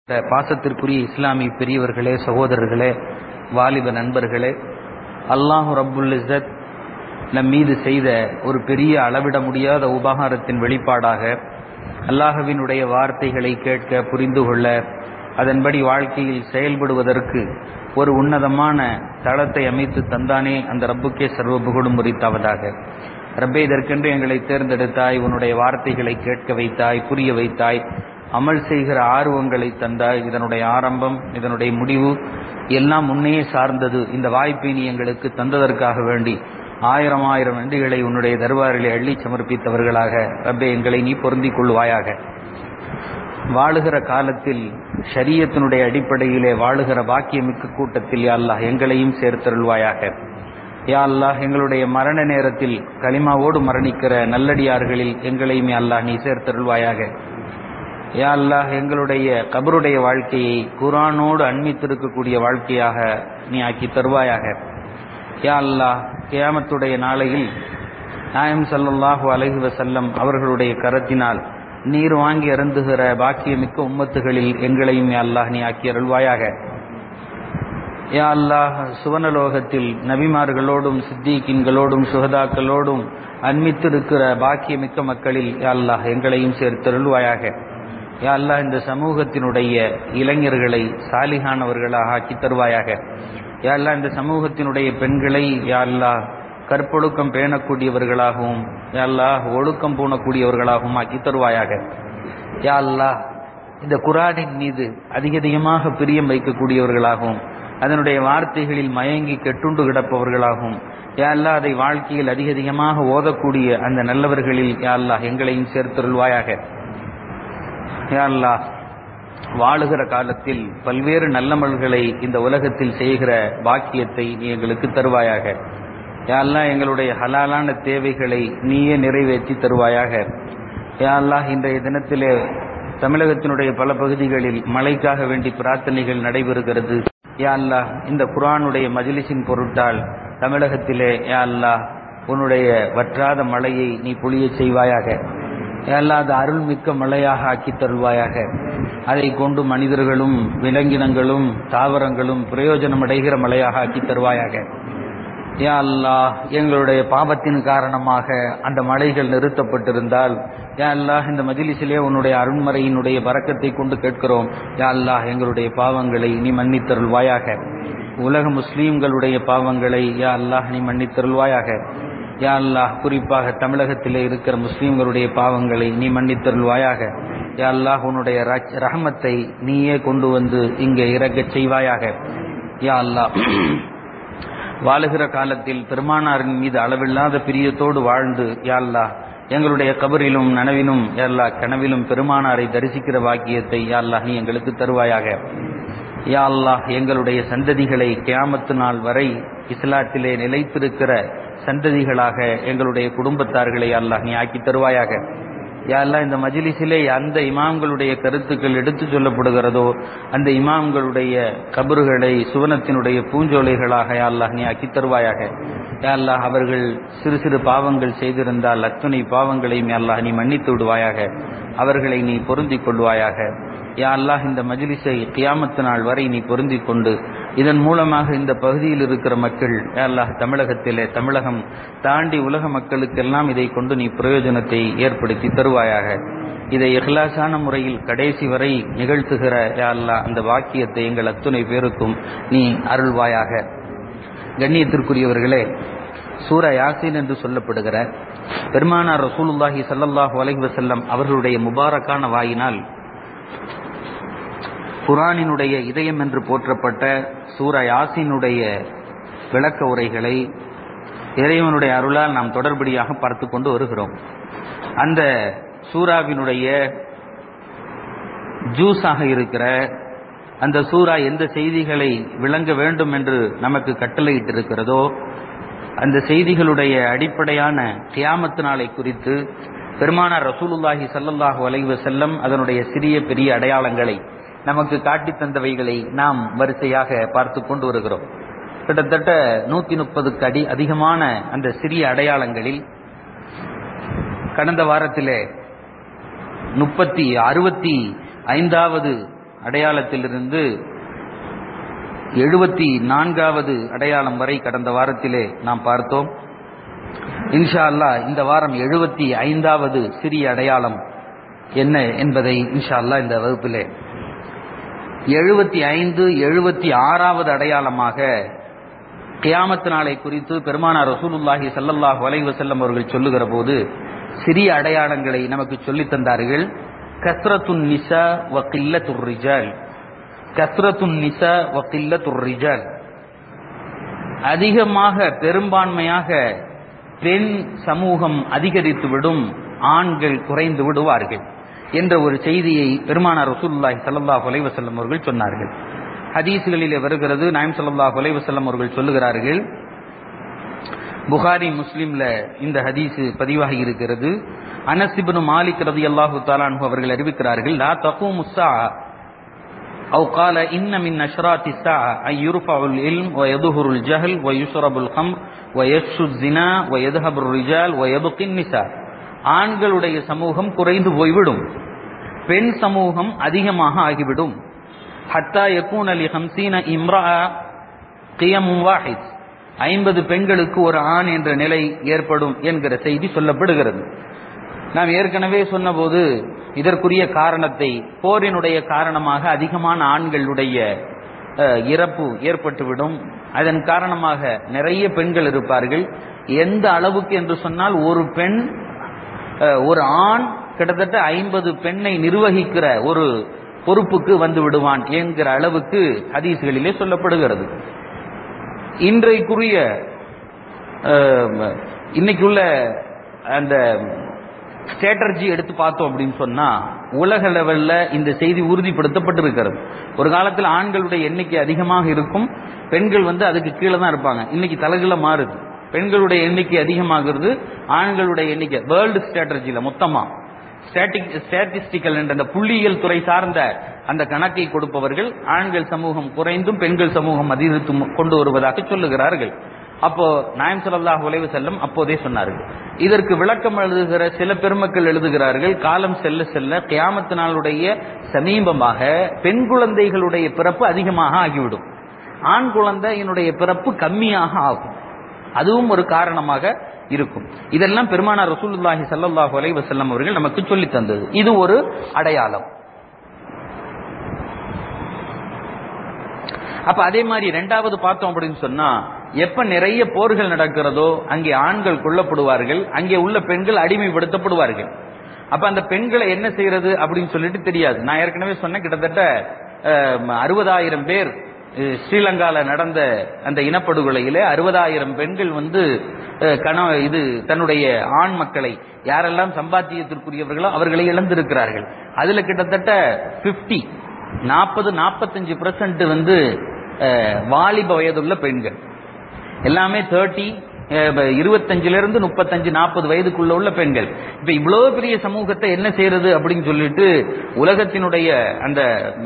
இந்த பாசத்திற்குரிய இஸ்லாமிய பெரியவர்களே சகோதரர்களே வாலிப நண்பர்களே அல்லாஹு ரப்புல் இஸ்ஸத் நம் மீது செய்த ஒரு பெரிய அளவிட முடியாத உபகாரத்தின் வெளிப்பாடாக அல்லாஹ்வினுடைய வார்த்தைகளை கேட்க புரிந்து கொள்ள அதன்படி வாழ்க்கையில் செயல்படுவதற்கு ஒரு உன்னதமான தளத்தை அமைத்து தந்தானே அந்த ரப்புக்கே சர்வ புகழும் முறித்தாவதாக ரப்பே இதற்கென்று எங்களை தேர்ந்தெடுத்தாய் உன்னுடைய வார்த்தைகளை கேட்க வைத்தாய் புரிய வைத்தாய் அமல் செய்கிற ஆர்வங்களை தந்தாய் இதனுடைய ஆரம்பம் இதனுடைய முடிவு எல்லாம் முன்னையே சார்ந்தது இந்த வாய்ப்பை நீ எங்களுக்கு தந்ததற்காக வேண்டி ஆயிரம் ஆயிரம் நன்றிகளை உன்னுடைய தர்பாரிலே அள்ளி சமர்ப்பித்தவர்களாக ரப்பே எங்களை நீ பொருந்திக் கொள்வாயாக வாழுகிற காலத்தில் ஷரியத்தினுடைய அடிப்படையிலே வாழுகிற பாக்கியமிக்க கூட்டத்தில் யா அல்லாஹ் எங்களையும் சேர்த்தருள்வாயாக யா அல்லாஹ் எங்களுடைய மரண நேரத்தில் களிமாவோடு மரணிக்கிற நல்லடியார்களில் எங்களையும் யா அல்லாஹ் நீ சேர்த்தருள்வாயாக யா அல்லாஹ் எங்களுடைய கபருடைய வாழ்க்கையை குரானோடு அண்மித்திருக்கக்கூடிய வாழ்க்கையாக நீ ஆக்கி தருவாயாக யா அல்லாஹ் கியாமத்துடைய நாளையில் நாயம் சல்லல்லாஹு அலைஹி வசல்லம் அவர்களுடைய கரத்தினால் நீர் வாங்கி அருந்துகிற பாக்கியமிக்க உம்மத்துகளில் எங்களையும் யா அல்லாஹ் நீ ஆக்கி அருள்வாயாக யா அல்லாஹ் சுவனலோகத்தில் நபிமார்களோடும் சித்திகின்களோடும் சுகதாக்களோடும் அண்மித்திருக்கிற பாக்கியமிக்க மக்களில் யா அல்லாஹ் எங்களையும் சேர்த்தருள்வாயாக யா அல்லாஹ் இந்த சமூகத்தினுடைய இளைஞர்களை சாலிகானவர்களாக ஆக்கி தருவாயாக யா அல்லாஹ் இந்த சமூகத்தினுடைய பெண்களை யா அல்லாஹ் கற்பொழுக்கம் பேணக்கூடியவர்களாகவும் யா அல்லாஹ் ஒழுக்கம் பூணக்கூடியவர்களாகவும் ஆக்கி தருவாயாக யா அல்லாஹ் இந்த குரானின் மீது அதிக அதிகமாக பிரியம் வைக்கக்கூடியவர்களாகவும் அதனுடைய வார்த்தைகளில் மயங்கி கெட்டுண்டு கிடப்பவர்களாகவும் யா அல்லாஹ் அதை வாழ்க்கையில் அதிக அதிகமாக ஓதக்கூடிய அந்த நல்லவர்களில் யா அல்லாஹ் எங்களையும் சேர்த்தருள்வாயாக யா அல்லாஹ் வாழுகிற காலத்தில் பல்வேறு நல்லமல்களை இந்த உலகத்தில் செய்கிற பாக்கியத்தை நீ எங்களுக்கு தருவாயாக யா அல்லாஹ் எங்களுடைய ஹலாலான தேவைகளை நீயே நிறைவேற்றி தருவாயாக யா அல்லாஹ் இன்றைய தினத்திலே தமிழகத்தினுடைய பல பகுதிகளில் மழைக்காக வேண்டி பிரார்த்தனைகள் நடைபெறுகிறது யா அல்லாஹ் இந்த குரானுடைய மஜிலிசின் பொருட்டால் தமிழகத்திலே யா அல்லாஹ் உன்னுடைய வற்றாத மழையை நீ பொழியச் செய்வாயாக யா அது அருள்மிக்க மழையாக ஆக்கி தருவாயாக அதை கொண்டு மனிதர்களும் விலங்கினங்களும் தாவரங்களும் பிரயோஜனம் அடைகிற மழையாக ஆக்கி தருவாயாக யா அல்லாஹ் எங்களுடைய பாவத்தின் காரணமாக அந்த மலைகள் நிறுத்தப்பட்டிருந்தால் யா அல்லாஹ் இந்த மஜிலிசிலே உன்னுடைய அருண்மறையினுடைய பறக்கத்தை கொண்டு கேட்கிறோம் யா அல்லாஹ் எங்களுடைய பாவங்களை நீ மன்னித்தருள்வாயாக உலக முஸ்லீம்களுடைய பாவங்களை யா அல்லாஹ் நீ மன்னித்தருள்வாயாக யா அல்லாஹ் குறிப்பாக தமிழகத்திலே இருக்கிற முஸ்லீம்களுடைய பாவங்களை நீ மன்னித்தருள்வாயாக யா அல்லாஹ் உன்னுடைய ரஹமத்தை நீயே கொண்டு வந்து இங்கே இறக்கச் செய்வாயாக யா அல்லாஹ் வாழுகிற காலத்தில் பெருமானாரின் மீது அளவில்லாத பிரியத்தோடு வாழ்ந்து யாழ்லா எங்களுடைய கபரிலும் நனவிலும் யாழ்லா கனவிலும் பெருமானாரை தரிசிக்கிற வாக்கியத்தை யாழ்லா நீ எங்களுக்கு தருவாயாக யா அல்லாஹ் எங்களுடைய சந்ததிகளை கியாமத்து நாள் வரை இஸ்லாத்திலே நிலைத்திருக்கிற சந்ததிகளாக எங்களுடைய குடும்பத்தார்களை அல்லாஹ் நீ ஆக்கி தருவாயாக யாரெல்லாம் இந்த மஜிலிசிலே அந்த இமாம்களுடைய கருத்துக்கள் எடுத்து சொல்லப்படுகிறதோ அந்த இமாம்களுடைய கபறுகளை சுவனத்தினுடைய பூஞ்சோலைகளாக யாழ்லாஹ் நீ ஆக்கி தருவாயாக யாழ்லாஹ் அவர்கள் சிறு சிறு பாவங்கள் செய்திருந்தால் அத்துணை பாவங்களையும் யாழ்லாஹ் நீ மன்னித்து விடுவாயாக அவர்களை நீ பொருந்திக் கொள்வாயாக யா அல்லாஹ் இந்த மஜிலிஸை கியாமத்து நாள் வரை நீ பொருந்திக் கொண்டு இதன் மூலமாக இந்த பகுதியில் இருக்கிற மக்கள் அல்லாஹ் தமிழகத்திலே தமிழகம் தாண்டி உலக மக்களுக்கெல்லாம் இதை கொண்டு நீ பிரயோஜனத்தை ஏற்படுத்தி தருவாயாக இதை இஹ்லாசான முறையில் கடைசி வரை நிகழ்த்துகிற யா அல்லாஹ் அந்த வாக்கியத்தை எங்கள் அத்துணை பேருக்கும் நீ அருள்வாயாக கண்ணியத்திற்குரியவர்களே சூர யாசின் என்று சொல்லப்படுகிற பெருமானார் ரசூலுல்லாஹி சல்லல்லாஹு அலைஹி வசல்லம் அவர்களுடைய முபாரக்கான வாயினால் குரானினுடைய இதயம் என்று போற்றப்பட்ட சூர யாசினுடைய விளக்க உரைகளை இறைவனுடைய அருளால் நாம் தொடர்படியாக பார்த்து கொண்டு வருகிறோம் அந்த சூறாவினுடைய ஜூஸாக இருக்கிற அந்த சூறா எந்த செய்திகளை விளங்க வேண்டும் என்று நமக்கு கட்டளையிட்டிருக்கிறதோ அந்த செய்திகளுடைய அடிப்படையான கியாமத்து நாளை குறித்து பெருமானார் ரசூலுல்லாஹி சல்லல்லாஹு அலைவ செல்லம் அதனுடைய சிறிய பெரிய அடையாளங்களை நமக்கு காட்டி தந்தவைகளை நாம் வரிசையாக பார்த்து கொண்டு வருகிறோம் கிட்டத்தட்ட நூத்தி முப்பதுக்கு அடி அதிகமான அந்த சிறிய அடையாளங்களில் கடந்த வாரத்திலே முப்பத்தி அறுபத்தி ஐந்தாவது அடையாளத்திலிருந்து எழுபத்தி நான்காவது அடையாளம் வரை கடந்த வாரத்திலே நாம் பார்த்தோம் இன்ஷா அல்லா இந்த வாரம் எழுபத்தி ஐந்தாவது சிறிய அடையாளம் என்ன என்பதை இன்ஷா அல்லா இந்த வகுப்பிலே எழுபத்தி ஐந்து எழுபத்தி ஆறாவது அடையாளமாக கியாமத்து நாளை குறித்து பெருமானார் ரசூலுல்லாஹி சல்லல்லாஹு அலைஹி வஸல்லம் அவர்கள் சொல்லுகிற போது சிறிய அடையாளங்களை நமக்கு சொல்லித் தந்தார்கள் கஸ்ரத்துன் நிசா வ கில்லத்துர் ரிஜால் கஸ்ரத்துன் நிசா வ கில்லத்துர் ரிஜால் அதிகமாக பெரும்பான்மையாக பெண் சமூகம் அதிகரித்துவிடும் ஆண்கள் குறைந்து விடுவார்கள் என்ற ஒரு செய்தியை பெருமானார் ரசூலுல்லாஹி ஸல்லல்லாஹு அலைஹி வஸல்லம் அவர்கள் சொன்னார்கள் ஹதீஸ்களிலே வருகிறது நாயம் ஸல்லல்லாஹு அலைஹி வஸல்லம் அவர்கள் சொல்லுகிறார்கள் புகாரி முஸ்லிம்ல இந்த ஹதீஸ் பதிவாகி இருக்கிறது அனஸ் இப்னு மாலிக் ரலியல்லாஹு தஆலா அன்ஹு அவர்கள் அறிவிக்கிறார்கள் லா தகூமு ஸாஅ أو قال إن من نشرات الساعة أن يرفع العلم ويظهر الجهل ويشرب الخمر ويفشو الزنا ويذهب الرجال ويبقي النساء ஆண்களுடைய சமூகம் குறைந்து போய்விடும் பெண் சமூகம் அதிகமாக ஆகிவிடும் ஹத்தா யக்கூன் அலி ஹம்சீன இம்ரா கியமும் வாஹித் ஐம்பது பெண்களுக்கு ஒரு ஆண் என்ற நிலை ஏற்படும் என்கிற செய்தி சொல்லப்படுகிறது நாம் ஏற்கனவே சொன்னபோது இதற்குரிய காரணத்தை போரினுடைய காரணமாக அதிகமான ஆண்களுடைய இறப்பு ஏற்பட்டுவிடும் அதன் காரணமாக நிறைய பெண்கள் இருப்பார்கள் எந்த அளவுக்கு என்று சொன்னால் ஒரு பெண் ஒரு ஆண் கிட்டத்தட்ட ஐம்பது பெண்ணை நிர்வகிக்கிற ஒரு பொறுப்புக்கு வந்து விடுவான் என்கிற அளவுக்கு ஹதீஸ்களிலே சொல்லப்படுகிறது இன்றைக்குரிய இன்னைக்குள்ள அந்த ஸ்ட்ராட்டர்ஜி எடுத்து பார்த்தோம் அப்படின்னு சொன்னா உலக லெவல்ல இந்த செய்தி உறுதிப்படுத்தப்பட்டிருக்கிறது ஒரு காலத்தில் ஆண்களுடைய எண்ணிக்கை அதிகமாக இருக்கும் பெண்கள் வந்து அதுக்கு கீழே தான் இருப்பாங்க இன்னைக்கு தலைகளை மாறுது பெண்களுடைய எண்ணிக்கை அதிகமாகிறது ஆண்களுடைய எண்ணிக்கை வேர்ல்டு ஸ்ட்ராட்டர்ஜியில மொத்தமா ஸ்டாட்டிக் ஸ்டாட்டிஸ்டிக்கல் என்ற அந்த புள்ளியியல் துறை சார்ந்த அந்த கணக்கை கொடுப்பவர்கள் ஆண்கள் சமூகம் குறைந்தும் பெண்கள் சமூகம் அதிகரித்து கொண்டு வருவதாக சொல்லுகிறார்கள் அப்போ நாயம் சல்லாஹ் உலைவு செல்லம் அப்போதே சொன்னார்கள் இதற்கு விளக்கம் எழுதுகிற சில பெருமக்கள் எழுதுகிறார்கள் காலம் செல்ல செல்ல கியாமத்து நாளுடைய சமீபமாக பெண் குழந்தைகளுடைய பிறப்பு அதிகமாக ஆகிவிடும் ஆண் குழந்தையினுடைய பிறப்பு கம்மியாக ஆகும் அதுவும் ஒரு காரணமாக இருக்கும் இதெல்லாம் பெருமானார் ரசூலுல்லாஹி சல்லாஹூ அலை வசல்லம் அவர்கள் நமக்கு சொல்லி தந்தது இது ஒரு அடையாளம் அப்ப அதே மாதிரி ரெண்டாவது பார்த்தோம் அப்படின்னு சொன்னா எப்ப நிறைய போர்கள் நடக்கிறதோ அங்கே ஆண்கள் கொல்லப்படுவார்கள் அங்கே உள்ள பெண்கள் அடிமைப்படுத்தப்படுவார்கள் அப்ப அந்த பெண்களை என்ன செய்யறது அப்படின்னு சொல்லிட்டு தெரியாது நான் ஏற்கனவே சொன்னேன் கிட்டத்தட்ட அறுபதாயிரம் பேர் ஸ்ரீலங்கால நடந்த அந்த இனப்படுகொலையிலே அறுபதாயிரம் பெண்கள் வந்து கண இது தன்னுடைய ஆண் மக்களை யாரெல்லாம் சம்பாத்தியத்திற்குரியவர்களோ அவர்களை இழந்திருக்கிறார்கள் அதுல கிட்டத்தட்ட பிப்டி நாற்பது நாற்பத்தஞ்சு பெர்சன்ட் வந்து வாலிப வயதுள்ள பெண்கள் எல்லாமே தேர்ட்டி இருபத்தஞ்சுல இருந்து முப்பத்தஞ்சு நாற்பது வயதுக்குள்ள உள்ள பெண்கள் இப்ப இவ்வளவு பெரிய சமூகத்தை என்ன செய்யறது அப்படின்னு சொல்லிட்டு உலகத்தினுடைய அந்த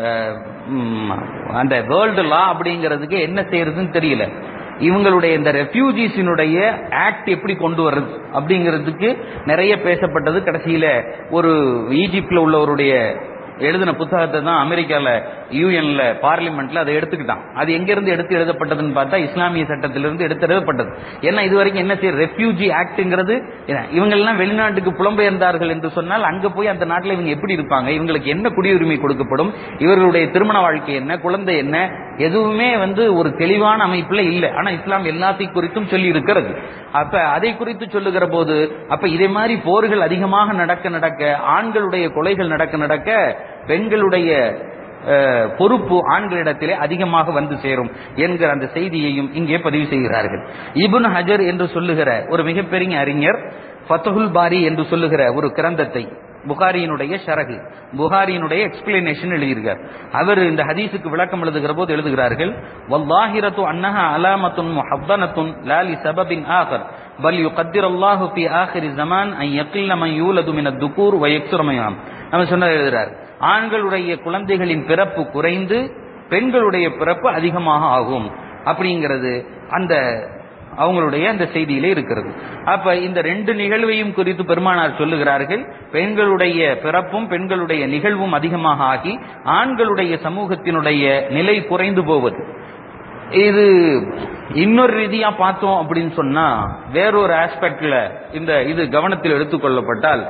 அந்த வேர்ல்டு லா அப்படிங்கிறதுக்கு என்ன செய்யறதுன்னு தெரியல இவங்களுடைய இந்த ரெஃப்யூஜிஸினுடைய ஆக்ட் எப்படி கொண்டு வர்றது அப்படிங்கிறதுக்கு நிறைய பேசப்பட்டது கடைசியில ஒரு ஈஜிப்ட்ல உள்ளவருடைய எழுதின புத்தகத்தை தான் அமெரிக்கால யூஎன்ல பார்லிமெண்ட்ல அதை எடுத்துக்கிட்டான் அது எங்க இருந்து எடுத்து எழுதப்பட்டதுன்னு பார்த்தா இஸ்லாமிய சட்டத்திலிருந்து எடுத்து எழுதப்பட்டது ஏன்னா இது வரைக்கும் என்ன செய்ய ரெஃப்யூஜி ஆக்ட்ங்கிறது இவங்க எல்லாம் வெளிநாட்டுக்கு புலம்பெயர்ந்தார்கள் என்று சொன்னால் அங்க போய் அந்த நாட்டில் இவங்க எப்படி இருப்பாங்க இவங்களுக்கு என்ன குடியுரிமை கொடுக்கப்படும் இவர்களுடைய திருமண வாழ்க்கை என்ன குழந்தை என்ன எதுவுமே வந்து ஒரு தெளிவான அமைப்புல இல்லை ஆனா இஸ்லாம் எல்லாத்தையும் குறித்தும் சொல்லி இருக்கிறது அப்ப அதை குறித்து சொல்லுகிற போது அப்ப இதே மாதிரி போர்கள் அதிகமாக நடக்க நடக்க ஆண்களுடைய கொலைகள் நடக்க நடக்க பெண்களுடைய பொறுப்பு ஆண்களிடத்திலே அதிகமாக வந்து சேரும் என்கிற அந்த செய்தியையும் இங்கே பதிவு செய்கிறார்கள் இபுன் ஹஜர் என்று சொல்லுகிற ஒரு மிகப்பெரிய அறிஞர் ஃபத்தஹுல் பாரி என்று சொல்லுகிற ஒரு கிரந்தத்தை புகாரியினுடைய ஷரகு புகாரியினுடைய எக்ஸ்பிளனேஷன் எழுதியிருக்கார் அவர் இந்த ஹதீஸுக்கு விளக்கம் எழுதுகிற போது எழுதுகிறார்கள் வல்லாஹிரத்து அன்னஹா அலாமத்துன் முஹப்பனத்துன் லாலி சபபின் ஆகர் பல் யுகத்திர் அல்லாஹு ஃபி ஆஹிரி ஜமான் ஐ யக்கில்ல மன் யூலது மின துகூர் வ யக்சுரமயாம் நம்ம சொன்ன எழுதுறார் ஆண்களுடைய குழந்தைகளின் பிறப்பு குறைந்து பெண்களுடைய பிறப்பு அதிகமாக ஆகும் அப்படிங்கிறது அந்த அவங்களுடைய அந்த செய்தியிலே இருக்கிறது அப்ப இந்த ரெண்டு நிகழ்வையும் குறித்து பெருமானார் சொல்லுகிறார்கள் பெண்களுடைய பிறப்பும் பெண்களுடைய நிகழ்வும் அதிகமாக ஆகி ஆண்களுடைய சமூகத்தினுடைய நிலை குறைந்து போவது இது இன்னொரு ரீதியா பார்த்தோம் அப்படின்னு சொன்னா வேறொரு ஆஸ்பெக்ட்ல இந்த இது கவனத்தில் எடுத்துக்கொள்ளப்பட்டால்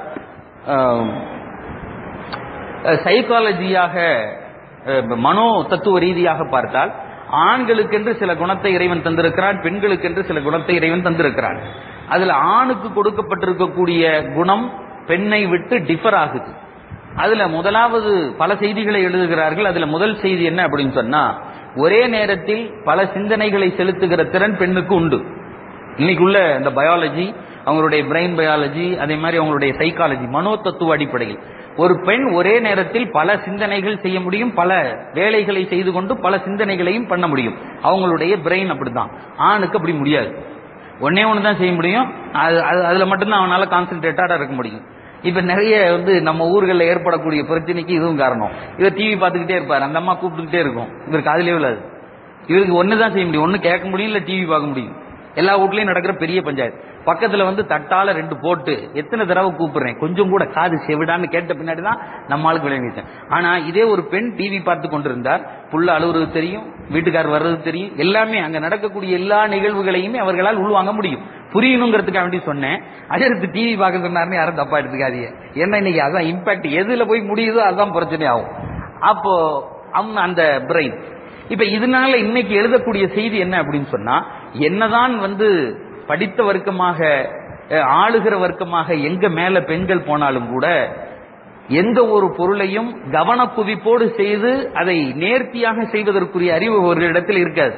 சைக்காலஜியாக மனோ தத்துவ ரீதியாக பார்த்தால் ஆண்களுக்கென்று சில குணத்தை இறைவன் தந்திருக்கிறான் பெண்களுக்கென்று சில குணத்தை இறைவன் தந்திருக்கிறான் அதுல ஆணுக்கு கொடுக்கப்பட்டிருக்கக்கூடிய குணம் பெண்ணை விட்டு டிஃபர் ஆகுது அதுல முதலாவது பல செய்திகளை எழுதுகிறார்கள் அதுல முதல் செய்தி என்ன அப்படின்னு சொன்னா ஒரே நேரத்தில் பல சிந்தனைகளை செலுத்துகிற திறன் பெண்ணுக்கு உண்டு இன்னைக்குள்ள இந்த பயாலஜி அவங்களுடைய பிரெயின் பயாலஜி அதே மாதிரி அவங்களுடைய சைக்காலஜி மனோ தத்துவ அடிப்படையில் ஒரு பெண் ஒரே நேரத்தில் பல சிந்தனைகள் செய்ய முடியும் பல வேலைகளை செய்து கொண்டு பல சிந்தனைகளையும் பண்ண முடியும் அவங்களுடைய பிரெயின் அப்படிதான் ஆணுக்கு அப்படி முடியாது ஒன்னே ஒன்று தான் செய்ய முடியும் அது அதுல மட்டும்தான் அவனால கான்சென்ட்ரேட்டடா இருக்க முடியும் இப்ப நிறைய வந்து நம்ம ஊர்களில் ஏற்படக்கூடிய பிரச்சனைக்கு இதுவும் காரணம் இவர் டிவி பார்த்துக்கிட்டே இருப்பார் அந்த அம்மா கூப்பிட்டுக்கிட்டே இருக்கும் இவர் காதலே விழாது இவருக்கு ஒன்று தான் செய்ய முடியும் ஒன்று கேட்க முடியும் இல்லை டிவி பார்க்க முடியும் எல்லா வீட்லயும் நடக்கிற பெரிய பஞ்சாயத்து பக்கத்துல வந்து தட்டால ரெண்டு போட்டு எத்தனை தடவை கூப்பிடுறேன் கொஞ்சம் கூட காது செவிடான்னு கேட்ட பின்னாடி தான் நம்மளுக்கு விளையாடிட்டேன் ஆனா இதே ஒரு பெண் டிவி பார்த்து கொண்டிருந்தார் புள்ள அழுவுறது தெரியும் வீட்டுக்கார் வர்றது தெரியும் எல்லாமே அங்க நடக்கக்கூடிய எல்லா நிகழ்வுகளையுமே அவர்களால் உள்வாங்க முடியும் புரியணுங்கிறதுக்காக வேண்டி சொன்னேன் அஜரத்து டிவி பார்க்க சொன்னாருன்னு யாரும் தப்பா எடுத்துக்காதீங்க என்ன இன்னைக்கு அதான் இம்பாக்ட் எதுல போய் முடியுதோ அதான் பிரச்சனை ஆகும் அப்போ அவங்க அந்த பிரெயின் இப்ப இதனால இன்னைக்கு எழுதக்கூடிய செய்தி என்ன அப்படின்னு சொன்னா என்னதான் வந்து படித்த வர்க்கமாக ஆளுகிற வர்க்கமாக எங்க மேல பெண்கள் போனாலும் கூட எந்த ஒரு பொருளையும் கவன குவிப்போடு செய்து அதை நேர்த்தியாக செய்வதற்குரிய அறிவு அவர்களிடத்தில் இருக்காது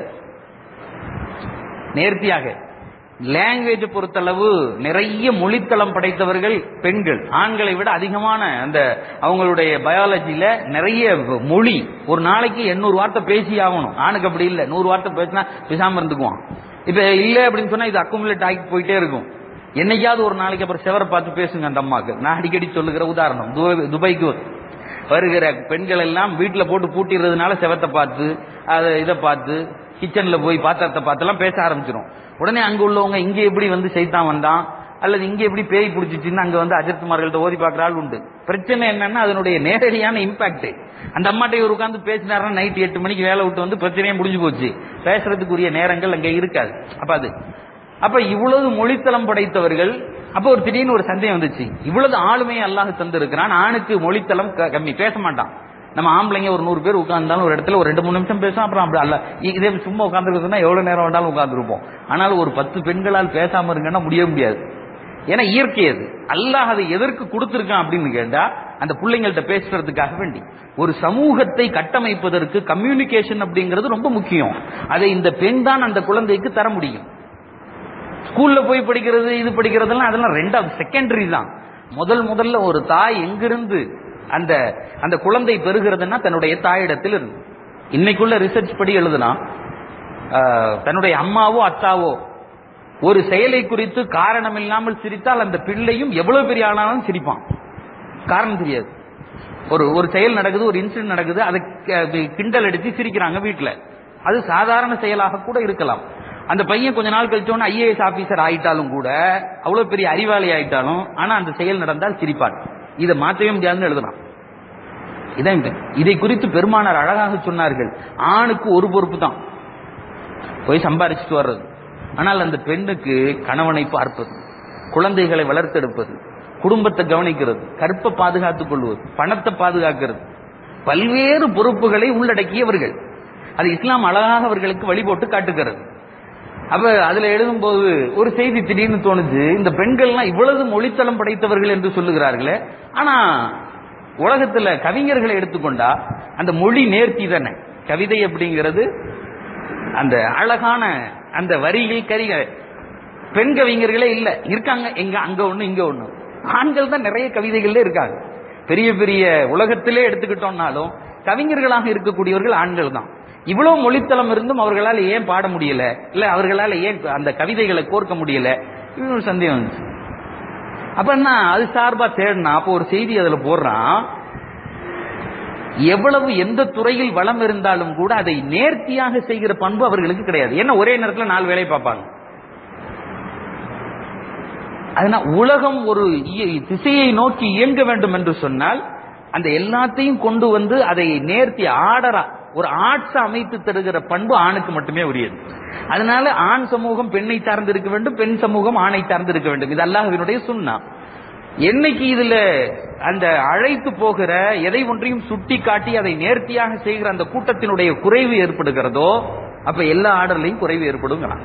நேர்த்தியாக லாங்குவேஜ் பொறுத்தளவு நிறைய மொழித்தளம் படைத்தவர்கள் பெண்கள் ஆண்களை விட அதிகமான அந்த அவங்களுடைய பயாலஜில நிறைய மொழி ஒரு நாளைக்கு எண்ணூறு வார்த்தை பேசி ஆகணும் ஆணுக்கு அப்படி இல்லை நூறு வார்த்தை பேசினா பேசாம இருந்துக்குவான் இப்ப இல்ல அப்படின்னு சொன்னா இது அக்குமுலேட் ஆகி போயிட்டே இருக்கும் என்னைக்காவது ஒரு நாளைக்கு அப்புறம் செவரை பார்த்து பேசுங்க அந்த அம்மாக்கு நான் அடிக்கடி சொல்லுகிற உதாரணம் துபாய்க்கு வருகிற பெண்கள் எல்லாம் வீட்டுல போட்டு பூட்டிடுறதுனால செவத்தை பார்த்து அதை இதை பார்த்து கிச்சன்ல போய் பாத்திரத்தை பார்த்து எல்லாம் பேச ஆரம்பிச்சிடும் உடனே அங்க உள்ளவங்க இங்க எப்படி வந்து சைத்தான் வந்தான் அல்லது இங்க எப்படி பேய் பிடிச்சிச்சுன்னு அங்க வந்து அஜித்குமார்கள்ட்ட ஓதி பார்க்குற ஆள் உண்டு பிரச்சனை என்னன்னா அதனுடைய நேரடியான இம்பாக்ட் அந்த அம்மாட்ட இவர் உட்காந்து பேசினாருன்னா நைட் எட்டு மணிக்கு வேலை விட்டு வந்து பிரச்சனையே முடிஞ்சு போச்சு பேசுறதுக்குரிய நேரங்கள் அங்க இருக்காது அப்ப அது அப்ப இவ்வளவு மொழித்தளம் படைத்தவர்கள் அப்ப ஒரு திடீர்னு ஒரு சந்தேகம் வந்துச்சு இவ்வளவு ஆளுமையை அல்லாஹ் தந்திருக்கிறான் ஆணுக்கு மொழித்தளம் கம்மி பேச மாட்டான் நம்ம ஆம்பளைங்க ஒரு நூறு பேர் உட்கார்ந்தாலும் ஒரு இடத்துல ஒரு ரெண்டு மூணு நிமிஷம் பேசும் அப்புறம் அப்படி அல்ல இதே சும்மா உட்காந்துருக்குன்னா எவ்வளவு நேரம் வேண்டாலும் உட்காந்துருப்போம் ஆனால் ஒரு பத்து பெண்களால் பேசாம இருங்கன்னா முடிய முடியாது ஏன்னா இயற்கை அது அல்லாஹ் அதை எதற்கு கொடுத்திருக்கான் அப்படின்னு கேட்டா அந்த பிள்ளைங்கள்ட்ட பேசுறதுக்காக வேண்டி ஒரு சமூகத்தை கட்டமைப்பதற்கு கம்யூனிகேஷன் அப்படிங்கிறது ரொம்ப முக்கியம் அதை இந்த பெண் தான் அந்த குழந்தைக்கு தர முடியும் ஸ்கூல்ல போய் படிக்கிறது இது படிக்கிறதெல்லாம் அதெல்லாம் ரெண்டாவது செகண்டரி தான் முதல் முதல்ல ஒரு தாய் எங்கிருந்து அந்த அந்த குழந்தை பெறுகிறதுனா தன்னுடைய தாயிடத்தில் இருந்து இன்னைக்குள்ள ரிசர்ச் படி எழுதுனா தன்னுடைய அம்மாவோ அத்தாவோ ஒரு செயலை குறித்து காரணம் இல்லாமல் சிரித்தால் அந்த பிள்ளையும் எவ்வளவு பெரிய ஆனாலும் சிரிப்பான் காரணம் தெரியாது ஒரு ஒரு செயல் நடக்குது ஒரு இன்சிடென்ட் நடக்குது அதை கிண்டல் அடிச்சு சிரிக்கிறாங்க வீட்டுல அது சாதாரண செயலாக கூட இருக்கலாம் அந்த பையன் கொஞ்ச நாள் கழிச்சோன்னு ஐஏஎஸ் ஆபீசர் ஆயிட்டாலும் கூட அவ்வளவு பெரிய அறிவாளி ஆயிட்டாலும் ஆனா அந்த செயல் நடந்தால் சிரிப்பார் இதை மாற்றவே முடியாதுன்னு எழுதலாம் இதான் இதை குறித்து பெருமானார் அழகாக சொன்னார்கள் ஆணுக்கு ஒரு பொறுப்பு தான் போய் சம்பாரிச்சுட்டு வர்றது ஆனால் அந்த பெண்ணுக்கு கணவனை பார்ப்பது குழந்தைகளை வளர்த்தெடுப்பது குடும்பத்தை கவனிக்கிறது கற்பை பாதுகாத்துக் கொள்வது பணத்தை பாதுகாக்கிறது பல்வேறு பொறுப்புகளை உள்ளடக்கியவர்கள் அது இஸ்லாம் அழகாக அவர்களுக்கு வழிபோட்டு காட்டுகிறது அப்ப அதுல எழுதும் போது ஒரு செய்தி திடீர்னு தோணுச்சு இந்த பெண்கள்லாம் இவ்வளவு மொழித்தளம் படைத்தவர்கள் என்று சொல்லுகிறார்களே ஆனா உலகத்துல கவிஞர்களை எடுத்துக்கொண்டா அந்த மொழி நேர்த்தி தானே கவிதை அப்படிங்கிறது அந்த அழகான அந்த வரிகள் கரிகள் பெண் கவிஞர்களே இல்ல இருக்காங்க எங்க அங்க ஒண்ணு இங்க ஒண்ணு ஆண்கள் தான் நிறைய கவிதைகள்ல இருக்காங்க பெரிய பெரிய உலகத்திலே எடுத்துக்கிட்டோம்னாலும் கவிஞர்களாக இருக்கக்கூடியவர்கள் ஆண்கள் தான் இவ்வளவு மொழித்தளம் இருந்தும் அவர்களால் ஏன் பாட முடியல இல்ல அவர்களால் ஏன் அந்த கவிதைகளை கோர்க்க முடியல இது ஒரு சந்தேகம் வந்துச்சு அப்ப என்ன அது சார்பா தேடினா அப்போ ஒரு செய்தி அதுல போடுறான் எவ்வளவு எந்த துறையில் வளம் இருந்தாலும் கூட அதை நேர்த்தியாக செய்கிற பண்பு அவர்களுக்கு கிடையாது ஏன்னா ஒரே நேரத்தில் நாலு வேலை பார்ப்பாங்க அதனால் உலகம் ஒரு இய- திசையை நோக்கி இயங்க வேண்டும் என்று சொன்னால் அந்த எல்லாத்தையும் கொண்டு வந்து அதை நேர்த்தி ஆர்டரா ஒரு ஆட்சி அமைத்து தருகிற பண்பு ஆணுக்கு மட்டுமே உரியது அதனால ஆண் சமூகம் பெண்ணை சார்ந்து இருக்க வேண்டும் பெண் சமூகம் ஆணை சார்ந்து இருக்க வேண்டும் இது அல்லாஹ்வினுடைய சுன்னா என்னைக்கு இதுல அந்த அழைத்து போகிற எதை ஒன்றையும் சுட்டி காட்டி அதை நேர்த்தியாக செய்கிற அந்த கூட்டத்தினுடைய குறைவு ஏற்படுகிறதோ அப்ப எல்லா ஆர்டர்லையும் குறைவு ஏற்படுங்கிறான்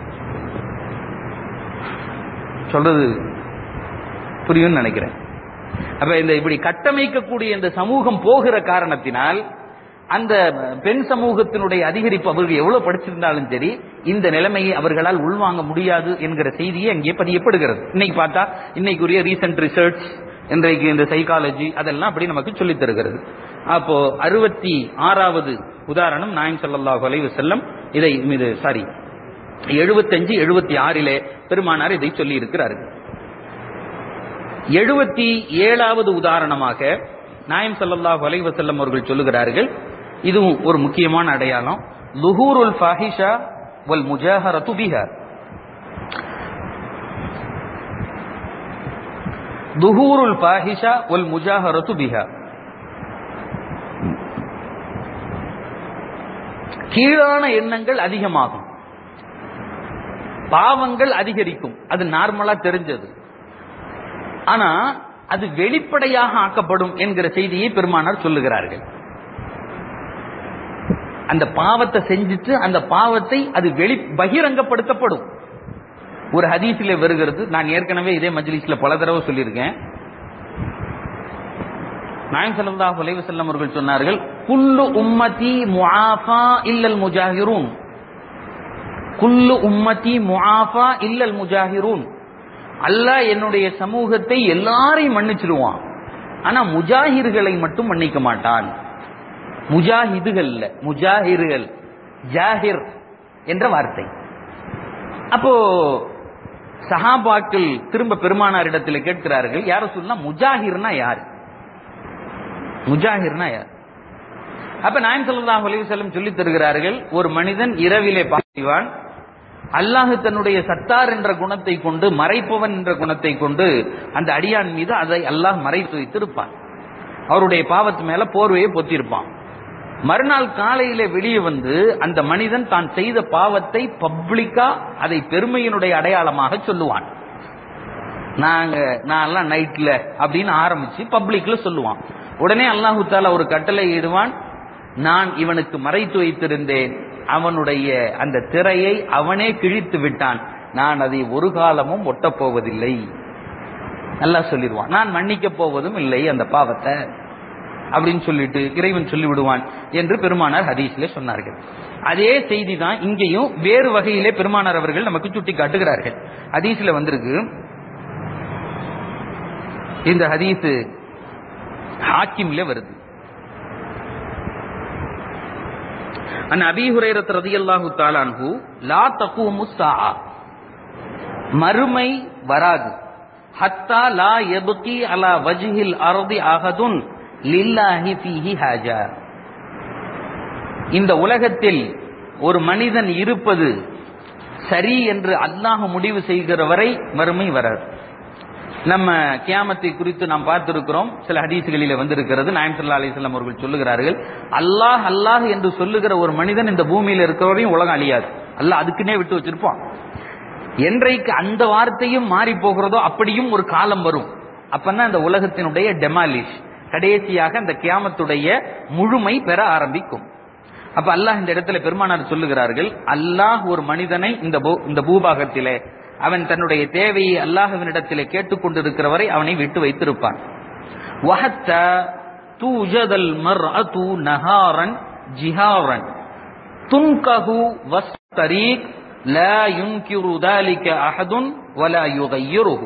சொல்றது புரியும்னு நினைக்கிறேன் அப்ப இந்த இப்படி கட்டமைக்கக்கூடிய இந்த சமூகம் போகிற காரணத்தினால் அந்த பெண் சமூகத்தினுடைய அதிகரிப்பு அவர்கள் எவ்வளவு படிச்சிருந்தாலும் சரி இந்த நிலைமையை அவர்களால் உள்வாங்க முடியாது என்கிற செய்தியை அங்கே பதியப்படுகிறது இன்னைக்கு பார்த்தா இன்னைக்குரிய ரீசன்ட் ரிசர்ச் இன்றைக்கு இந்த சைக்காலஜி அதெல்லாம் அப்படி நமக்கு சொல்லித் தருகிறது அப்போ அறுபத்தி ஆறாவது உதாரணம் நாயம் ஸல்லல்லாஹு அலைஹி வஸல்லம் இதை இது சாரி எழுபத்தஞ்சு எழுபத்தி ஆறிலே பெருமானார் இதை சொல்லி இருக்கிறார்கள் எழுபத்தி ஏழாவது உதாரணமாக நாயம் ஸல்லல்லாஹு அலைஹி வஸல்லம் அவர்கள் சொல்லுகிறார்கள் இதுவும் ஒரு முக்கியமான அடையாளம் லுஹூருல் ஃபாஹிஷா வல் முஜாஹரத்து பிஹா துஹூருல் ஃபாஹிஷா வல் முஜாஹரத்து பிஹா கீழான எண்ணங்கள் அதிகமாகும் பாவங்கள் அதிகரிக்கும் அது நார்மலா தெரிஞ்சது ஆனா அது வெளிப்படையாக ஆக்கப்படும் என்கிற செய்தியை பெருமானார் சொல்லுகிறார்கள் அந்த பாவத்தை செஞ்சுட்டு அந்த பாவத்தை அது வெளி பகிரங்கப்படுத்தப்படும் ஒரு ஹதீஸிலே வருகிறது நான் ஏற்கனவே இதே மஜ்லிஸ்ல பல தடவை சொல்லியிருக்கேன் நாயம் ஸல்லல்லாஹு அலைஹி வஸல்லம் அவர்கள் சொன்னார்கள் குல்லு உம்மதி முஆஃபா இல்லல் முஜாஹிரூன் குல்லு உம்மதி முஆஃபா இல்லல் முஜாஹிரூன் அல்லாஹ் என்னுடைய சமூகத்தை எல்லாரையும் மன்னிச்சிருவான் ஆனா முஜாஹிர்களை மட்டும் மன்னிக்க மாட்டான் முஜாஹிதுகள் இல்ல முஜாஹிர்கள் ஜாஹிர் என்ற வார்த்தை அப்போ சஹாபாக்கள் திரும்ப பெருமானாரிடத்தில் கேட்கிறார்கள் யார சொன்னா முஜாஹிர்னா யார் முஜாஹிர்னா யார் அப்ப நாயம் ஸல்லல்லாஹு அலைஹி வஸல்லம் சொல்லி தருகிறார்கள் ஒரு மனிதன் இரவிலே பாய்வான் அல்லாஹ் தன்னுடைய சத்தார் என்ற குணத்தை கொண்டு மறைப்பவன் என்ற குணத்தை கொண்டு அந்த அடியான் மீது அதை அல்லாஹ் மறைத்து வைத்திருப்பான் அவருடைய பாவத்து மேல போர்வையை பொத்திருப்பான் மறுநாள் காலையில வெளியே வந்து அந்த மனிதன் தான் செய்த பாவத்தை பப்ளிக்கா அதை பெருமையினுடைய அடையாளமாக சொல்லுவான் நாங்க நான் எல்லாம் நைட்ல அப்படின்னு ஆரம்பிச்சு பப்ளிக்ல சொல்லுவான் உடனே அல்லாஹு தாலா ஒரு கட்டளை இடுவான் நான் இவனுக்கு மறைத்து வைத்திருந்தேன் அவனுடைய அந்த திரையை அவனே கிழித்து விட்டான் நான் அதை ஒரு காலமும் ஒட்டப் போவதில்லை நல்லா சொல்லிடுவான் நான் மன்னிக்க போவதும் இல்லை அந்த பாவத்தை அப்படின்னு சொல்லிட்டு இறைவன் சொல்லி விடுவான் என்று பெருமானார் ஹதீஸ்ல சொன்னார்கள் அதே செய்தி தான் இங்கேயும் வேறு வகையிலே பெருமானார் அவர்கள் நமக்கு சுட்டி காட்டுகிறார்கள் ஹதீஸ்ல வந்திருக்கு இந்த ஹதீஸ் ஹாக்கிம்ல வருது அன் அபி ஹுரைரத் ரதியல்லாஹு தாலான்ஹு லா தகுமு ஸாஆ மறுமை வராது ஹத்தா லா யப்கி அலா வஜ்ஹில் அர்தி அஹதுன் லில்லாஹி ஃபீஹி ஹாஜா இந்த உலகத்தில் ஒரு மனிதன் இருப்பது சரி என்று அல்லாஹ் முடிவு செய்கிற வரை மறுமை வராது நம்ம கியாமத்தை குறித்து நாம் பார்த்திருக்கிறோம் சில ஹதீசுகளிலே வந்திருக்கிறது நாயம் சல்லா அலிஸ்லாம் அவர்கள் சொல்லுகிறார்கள் அல்லாஹ் அல்லாஹ் என்று சொல்லுகிற ஒரு மனிதன் இந்த பூமியில இருக்கிறவரையும் உலகம் அழியாது அல்லாஹ் அதுக்குன்னே விட்டு வச்சிருப்பான் என்றைக்கு அந்த வார்த்தையும் மாறி போகிறதோ அப்படியும் ஒரு காலம் வரும் அப்பதான் இந்த உலகத்தினுடைய டெமாலிஷ் கடைசியாக அந்த கியாமத்துடைய முழுமை பெற ஆரம்பிக்கும் அப்ப அல்லாஹ் இந்த இடத்துல பெருமானார் சொல்லுகிறார்கள் அல்லாஹ் ஒரு மனிதனை இந்த பூ- இந்த பூபாகத்திலே அவன் தன்னுடைய தேவையை அல்லாஹ்வினிடத்திலே கேட்டுக்கொண்டிருக்கிற வரை அவனை விட்டு வைத்திருப்பான் وَحَتَّى تُوجَدَ الْمَرْأَةُ نَهَارًا جِهَارًا تُنْكَهُ وَسْطَ الطَّرِيقِ لَا يُنْكِرُ ذَلِكَ أَحَدٌ وَلَا يُغَيِّرُهُ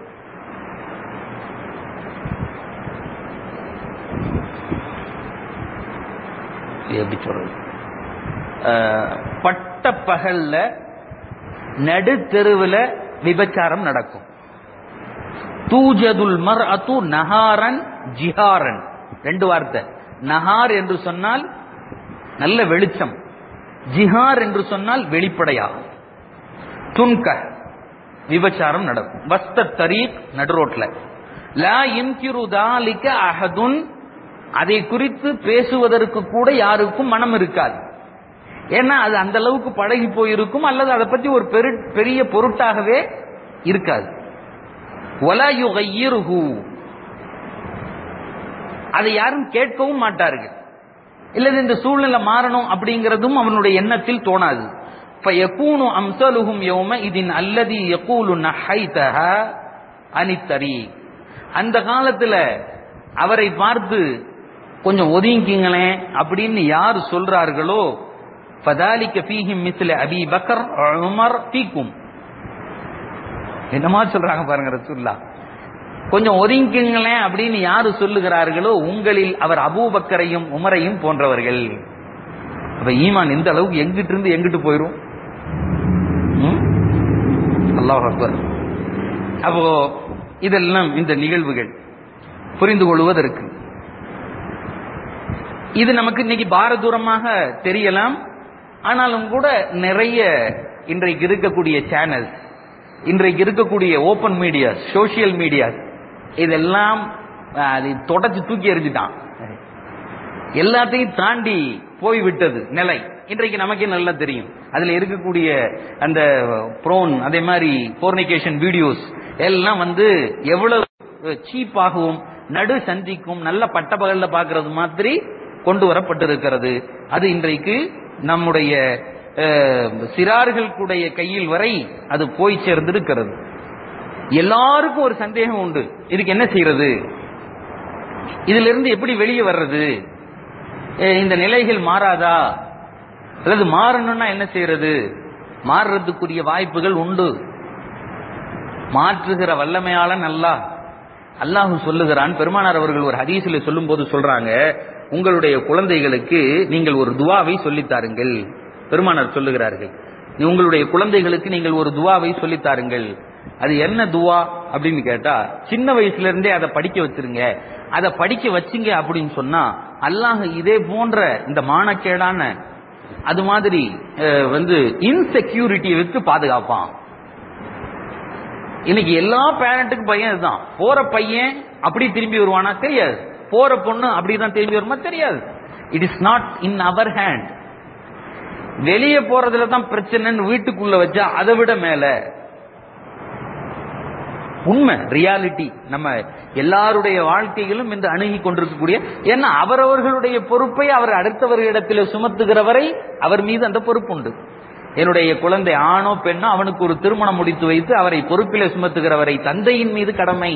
இது எப்படி சொல்றது அஹ், பட்ட பகல்ல நடுத்தெருவுல விபச்சாரம் நடக்கும் தூஜதுல் மர் அத்து நஹாரன் ஜிஹாரன் ரெண்டு வார்த்தை நஹார் என்று சொன்னால் நல்ல வெளிச்சம் ஜிஹார் என்று சொன்னால் வெளிப்படையாகும் துன்க விபச்சாரம் நடக்கும் வஸ்த தரீக் நடுரோட்ல லா இன்கிரு தாலிக அஹதுன் அதை குறித்து பேசுவதற்கு கூட யாருக்கும் மனம் இருக்காது ஏன்னா அது அந்த அளவுக்கு பழகி போயிருக்கும் அல்லது அதை பத்தி ஒரு பெரு பெரிய பொருட்டாகவே இருக்காது ஒலா யுகையிருஹு அதை யாரும் கேட்கவும் மாட்டார்கள் இல்லது இந்த சூழ்நிலை மாறணும் அப்படிங்கிறதும் அவனுடைய எண்ணத்தில் தோணாது فَيَكُونُ أَمْثَلُهُمْ يَوْمَئِذٍ الَّذِي يَقُولُ نَحَيْتَهَا عَنِ الطَّرِيقِ அந்த காலத்துல அவரை பார்த்து கொஞ்சம் ஒதுங்கிங்களேன் அப்படின்னு யார் சொல்றார்களோ فَذَلِكَ فِيهِمْ مِثْلَ أَبِي بَكْرَ عُمَرْ فِيكُمْ என்னமா சொல்றாங்க பாருங்க ரசூல்லா கொஞ்சம் ஒதுங்கிங்களேன் அப்படின்னு யாரு சொல்லுகிறார்களோ உங்களில் அவர் அபூபக்கரையும் உமரையும் போன்றவர்கள் அப்ப ஈமான் எந்த அளவுக்கு எங்கிட்டு இருந்து எங்கிட்டு போயிரும் ம்? அல்லாஹ் அக்பர் அப்போ இதெல்லாம் இந்த நிகழ்வுகள் புரிந்து கொள்வதற்கு இது நமக்கு இன்னைக்கு பாரதூரமாக தெரியலாம் ஆனாலும் கூட நிறைய இன்றைக்கு இருக்கக்கூடிய சேனல்ஸ் இன்றைக்கு இருக்கக்கூடிய ஓபன் மீடியா சோசியல் மீடியா இதெல்லாம் அஹ், அதை தொடச்சு தூக்கி எறிஞ்சிட்டான் எல்லாத்தையும் தாண்டி போய்விட்டது நிலை இன்றைக்கு நமக்கே நல்லா தெரியும் அதுல இருக்கக்கூடிய அந்த ப்ரோன் அதே மாதிரி போர்னிகேஷன் வீடியோஸ் எல்லாம் வந்து எவ்வளவு சீப்பாகவும் நடு சந்திக்கும் நல்ல பட்டப்பகல்ல பாக்குறது மாதிரி கொண்டு வரப்பட்டிருக்கிறது அது இன்றைக்கு நம்முடைய அஹ், சிறார்களுடைய கையில் வரை அது போய் சேர்ந்திருக்கிறது எல்லாருக்கும் ஒரு சந்தேகம் உண்டு இதுக்கு என்ன செய்யறது இதுல இருந்து எப்படி வெளியே வர்றது அஹ், இந்த நிலைகள் மாறாதா அல்லது மாறணும்னா என்ன செய்யறது மாறுறதுக்குரிய வாய்ப்புகள் உண்டு மாற்றுகிற வல்லமையாளன் அல்லாஹ் அல்லாஹ் சொல்லுகிறான் பெருமானார் அவர்கள் ஒரு ஹதீஸில் சொல்லும்போது சொல்றாங்க உங்களுடைய குழந்தைகளுக்கு நீங்கள் ஒரு துவாவை சொல்லித் தாருங்கள் பெருமானார் சொல்லுகிறார்கள் நீ உங்களுடைய குழந்தைகளுக்கு நீங்கள் ஒரு துவாவை சொல்லித் தாருங்கள் அது என்ன துவா அப்படின்னு கேட்டா சின்ன வயசுல இருந்தே அதை படிக்க வச்சிருங்க அதை படிக்க வச்சீங்க அப்படின்னு சொன்னா அல்லாஹ் இதே போன்ற இந்த மானக்கேடான அது மாதிரி அஹ், வந்து இன்செக்யூரிட்டியை விட்டு பாதுகாப்பான் இன்னைக்கு எல்லா பேரண்ட்டுக்கும் பையன் இதுதான் போற பையன் அப்படி திரும்பி வருவானா தெரியாது போற பொண்ணு அப்படிதான் திரும்பி வருமா தெரியாது it is not in our hand வெளியே போறதுல தான் பிரச்சனைன்னு வீட்டுக்குள்ள வச்சா அதை விட மேல உண்மை ரியாலிட்டி நம்ம எல்லாருடைய வாழ்க்கையிலும் இந்த அணுகி கொண்டிருக்கக்கூடிய ஏன்னா அவரவர்களுடைய பொறுப்பை அவர் அடுத்தவர்களிடத்தில் சுமத்துகிறவரை அவர் மீது அந்த பொறுப்பு உண்டு என்னுடைய குழந்தை ஆணோ பெண்ணோ அவனுக்கு ஒரு திருமணம் முடித்து வைத்து அவரை பொறுப்பிலே சுமத்துகிறவரை தந்தையின் மீது கடமை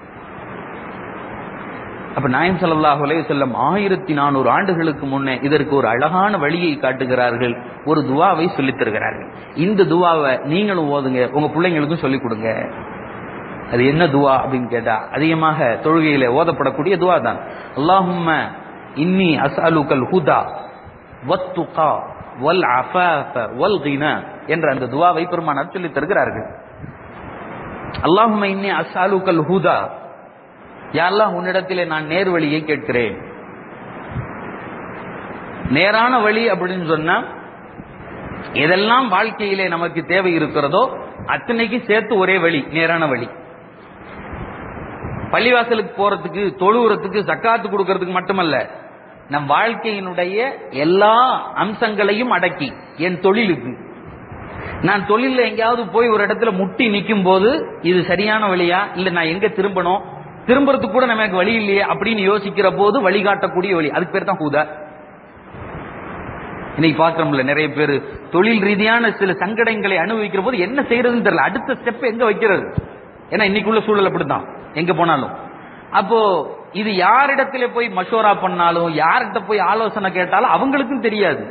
அப்ப நாயம் ஸல்லல்லாஹு அலைஹி வஸல்லம் ஆயிரத்தி நானூறு ஆண்டுகளுக்கு முன்னே இதற்கு ஒரு அழகான வழியை காட்டுகிறார்கள் ஒரு துவாவை சொல்லித் தருகிறார்கள் இந்த துவாவை நீங்களும் ஓதுங்க உங்க பிள்ளைங்களுக்கும் சொல்லிக் கொடுங்க அது என்ன துவா அப்படின்னு கேட்டா அதிகமாக தொழுகையில ஓதப்படக்கூடிய துவா தான் அல்லாஹும்ம இன்னி அஸ்அலுக்கல் ஹுதா வத்துகா வல் அஃபாஃப வல் கினா என்ற அந்த துவாவை பெருமானார் சொல்லித் தருகிறார்கள் அல்லாஹும்ம இன்னி அஸ்அலுக்கல் ஹுதா யா அல்லாஹ் உன்னிடத்திலே நான் நேர் வழியை கேட்கிறேன் நேரான வழி அப்படின்னு சொன்னா எதெல்லாம் வாழ்க்கையிலே நமக்கு தேவை இருக்கிறதோ அத்தனைக்கு சேர்த்து ஒரே வழி நேரான வழி பள்ளிவாசலுக்கு போறதுக்கு தொழுவுறதுக்கு சக்காத்து கொடுக்கறதுக்கு மட்டுமல்ல நம் வாழ்க்கையினுடைய எல்லா அம்சங்களையும் அடக்கி என் தொழிலுக்கு நான் தொழில எங்கேயாவது போய் ஒரு இடத்துல முட்டி நிற்கும் போது இது சரியான வழியா இல்ல நான் எங்க திரும்பணும் திரும்புறதுக்கு கூட நமக்கு வழி இல்லையே அப்படின்னு யோசிக்கிற போது வழிகாட்டக்கூடிய வழி அதுக்கு பேர் தான் ஹூதா இன்னைக்கு பார்க்கிறோம்ல நிறைய பேர் தொழில் ரீதியான சில சங்கடங்களை அனுபவிக்கிற போது என்ன செய்யறதுன்னு தெரியல அடுத்த ஸ்டெப் எங்க வைக்கிறது ஏன்னா இன்னைக்குள்ள சூழல் அப்படித்தான் எங்க போனாலும் அப்போ இது யாரிடத்துல போய் மஷோரா பண்ணாலும் யார்கிட்ட போய் ஆலோசனை கேட்டாலும் அவங்களுக்கும் தெரியாது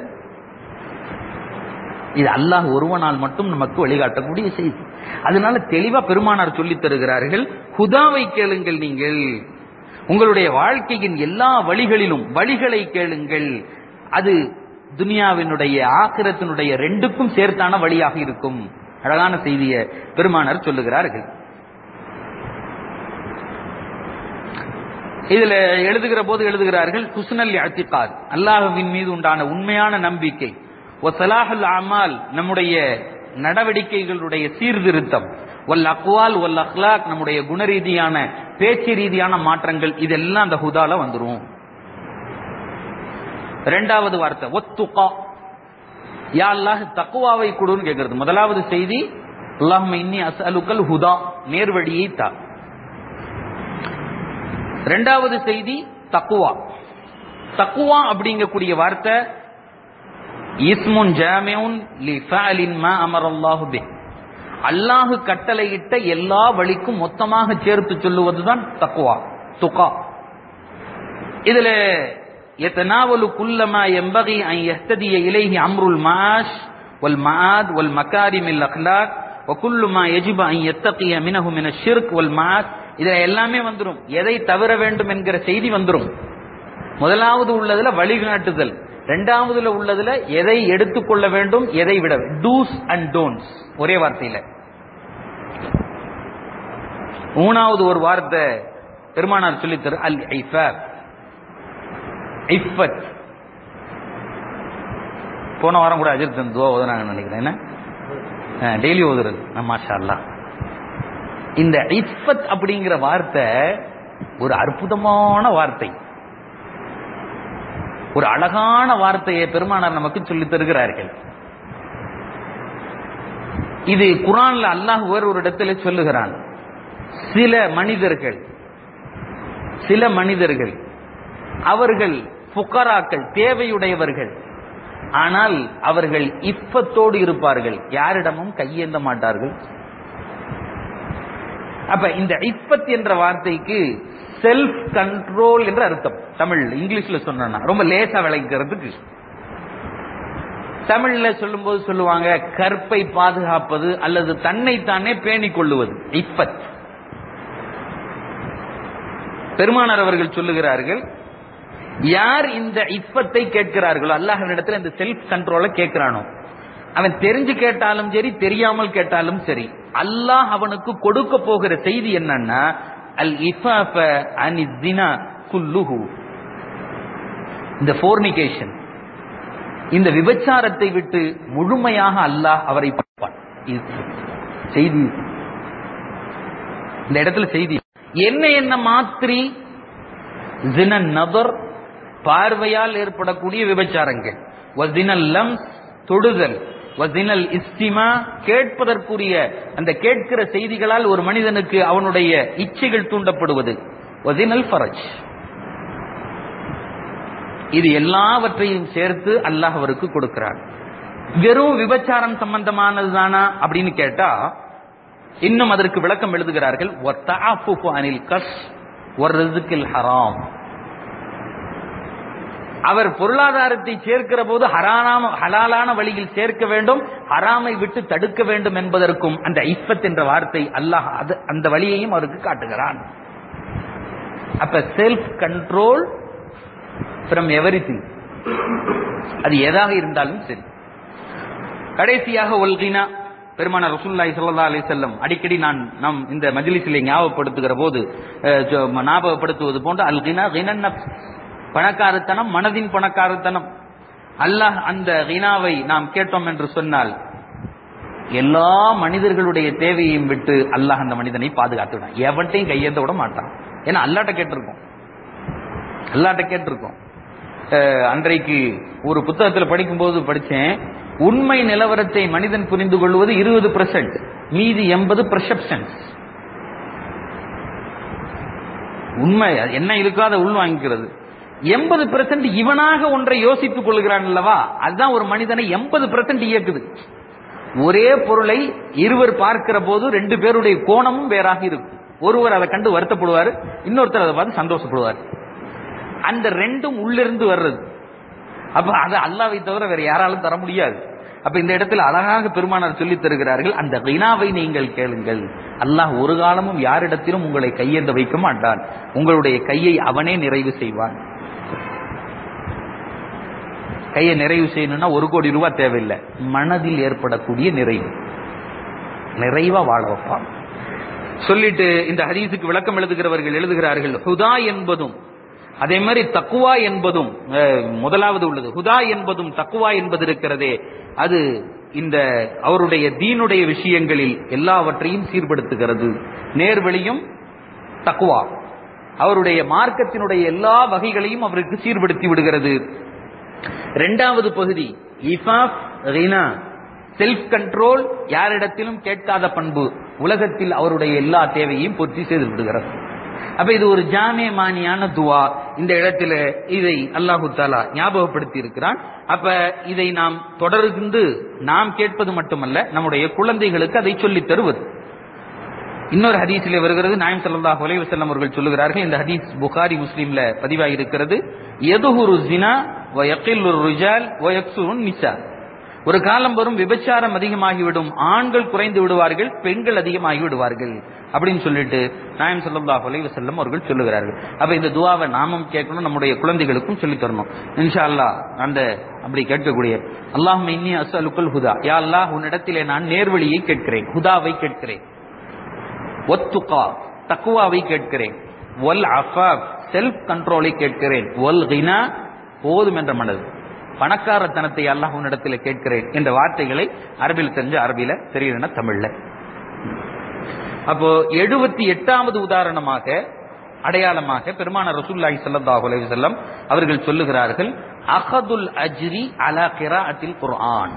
இது அல்லாஹ் ஒருவனால் மட்டும் நமக்கு வழிகாட்டக்கூடிய செய்தி அதனால தெளிவா பெருமானார் சொல்லித் தருகிறார்கள் ஹுதாவை கேளுங்கள் நீங்கள் உங்களுடைய வாழ்க்கையின் எல்லா வழிகளிலும் வழிகளை கேளுங்கள் அது துனியாவினுடைய ஆக்கிரத்தினுடைய ரெண்டுக்கும் சேர்த்தான வழியாக இருக்கும் அழகான செய்தியை பெருமானார் சொல்லுகிறார்கள் இதுல எழுதுகிற போது எழுதுகிறார்கள் குஸ்னல் அத்திகாத் அல்லாஹுவின் மீது உண்டான உண்மையான நம்பிக்கை ஒ சலாஹுல் அமால் நம்முடைய நடவடிக்கைகளுடைய சீர்திருத்தம் வல் அக்வால் வல் அஹ்லாக் நம்முடைய குண ரீதியான பேச்சு ரீதியான மாற்றங்கள் இதெல்லாம் அந்த ஹுதால வந்துரும் ரெண்டாவது வார்த்தை ஒத்துகா யா அல்லாஹ் தக்குவாவை கொடுன்னு கேட்கிறது முதலாவது செய்தி அல்லாஹும் இன்னி அஸ்அலுக்கல் ஹுதா நேர்வழியை தா ரெண்டாவது செய்தி தக்குவா தக்குவா அப்படிங்கக்கூடிய வார்த்தை இஸ்முன் ஜாமியுன் லி ஃபஅலின் மா அமரல்லாஹு பிஹ் அல்லாஹ் கட்டளையிட்ட எல்லா வழிக்கும் மொத்தமாக சேர்த்து சொல்லுவதுதான் தக்குவா துகா இதுல يتناول كل ما ينبغي أن يهتدي إليه أمر المعاش والمعاد والمكارم الأخلاق وكل ما يجب أن يتقي منه من الشرك والمعاد இதுல எல்லாமே வந்துரும் எதை தவிர வேண்டும் என்கிற செய்தி வந்துரும் முதலாவது உள்ளதுல வழிகாட்டுதல் இரண்டாவதுல உள்ளதுல எதை எடுத்துக்கொள்ள வேண்டும் எதை விட டூஸ் அண்ட் டோன்ட்ஸ் ஒரே வார்த்தையில மூணாவது ஒரு வார்த்தை பெருமானார் சொல்லித்தரு அல் ஐஃபாப் இஃபத் போன வாரம் கூட அஜித் தந்துவா ஓதுனாங்க நினைக்கிறேன் என்ன டெய்லி ஓதுறது மாஷா அல்லா இந்த இஃபத் அப்படிங்கிற வார்த்தை ஒரு அற்புதமான வார்த்தை ஒரு அழகான வார்த்தையை பெருமானார் நமக்கு சொல்லித் தருகிறார்கள் இது குரான்ல அல்லாஹ் வேறு ஒரு இடத்துல சொல்லுகிறான் சில மனிதர்கள் சில மனிதர்கள் அவர்கள் புக்கராக்கள் தேவையுடையவர்கள் ஆனால் அவர்கள் இப்பத்தோடு இருப்பார்கள் யாரிடமும் கையேந்த மாட்டார்கள் அப்ப இந்த இப்பத் என்ற வார்த்தைக்கு செல்ஃப் கண்ட்ரோல் என்று அர்த்தம் தமிழ் இங்கிலீஷ்ல சொன்னா ரொம்ப லேசா விளைக்கிறதுக்கு தமிழ்ல சொல்லும்போது சொல்லுவாங்க கற்பை பாதுகாப்பது அல்லது தன்னை தானே பேணிக் கொள்ளுவது இப்பத் பெருமானார் அவர்கள் சொல்லுகிறார்கள் யார் இந்த இப்பத்தை கேட்கிறார்களோ அல்லாஹ்விடத்தில் இந்த செல்ஃப் கண்ட்ரோலை கேட்கிறானோ அவன் தெரிஞ்சு கேட்டாலும் சரி தெரியாமல் கேட்டாலும் சரி அல்லாஹ் அவனுக்கு கொடுக்க போகிற செய்தி என்னன்னா அல் இஃபாஃப அனி தினா குல்லுஹு இந்த ஃபோர்னிகேஷன் இந்த விபச்சாரத்தை விட்டு முழுமையாக அல்லாஹ் அவரை பார்ப்பான் இது செய்தி இந்த இடத்துல செய்தி என்ன என்ன மாத்திரி ஜின நபர் பார்வையால் ஏற்படக்கூடிய விபச்சாரங்கள் வசினல் லம்ஸ் தொடுதல் வசினல் இஸ்திமா கேட்பதற்குரிய அந்த கேட்கிற செய்திகளால் ஒரு மனிதனுக்கு அவனுடைய இச்சைகள் தூண்டப்படுவது வசினல் ஃபரஜ் இது எல்லாவற்றையும் சேர்த்து அல்லாஹ் அவருக்கு கொடுக்கிறார் வெறும் விபச்சாரம் சம்பந்தமானது தானா அப்படின்னு கேட்டா இன்னும் அதற்கு விளக்கம் எழுதுகிறார்கள் அனில் கஷ் ஒரு ரிசுக்கில் ஹராம் அவர் பொருளாதாரத்தை சேர்க்கிற போது ஹரானாம ஹலாலான வழியில் சேர்க்க வேண்டும் ஹராமை விட்டு தடுக்க வேண்டும் என்பதற்கும் அந்த இஃபத் என்ற வார்த்தை அல்லாஹ் அது அந்த வழியையும் அவருக்கு காட்டுகிறான் அப்ப செல்ஃப் கண்ட்ரோல் ஃப்ரம் எவரி அது எதாக இருந்தாலும் சரி கடைசியாக ஒல்கினா பெருமான ரசூல்லாய் சல்லா அலி செல்லம் அடிக்கடி நான் நம் இந்த மஜ்லிஸிலே ஞாபகப்படுத்துகிற போது ஞாபகப்படுத்துவது போன்று அல் கினா கினன் பணக்காரத்தனம் மனதின் பணக்காரத்தனம் அல்லாஹ் அந்த கினாவை நாம் கேட்டோம் என்று சொன்னால் எல்லா மனிதர்களுடைய தேவையையும் விட்டு அல்லாஹ் அந்த மனிதனை பாதுகாத்துவிடான் எவன்ட்டையும் கையேந்த விட மாட்டான் ஏன்னா அல்லாட்ட கேட்டிருக்கோம் அல்லாட்ட கேட்டிருக்கோம் அன்றைக்கு ஒரு புத்தகத்தில் படிக்கும்போது படிச்சேன் உண்மை நிலவரத்தை மனிதன் புரிந்து கொள்வது இருபது பெர்சென்ட் மீதி எண்பது பெர்செப்ஷன்ஸ் உண்மை என்ன இருக்காத உள் வாங்கிக்கிறது எண்பது பெர்சென்ட் இவனாக ஒன்றை யோசித்துக் கொள்கிறான் அல்லவா அதுதான் ஒரு மனிதனை எண்பது பெர்சென்ட் இயக்குது ஒரே பொருளை இருவர் பார்க்கிற போது ரெண்டு பேருடைய கோணமும் வேறாக இருக்கும் ஒருவர் அதை கண்டு வருத்தப்படுவார் இன்னொருத்தர் அதை பார்த்து சந்தோஷப்படுவார் அந்த ரெண்டும் உள்ளிருந்து வர்றது அப்ப அதை அல்லாவை தவிர வேற யாராலும் தர முடியாது அப்ப இந்த இடத்துல அழகாக பெருமானார் சொல்லி தருகிறார்கள் அந்த வினாவை நீங்கள் கேளுங்கள் அல்லாஹ் ஒரு காலமும் யாரிடத்திலும் உங்களை கையேந்த வைக்க மாட்டான் உங்களுடைய கையை அவனே நிறைவு செய்வான் கையை நிறைவு செய்யணும்னா ஒரு கோடி ரூபாய் தேவையில்லை மனதில் ஏற்படக்கூடிய நிறைவு நிறைவா வாழ வைப்பான் சொல்லிட்டு இந்த ஹதீஸுக்கு விளக்கம் எழுதுகிறவர்கள் எழுதுகிறார்கள் ஹுதா என்பதும் அதே மாதிரி தக்குவா என்பதும் முதலாவது உள்ளது ஹுதா என்பதும் தக்குவா என்பது இருக்கிறதே அது இந்த அவருடைய தீனுடைய விஷயங்களில் எல்லாவற்றையும் சீர்படுத்துகிறது நேர்வழியும் தக்குவா அவருடைய மார்க்கத்தினுடைய எல்லா வகைகளையும் அவருக்கு சீர்படுத்தி விடுகிறது இரண்டாவது பகுதி இஃபாப் ரினா செல்ஃப் கண்ட்ரோல் யாரிடத்திலும் கேட்காத பண்பு உலகத்தில் அவருடைய எல்லா தேவையையும் பூர்த்தி செய்து விடுகிறது அப்ப இது ஒரு ஜாமியமானியான துவா இந்த இடத்துல இதை அல்லாஹு தாலா ஞாபகப்படுத்தி இருக்கிறான் அப்ப இதை நாம் தொடர்ந்து நாம் கேட்பது மட்டுமல்ல நம்முடைய குழந்தைகளுக்கு அதை சொல்லித் தருவது இன்னொரு ஹதீஸிலே வருகிறது நாயம் ஸல்லல்லாஹு அலைஹி வஸல்லம் அவர்கள் சொல்லுகிறார்கள் இந்த ஹதீஸ் புகாரி முஸ்லிம்ல பதிவாகி இருக்கிறது எதுஹுரு ஜினா வ யகில்லு ரிஜால் வ யக்சுருன் நிசா ஒரு காலம் வரும் விபச்சாரம் அதிகமாகிவிடும் ஆண்கள் குறைந்து விடுவார்கள் பெண்கள் அதிகமாகி விடுவார்கள் அப்படின்னு சொல்லிட்டு நாயம் ஸல்லல்லாஹு அலைஹி வஸல்லம் அவர்கள் சொல்லுகிறார்கள் அப்ப இந்த துஆவை நாமும் கேட்கணும் நம்முடைய குழந்தைகளுக்கும் சொல்லித் தரணும் இன்ஷா அல்லாஹ் அந்த அப்படி கேட்கக்கூடிய அல்லாஹும்ம இன்னி அஸ்அலுக்குல் ஹுதா யா அல்லாஹ் உன்னிடத்திலே நான் நேர்வழியை கேட்கிறேன் ஹுதாவை கேட்கிறேன் ஒத்துகா தக்குவாவை கேட்கிறேன் ஒல் அஃபாப் செல்ஃப் கண்ட்ரோலை கேட்கிறேன் ஒல் கினா போதும் என்ற மனது பணக்காரத்தனத்தை அல்லாஹ் உன்னிடத்தில் கேட்கிறேன் என்ற வார்த்தைகளை அரபில் தெரிஞ்ச அரபில தெரியுதுன்னா தமிழ்ல அப்போ எழுபத்தி எட்டாவது உதாரணமாக அடையாளமாக பெருமான ரசூல்லாஹி ஸல்லல்லாஹு அலைஹி வஸல்லம் அவர்கள் சொல்லுகிறார்கள் அஹதுல் அஜ்ரி அலா கிராஅத்தில் குர்ஆன்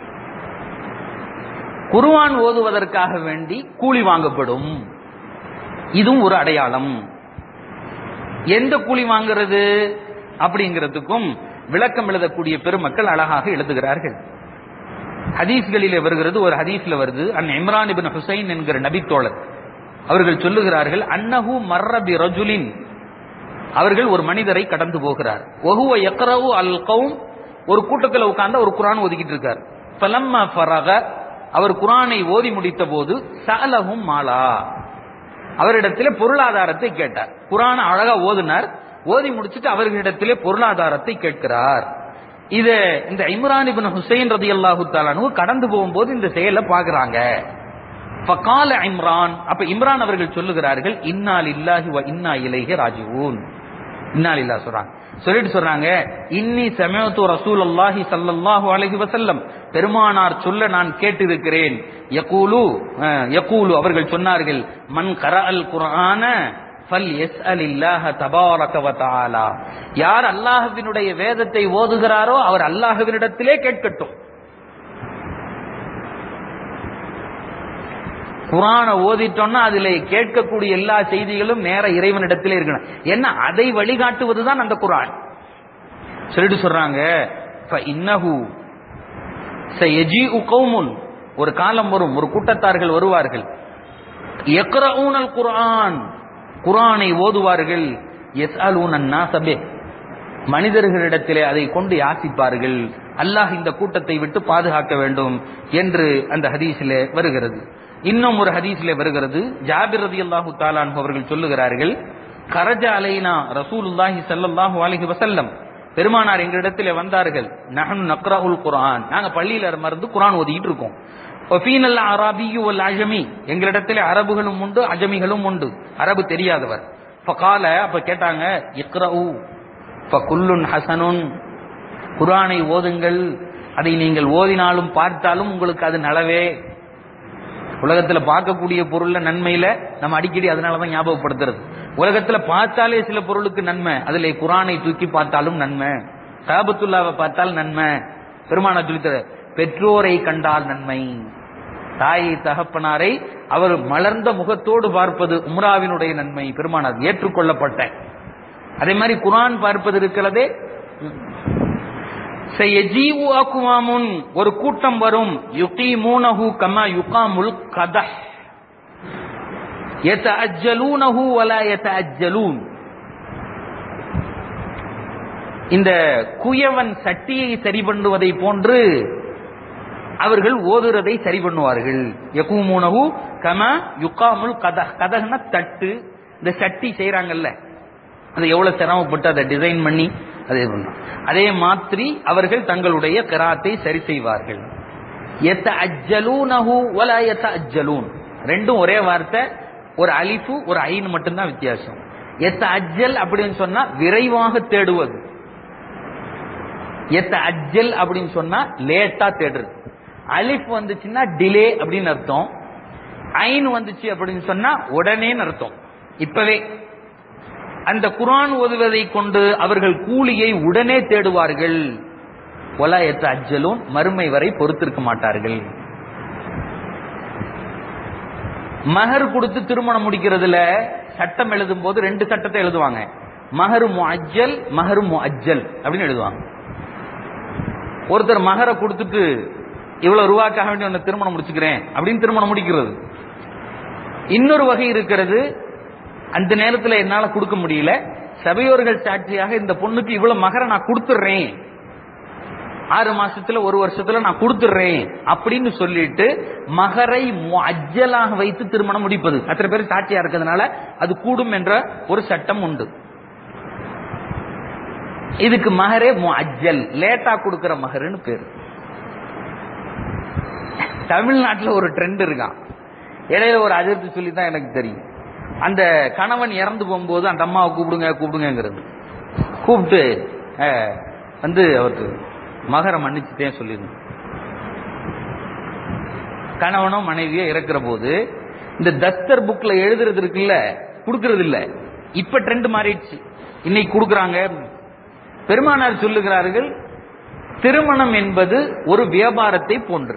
குர்ஆன் ஓதுவதற்காக வேண்டி கூலி வாங்கப்படும் இதுவும் ஒரு அடையாளம் எந்த கூலி வாங்குறது அப்படிங்கிறதுக்கும் விளக்கம் எழுதக்கூடிய பெருமக்கள் அழகாக எழுதுகிறார்கள் ஹதீஸ்களிலே வருகிறது ஒரு ஹதீஸ்ல வருது அன் இம்ரான் இபின் ஹுசைன் என்கிற நபித்தோழர் அவர்கள் சொல்லுகிறார்கள் அன்னஹு மர்ரபி ரஜுலின் அவர்கள் ஒரு மனிதரை கடந்து போகிறார் ஒஹுவ யக்ரவு அல் கௌம் ஒரு கூட்டத்தில் உட்கார்ந்து ஒரு குரான் ஓதிக்கிட்டு இருக்கார் ஃபலம்ம ஃபரக அவர் குரானை ஓதி முடித்த போது சலஹும் மாலா அவரிடத்திலே பொருளாதாரத்தை கேட்டார் குரான அழகா ஓதினார் ஓதி முடிச்சுட்டு அவர்களிடத்திலே பொருளாதாரத்தை கேட்கிறார் இத இந்த இம்ரான் இபின் ஹுசைன் ரதி அல்லாஹு தாலானு கடந்து போகும்போது இந்த செயலை பாக்குறாங்க ஃபகால இம்ரான் அப்ப இம்ரான் அவர்கள் சொல்லுகிறார்கள் இன்னால் இல்லாஹி வ இன்னா இலைஹி ராஜிவூன் இன்னால் இல்லா சொல்றாங்க சொல்லிட்டு சொல்றாங்க இன்னி சமயத்து ரசூல் அல்லாஹி சல்லல்லாஹு அலைஹி வசல்லம் பெருமானார் சொல்ல நான் கேட்டிருக்கிறேன் யகூலு அஹ், யகூலு அவர்கள் சொன்னார்கள் மன் கர அல் குர்ஆன ஃபல் யஸ்அல் இல்லாஹ தபாரக வ தஆலா யார் அல்லாஹ்வினுடைய வேதத்தை ஓதுகிறாரோ அவர் அல்லாஹ்வினிடத்திலே கேட்கட்டும் குரான ஓதிட்டோம்னா அதுல கேட்கக்கூடிய எல்லா செய்திகளும் நேர இறைவனிடத்திலே இருக்கணும் என்ன அதை வழிகாட்டுவதுதான் அந்த குரான் சொல்லிட்டு சொல்றாங்க இன்னஹு சயஜீஉ கௌமுன் ஒரு காலம் வரும் ஒரு கூட்டத்தார்கள் வருவார்கள் யக்ரஊனல் குர்ஆன் குர்ஆனை ஓதுவார்கள் யஸ்அலூன நாசபே மனிதர்களிடத்திலே அதை கொண்டு யாசிப்பார்கள் அல்லாஹ் இந்த கூட்டத்தை விட்டு பாதுகாக்க வேண்டும் என்று அந்த ஹதீஸிலே வருகிறது இன்னும் ஒரு ஹதீஸிலே வருகிறது ஜாபிர் ரதியல்லாஹு தாலான் அவர்கள் சொல்லுகிறார்கள் கரஜ அலைனா ரசூலுல்லாஹி ஸல்லல்லாஹு அலைஹி வஸல்லம் பெருமானார் எங்களிடத்திலே வந்தார்கள் நஹனு நக்ரஹுல் குர்ஆன் நாங்க பள்ளியில மருந்து குர்ஆன் ஓதிட்டு இருக்கோம் ஒஃபீனல் அரபியு வல் அஜமி எங்களிடத்திலே அரபுகளும் உண்டு அஜமிகளும் உண்டு அரபு தெரியாதவர் ஃபகால அப்ப கேட்டாங்க இக்ரஉ ஃபகுல்லுன் ஹசனுன் குர்ஆனை ஓதுங்கள் அதை நீங்கள் ஓதினாலும் பார்த்தாலும் உங்களுக்கு அது நலவே உலகத்துல பார்க்கக்கூடிய பொருள்ல நன்மையில நம்ம அடிக்கடி அதனாலதான் ஞாபகப்படுத்துறது உலகத்துல பார்த்தாலே சில பொருளுக்கு நன்மை அதுல குரானை தூக்கி பார்த்தாலும் நன்மை சாபத்துல்லாவை பார்த்தால் நன்மை பெருமான சொல்லித்தர பெற்றோரை கண்டால் நன்மை தாயை தகப்பனாரை அவர் மலர்ந்த முகத்தோடு பார்ப்பது உம்ராவினுடைய நன்மை பெருமானார் ஏற்றுக்கொள்ளப்பட்ட அதே மாதிரி குரான் பார்ப்பது இருக்கிறதே சயஜீவு அக்குவாமுன் ஒரு கூட்டம் வரும் யுகீமூனஹு கமா யுகாமுல் கதஹ் யதஅஜ்ஜலூனஹு வலா யதஅஜ்ஜலூன் இந்த குயவன் சட்டியை சரி பண்ணுவதை போன்று அவர்கள் ஓதுறதை சரி பண்ணுவார்கள் யகூமூனஹு கமா யுகாமுல் கதஹ் கதஹ்னா தட்டு இந்த சட்டி செய்றாங்கல்ல அது எவ்வளவு சிரமப்பட்டு அதை டிசைன் பண்ணி அதே பண்ணலாம் அதே மாதிரி அவர்கள் தங்களுடைய கிராத்தை சரி செய்வார்கள் எத்த அஜ்ஜலூனஹு வலா எத்த அஜ்ஜலூன் ரெண்டும் ஒரே வார்த்தை ஒரு அலிஃபு ஒரு ஐன் மட்டும்தான் வித்தியாசம் எத்த அஜ்ஜல் அப்படின்னு சொன்னா விரைவாக தேடுவது எத்த அஜ்ஜல் அப்படின்னு சொன்னா லேட்டா தேடுறது அலிஃப் வந்துச்சுன்னா டிலே அப்படின்னு அர்த்தம் ஐன் வந்துச்சு அப்படின்னு சொன்னா உடனேன்னு அர்த்தம் இப்பவே அந்த குர்ஆன் ஓதுவதை கொண்டு அவர்கள் கூலியை உடனே தேடுவார்கள் ஒலாயத்து அஜ்ஜலும் மறுமை வரை பொறுத்திருக்க மாட்டார்கள் மகர் கொடுத்து திருமணம் முடிக்கிறதுல சட்டம் எழுதும் போது ரெண்டு சட்டத்தை எழுதுவாங்க மகரு முஅஜ்ஜல் மகரு முஅஜ்ஜல் அப்படின்னு எழுதுவாங்க ஒருத்தர் மகரை கொடுத்துட்டு இவ்வளவு ரூபாய்க்காக வேண்டி உன்னை திருமணம் முடிச்சுக்கிறேன் அப்படின்னு திருமணம் முடிக்கிறது இன்னொரு வகை இருக்கிறது அந்த நேரத்துல என்னால கொடுக்க முடியல சபையோர்கள் சாட்சியாக இந்த பொண்ணுக்கு இவ்வளவு மகரை நான் கொடுத்துடுறேன் ஆறு மாசத்துல ஒரு வருஷத்துல நான் கொடுத்துடுறேன் அப்படின்னு சொல்லிட்டு மகரை அஜ்ஜலாக வைத்து திருமணம் முடிப்பது அத்தனை பேர் சாட்சியா இருக்கிறதுனால அது கூடும் என்ற ஒரு சட்டம் உண்டு இதுக்கு மகரே அஜ்ஜல் லேட்டா கொடுக்கிற மகருன்னு பேரு தமிழ்நாட்டுல ஒரு ட்ரெண்ட் இருக்கான் இடையில ஒரு அதிர்ச்சி சொல்லி தான் எனக்கு தெரியும் அந்த கணவன் இறந்து போகும்போது அந்த அம்மாவை கூப்பிடுங்க கூப்பிடுங்கிறது கூப்பிட்டு அஹ், வந்து அவருக்கு மகரை மன்னிச்சுட்டேன் சொல்லிருந்தேன் கணவனோ மனைவியோ இறக்குற போது இந்த தஸ்தர் புக்ல எழுதுறது இருக்குல்ல கொடுக்கறது இல்ல இப்ப ட்ரெண்ட் மாறிடுச்சு இன்னைக்கு கொடுக்கறாங்க பெருமானார் சொல்லுகிறார்கள் திருமணம் என்பது ஒரு வியாபாரத்தை போன்று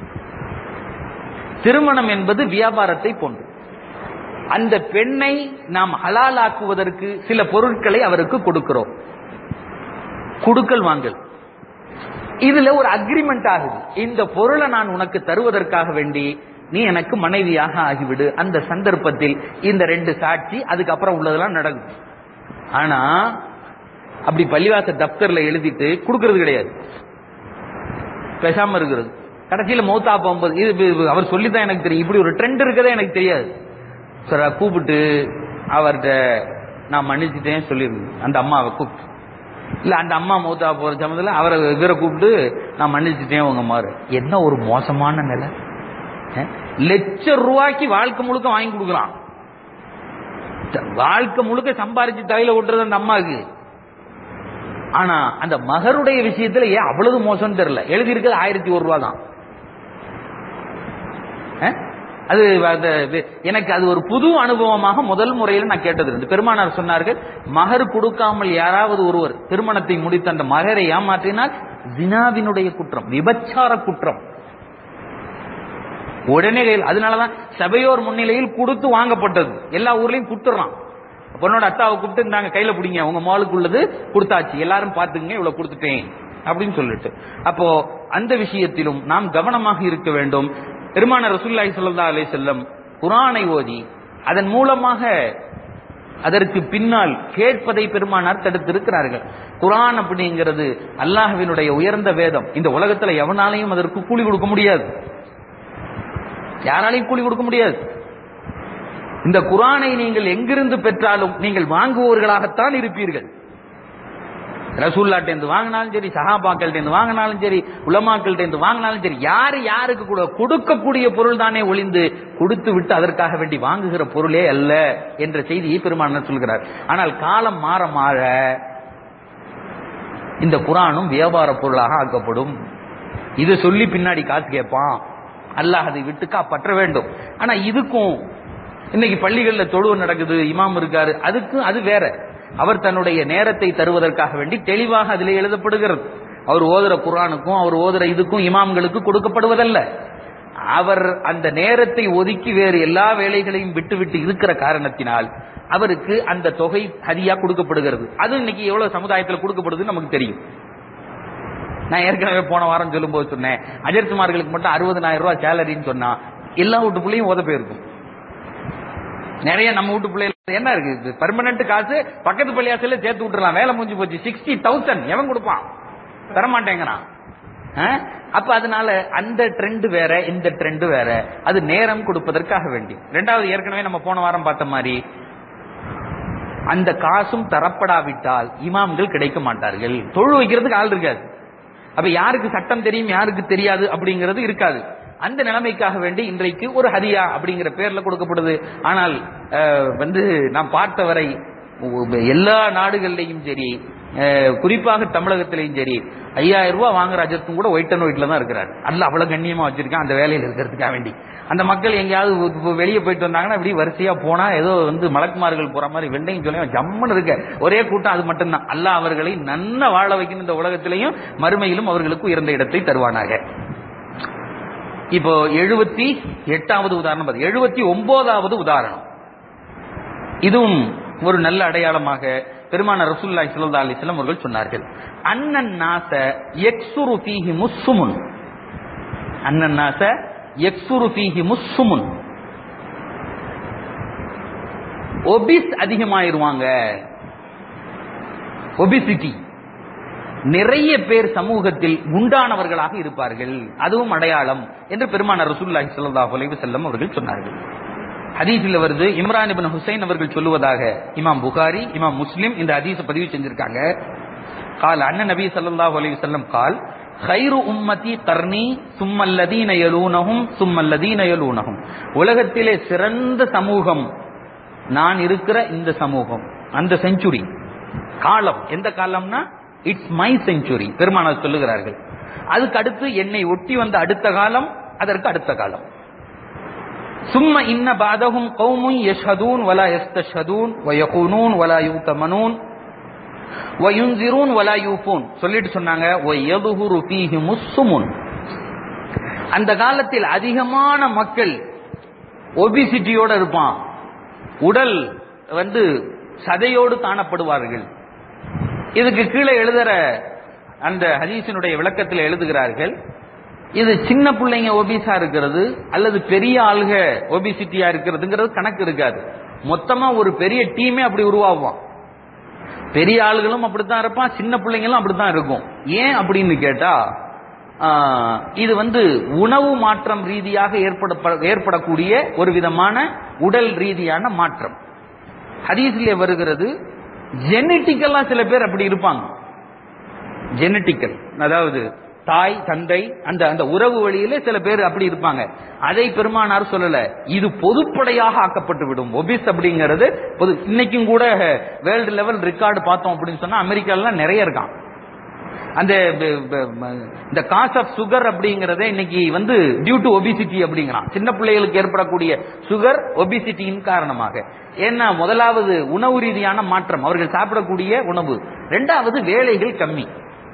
திருமணம் என்பது வியாபாரத்தை போன்று அந்த பெண்ணை நாம் ஹலாலாக்குவதற்கு சில பொருட்களை அவருக்கு கொடுக்கிறோம் கொடுக்கல் வாங்கல் இதுல ஒரு அக்ரிமெண்ட் ஆகுது இந்த பொருளை நான் உனக்கு தருவதற்காக வேண்டி நீ எனக்கு மனைவியாக ஆகிவிடு அந்த சந்தர்ப்பத்தில் இந்த ரெண்டு சாட்சி அதுக்கப்புறம் உள்ளதெல்லாம் நடக்கும் ஆனா அப்படி பள்ளிவாச தப்தர்ல எழுதிட்டு கொடுக்கறது கிடையாது பேசாம இருக்கிறது கடைசியில மௌத்தா போகும்போது இது இது அவர் சொல்லித்தான் எனக்கு தெரியும் இப்படி ஒரு ட்ரெண்ட் இருக்கதே எனக்கு தெரியாது சார் கூப்பிட்டு அவர்கிட்ட நான் மன்னிச்சுட்டேன் சொல்லியிருந்தேன் அந்த அம்மாவை கூப்பிட்டு இல்ல அந்த அம்மா மௌத்தா போற சமயத்துல அவரை இவரை கூப்பிட்டு நான் மன்னிச்சுட்டேன் உங்க மாறு என்ன ஒரு மோசமான நிலை அஹ்? லட்சம் ரூபாய்க்கு வாழ்க்கை முழுக்க வாங்கி கொடுக்குறான் வாழ்க்கை முழுக்க சம்பாரிச்சு தலையில ஓட்டுறது அந்த அம்மாவுக்கு ஆனா அந்த மகருடைய விஷயத்துல ஏன் அவ்வளவு மோசம் தெரியல எழுதி இருக்கிறது ஆயிரத்தி ஒரு ரூபா தான் அஹ்? அது அந்த வி- எனக்கு அது ஒரு புது அனுபவமாக முதல் முறையில் நான் கேட்டது இருந்து பெருமானார் சொன்னார்கள் மகர் கொடுக்காமல் யாராவது ஒருவர் திருமணத்தை முடித்த அந்த மகரை ஏமாற்றினால் ஜினாவினுடைய குற்றம் விபச்சார குற்றம் உடனே கையில் அதனாலதான் சபையோர் முன்னிலையில் கொடுத்து வாங்கப்பட்டது எல்லா ஊர்லயும் கொடுத்துறான் பொண்ணோட அத்தாவை கூப்பிட்டு இந்தாங்க கையில பிடிங்க உங்க மாலுக்கு உள்ளது கொடுத்தாச்சு எல்லாரும் பாத்துங்க இவ்வளவு கொடுத்துட்டேன் அப்படின்னு சொல்லிட்டு அப்போ அந்த விஷயத்திலும் நாம் கவனமாக இருக்க வேண்டும் பெருமான ரசூல்லாய் ஸல்லல்லாஹு அலைஹி செல்லம் குரானை ஓதி அதன் மூலமாக அதற்கு பின்னால் கேட்பதை பெருமானார் தடுத்திருக்கிறார்கள் குரான் அப்படிங்கிறது அல்லாஹ்வினுடைய உயர்ந்த வேதம் இந்த உலகத்துல எவனாலையும் அதற்கு கூலி கொடுக்க முடியாது யாராலையும் கூலி கொடுக்க முடியாது இந்த குரானை நீங்கள் எங்கிருந்து பெற்றாலும் நீங்கள் வாங்குவோர்களாகத்தான் இருப்பீர்கள் ரசூல்லாட்டேந்து வாங்கினாலும் சரி சஹாபாக்கள்டேந்து வாங்கினாலும் சரி உலமாக்கள்டேந்து வாங்கினாலும் சரி யாரு யாருக்கு கூட கொடுக்கக்கூடிய பொருள் தானே ஒளிந்து கொடுத்து விட்டு அதற்காக வேண்டி வாங்குகிற பொருளே அல்ல என்ற செய்தியை பெருமானார் சொல்கிறார் ஆனால் காலம் மாற மாற இந்த குரானும் வியாபார பொருளாக ஆக்கப்படும் இதை சொல்லி பின்னாடி காசு கேட்பான் அல்லாஹ் அதை விட்டு காப்பாற்ற வேண்டும் ஆனா இதுக்கும் இன்னைக்கு பள்ளிகள்ல தொழுவு நடக்குது இமாம் இருக்காரு அதுக்கும் அது வேற அவர் தன்னுடைய நேரத்தை தருவதற்காக வேண்டி தெளிவாக அதிலே எழுதப்படுகிறது அவர் ஓதுற குரானுக்கும் அவர் ஓதுற இதுக்கும் இமாம்களுக்கு கொடுக்கப்படுவதல்ல அவர் அந்த நேரத்தை ஒதுக்கி வேறு எல்லா வேலைகளையும் விட்டு விட்டு இருக்கிற காரணத்தினால் அவருக்கு அந்த தொகை ஹதியா கொடுக்கப்படுகிறது அது இன்னைக்கு எவ்வளவு சமுதாயத்தில் கொடுக்கப்படுதுன்னு நமக்கு தெரியும் நான் ஏற்கனவே போன வாரம் சொல்லும்போது சொன்னேன் அஜர்குமார்களுக்கு மட்டும் அறுபதனாயிரம் ரூபாய் சேலரின்னு சொன்னா எல்லா வீட்டு பிள்ளையும் ஓத போயிருக்கும் நிறைய நம்ம வீட்டு பிள்ளைகள் என்ன இருக்கு பர்மனன்ட் காசு பக்கத்து பள்ளியாசல சேர்த்து விட்டுறலாம் வேலை முடிஞ்சு போச்சு சிக்ஸ்டி தௌசண்ட் எவன் கொடுப்பான் தரமாட்டேங்கிறான் ஆ? அப்ப அதனால அந்த ட்ரெண்ட் வேற இந்த ட்ரெண்ட் வேற அது நேரம் கொடுப்பதற்காக வேண்டி ரெண்டாவது ஏற்கனவே நம்ம போன வாரம் பார்த்த மாதிரி அந்த காசும் தரப்படாவிட்டால் இமாம்கள் கிடைக்க மாட்டார்கள் தொழு வைக்கிறதுக்கு ஆள் இருக்காது அப்ப யாருக்கு சட்டம் தெரியும் யாருக்கு தெரியாது அப்படிங்கிறது இருக்காது அந்த நிலைமைக்காக வேண்டி இன்றைக்கு ஒரு ஹதியா அப்படிங்கிற பேர்ல கொடுக்கப்படுது ஆனால் அஹ், வந்து நாம் பார்த்தவரை உ- எல்லா நாடுகள்லையும் சரி அஹ், குறிப்பாக தமிழகத்திலையும் சரி ஐயாயிரம் ரூபாய் வாங்குற அஜத்தும் கூட ஒயிட் அண்ட் ஒயிட்ல தான் இருக்கிறார் அல்ல அவ்வளவு கண்ணியமா வச்சிருக்கான் அந்த வேலையில இருக்கிறதுக்காக வேண்டி அந்த மக்கள் எங்கேயாவது உ- வெளியே போயிட்டு வந்தாங்கன்னா இப்படி வரிசையா போனா ஏதோ வந்து மலக்குமார்கள் போற மாதிரி வெண்டையும் சொல்லி ஜம்முன்னு இருக்க ஒரே கூட்டம் அது மட்டும்தான் அல்லாஹ் அவர்களை நன்ன வாழ வைக்கணும் இந்த உலகத்திலையும் மறுமையிலும் அவர்களுக்கு உயர்ந்த இடத்தை தருவானாக இப்போ எழுபத்தி எட்டாவது உதாரணம் பாரு. எழுபத்தி ஒன்பதாவது உதாரணம் இதுவும் ஒரு நல்ல அடையாளமாக பெருமான ரசூலுல்லாஹி ஸல்லல்லாஹு அலைஹி வஸல்லம் அவர்கள் சொன்னார்கள் அன்னன் நாச யக்ஸுரு ஃபீஹி முஸ்ஸுமுன் அன்னன் நாச யக்ஸுரு ஃபீஹி முஸ்ஸுமுன் ஒபிஸ் அதிகமாயிருவாங்க ஒபிசிட்டி நிறைய பேர் சமூகத்தில் குண்டானவர்களாக இருப்பார்கள் அதுவும் அடையாளம் என்று பெருமான ரசூலுல்லாஹி ஸல்லல்லாஹு அலைஹி வஸல்லம் அவர்கள் சொன்னார்கள் ஹதீஸில் வருது இம்ரான் இப்னு ஹுசைன் அவர்கள் சொல்லுவதாக இமாம் புகாரி இமாம் முஸ்லிம் இந்த ஹதீஸ பதிவு செஞ்சிருக்காங்க கால் அண்ணன் நபி ஸல்லல்லாஹு அலைஹி வஸல்லம் கால் خير உம்மதி கர்ணி சும்மல்லதீன யலூனஹும் சும்மல்லதீன யலூனஹும் உலகத்திலே சிறந்த சமூகம் நான் இருக்கிற இந்த சமூகம் அந்த செஞ்சுரி காலம் எந்த காலம்னா இட்ஸ் மை செஞ்சுரி பெருமானார் சொல்லுகிறார்கள் அதுக்கு அடுத்து என்னை ஒட்டி வந்த அடுத்த காலம் அதற்கு அடுத்த காலம் சும்ம இன்ன பாதகும் கௌமுன் யஷ்ஹதூன் வலா யஸ்தஷ்ஹதூன் வயகூனூன் வலா யூத்தமனூன் வயுன்சிரூன் வலா யூஃபூன் சொல்லிட்டு சொன்னாங்க வயதுஹுரு ஃபீஹி முஸ்ஸுமுன் அந்த காலத்தில் அதிகமான மக்கள் ஒபிசிட்டியோட இருப்பான் உடல் வந்து சதையோடு காணப்படுவார்கள் இதுக்கு கீழே எழுதுற அந்த ஹதீஸினுடைய விளக்கத்தில் எழுதுகிறார்கள் இது சின்ன பிள்ளைங்க ஒபிஸா இருக்கிறது அல்லது பெரிய ஆளுக ஒபிசிட்டியா இருக்கிறதுங்கிறது கணக்கு இருக்காது மொத்தமா ஒரு பெரிய டீமே அப்படி உருவாகுவான் பெரிய ஆளுகளும் அப்படித்தான் இருப்பான் சின்ன பிள்ளைங்களும் அப்படித்தான் இருக்கும் ஏன் அப்படின்னு கேட்டா ஆஹ், இது வந்து உணவு மாற்றம் ரீதியாக ஏற்பட ஏற்படக்கூடிய ஒரு விதமான உடல் ரீதியான மாற்றம் ஹதீஸ்ல வருகிறது ஜெனட்டிக்கலா சில பேர் அப்படி இருப்பாங்க ஜெனட்டிக்கல் அதாவது தாய் தந்தை அந்த அந்த உறவு வழியில சில பேர் அப்படி இருப்பாங்க அதை பெருமானார் சொல்லல இது பொதுப்படையாக ஆக்கப்பட்டு விடும் ஒபிஸ் அப்படிங்கிறது பொது இன்னைக்கும் கூட வேர்ல்டு லெவல் ரெக்கார்டு பார்த்தோம் அப்படின்னு சொன்னா அமெரிக்கால நிறைய இருக்கான் அந்த ப- ப- ம- இந்த காஸ் ஆஃப் சுகர் அப்படிங்கறதே இன்னைக்கு வந்து டியூ டு ஒபிசிட்டி அப்படிங்கிறான் சின்ன பிள்ளைகளுக்கு ஏற்படக்கூடிய சுகர் ஒபிசிட்டியின் காரணமாக ஏன்னா முதலாவது உணவு ரீதியான மாற்றம் அவர்கள் சாப்பிடக்கூடிய உணவு ரெண்டாவது வேலைகள் கம்மி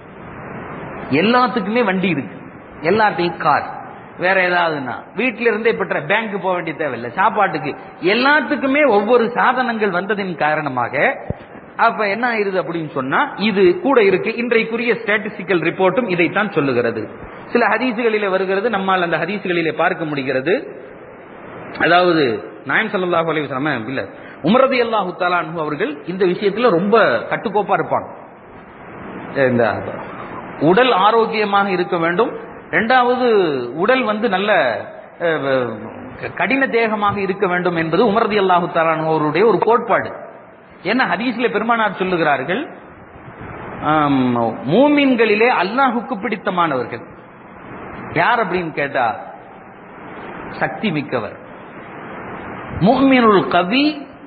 எல்லாத்துக்குமே வண்டி இருக்கு எல்லாத்தையும் கார் வேற ஏதாவதுன்னா வீட்டில இருந்தே பெற்ற பேங்க் போக வேண்டிய தேவையில்லை சாப்பாட்டுக்கு எல்லாத்துக்குமே ஒவ்வொரு சாதனங்கள் வந்ததின் காரணமாக அப்ப என்ன ஆயிருது அப்படின்னு சொன்னா இது கூட இருக்கு இன்றைக்குரிய ஸ்டாட்டிஸ்டிக்கல் ரிப்போர்ட்டும் இதைத்தான் சொல்லுகிறது சில ஹதீசுகளிலே வருகிறது நம்மால் அந்த ஹதீசுகளிலே பார்க்க முடிகிறது அதாவது நாயம் ஸல்லல்லாஹு அலைஹி வஸல்லம் இல்ல உமரது அல்லாஹு தஆலாஹு அவர்கள் இந்த விஷயத்துல ரொம்ப கட்டுக்கோப்பா இருப்பாங்க இந்த உடல் ஆரோக்கியமாக இருக்க வேண்டும் இரண்டாவது உடல் வந்து நல்ல அஹ், கடின தேகமாக இருக்க வேண்டும் என்பது உமரதி அல்லாஹு தஆலாஹு அவருடைய ஒரு கோட்பாடு என்ன ஹதீஸ்ல பெருமானார் சொல்லுகிறார்கள் ஆம், மூமின்களிலே அல்லாஹுக்கு பிடித்தமானவர்கள் யார் அப்படின்னு கேட்டா சக்தி மிக்கவர் முஃமினுல் கவி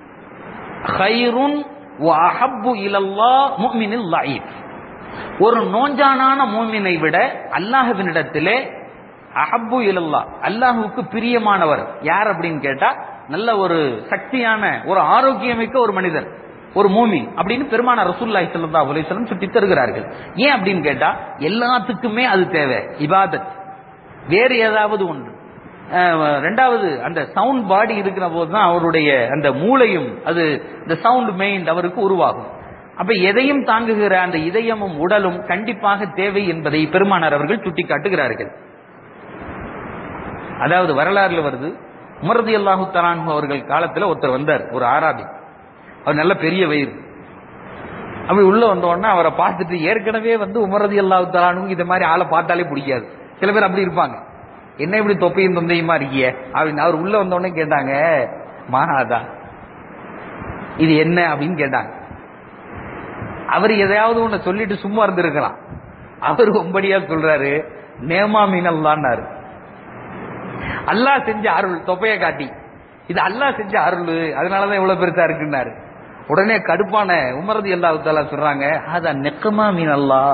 ஹைருன் வ அஹப்பு இலல்லாஹ் முஃமினில் லஈஃப் ஒரு நோஞ்சானான மூமினை விட அல்லாஹ்வினிடத்திலே அஹப்பு இலல்லாஹ் அல்லாஹ்வுக்கு பிரியமானவர் யார் அப்படின்னு கேட்டா நல்ல ஒரு சக்தியான ஒரு ஆரோக்கியமிக்க ஒரு மனிதர் ஒரு மூமின் அப்படின்னு பெருமான ரசூல்லாய் ஸல்லல்லாஹு அலைஹி வஸல்லம் சுட்டி தருகிறார்கள் ஏன் அப்படின்னு கேட்டா எல்லாத்துக்குமே அது தேவை இபாதத் வேறு ஏதாவது ஒன்று அஹ், ரெண்டாவது அந்த சவுண்ட் பாடி இருக்கிற போது தான் அவருடைய அந்த மூளையும் அது இந்த சவுண்ட் மைண்ட் அவருக்கு உருவாகும் அப்ப எதையும் தாங்குகிற அந்த இதயமும் உடலும் கண்டிப்பாக தேவை என்பதை பெருமானார் அவர்கள் சுட்டிக்காட்டுகிறார்கள் அதாவது வரலாறுல வருது உமரதி அல்லாஹு தலான்ஹு அவர்கள் காலத்துல ஒருத்தர் வந்தார் ஒரு ஆராபி அவர் நல்ல பெரிய வயிறு அப்படி உள்ள வந்த உடனே அவரை பார்த்துட்டு ஏற்கனவே வந்து உமரதி அல்லாஹு தலானு இந்த மாதிரி ஆளை பார்த்தாலே பிடிக்காது சில பேர் அப்படி இருப்பாங்க என்ன இப்படி தொப்பையும் தொந்தையுமா இருக்கிய அப்படின்னு அவர் உள்ள வந்த உடனே கேட்டாங்க மாகாதா இது என்ன அப்படின்னு கேட்டாங்க அவர் எதையாவது ஒண்ணு சொல்லிட்டு சும்மா இருந்திருக்கலாம் அவர் ஒம்படியா சொல்றாரு நேமா மீனல்லான்னாரு அல்லாஹ் செஞ்ச அருள் தொப்பைய காட்டி இது அல்லாஹ் செஞ்ச அருள் அதனாலதான் இவ்வளவு பெருசா இருக்குன்னாரு உடனே கடுப்பான உமரது எல்லாத்தால சொல்றாங்க அதான் நெக்கமா மீன் அல்லா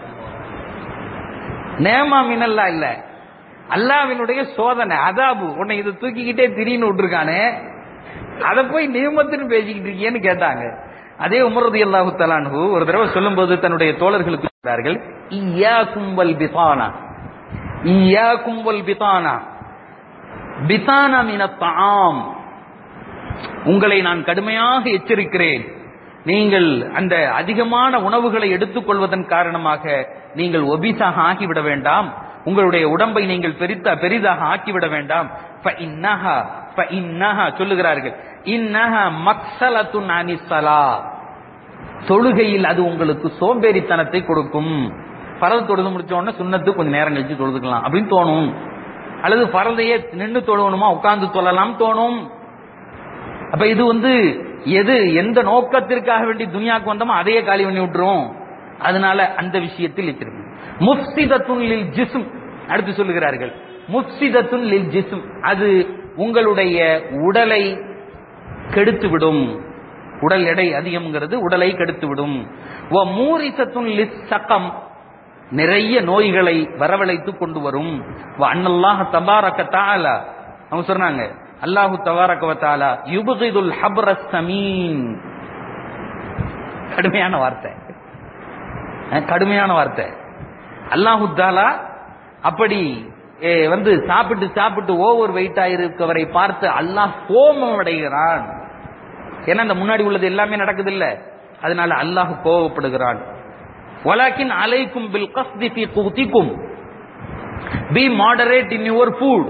நேமா மீனல்லா இல்ல அல்லாவினுடைய சோதனை அதாபு உன்னை இது தூக்கிக்கிட்டே திடீர்னு விட்டுருக்கானே அதை போய் நியமத்துன்னு பேசிக்கிட்டு இருக்கியேன்னு கேட்டாங்க அதே உமரது அல்லாஹு தலானு ஒரு தடவை சொல்லும்போது தன்னுடைய தோழர்களுக்கு சொல்றார்கள் இயா கும்பல் பிதானா இயா கும்பல் பிதானா பிதானா மினத்தாம் உங்களை நான் கடுமையாக எச்சரிக்கிறேன் நீங்கள் அந்த அதிகமான உணவுகளை எடுத்துக்கொள்வதன் காரணமாக நீங்கள் ஒபிசாக ஆகிவிட வேண்டாம் உங்களுடைய உடம்பை நீங்கள் பெரித்த பெரிதாக ஆக்கிவிட வேண்டாம் فإنها فإنها சொல்லுகிறார்கள் இன்னஹா மக்சலத்துன் அனிசலா தொழுகையில் அது உங்களுக்கு சோம்பேறித்தனத்தை கொடுக்கும் பரல் தொழுது முடிச்ச உடனே சுண்ணத்து கொஞ்சம் நேரம் கழிச்சு தொழுதுக்கலாம் அப்படின்னு தோணும் அல்லது பரதையே நின்று தொழுவணுமா உட்கார்ந்து தொழலாம் தோணும் அப்ப இது வந்து எது எந்த நோக்கத்திற்காக வேண்டி துனியாக்கு வந்தோமோ அதையே காலி பண்ணி விட்டுரும் அதனால அந்த விஷயத்தில் வச்சிருக்கும் முஃப்சிதத்துன் லில் ஜிஸ்ம் அடுத்து சொல்லுகிறார்கள் முஃப்சிதத்துன் லில் ஜிஸ்ம் அது உங்களுடைய உடலை கெடுத்து விடும் உடல் எடை அதிகம்ங்கிறது உடலை கெடுத்து விடும் வ மூரிசத்துன் லிஸ் சக்கம் நிறைய நோய்களை வரவழைத்து கொண்டு வரும் வ அன்னல்லாஹ் தபாரக தஆலா அவங்க சொன்னாங்க அல்லாஹு தபாரக வ தஆலா யுப்கிதுல் ஹப்ர சமீன் கடுமையான வார்த்தை அஹ், கடுமையான வார்த்தை அல்லாஹு தாலா அப்படி ஏ, வந்து சாப்பிட்டு சாப்பிட்டு ஓவர் வெயிட் ஆயிருக்கவரை பார்த்து அல்லாஹ் கோபம் அடைகிறான் ஏன்னா இந்த முன்னாடி உள்ளது எல்லாமே நடக்குது இல்ல அதனால அல்லாஹ் கோபப்படுகிறான் வலாக்கின் அலைக்கும் பில் கஸ்தி ஃபி குத்திக்கும் be moderate in your food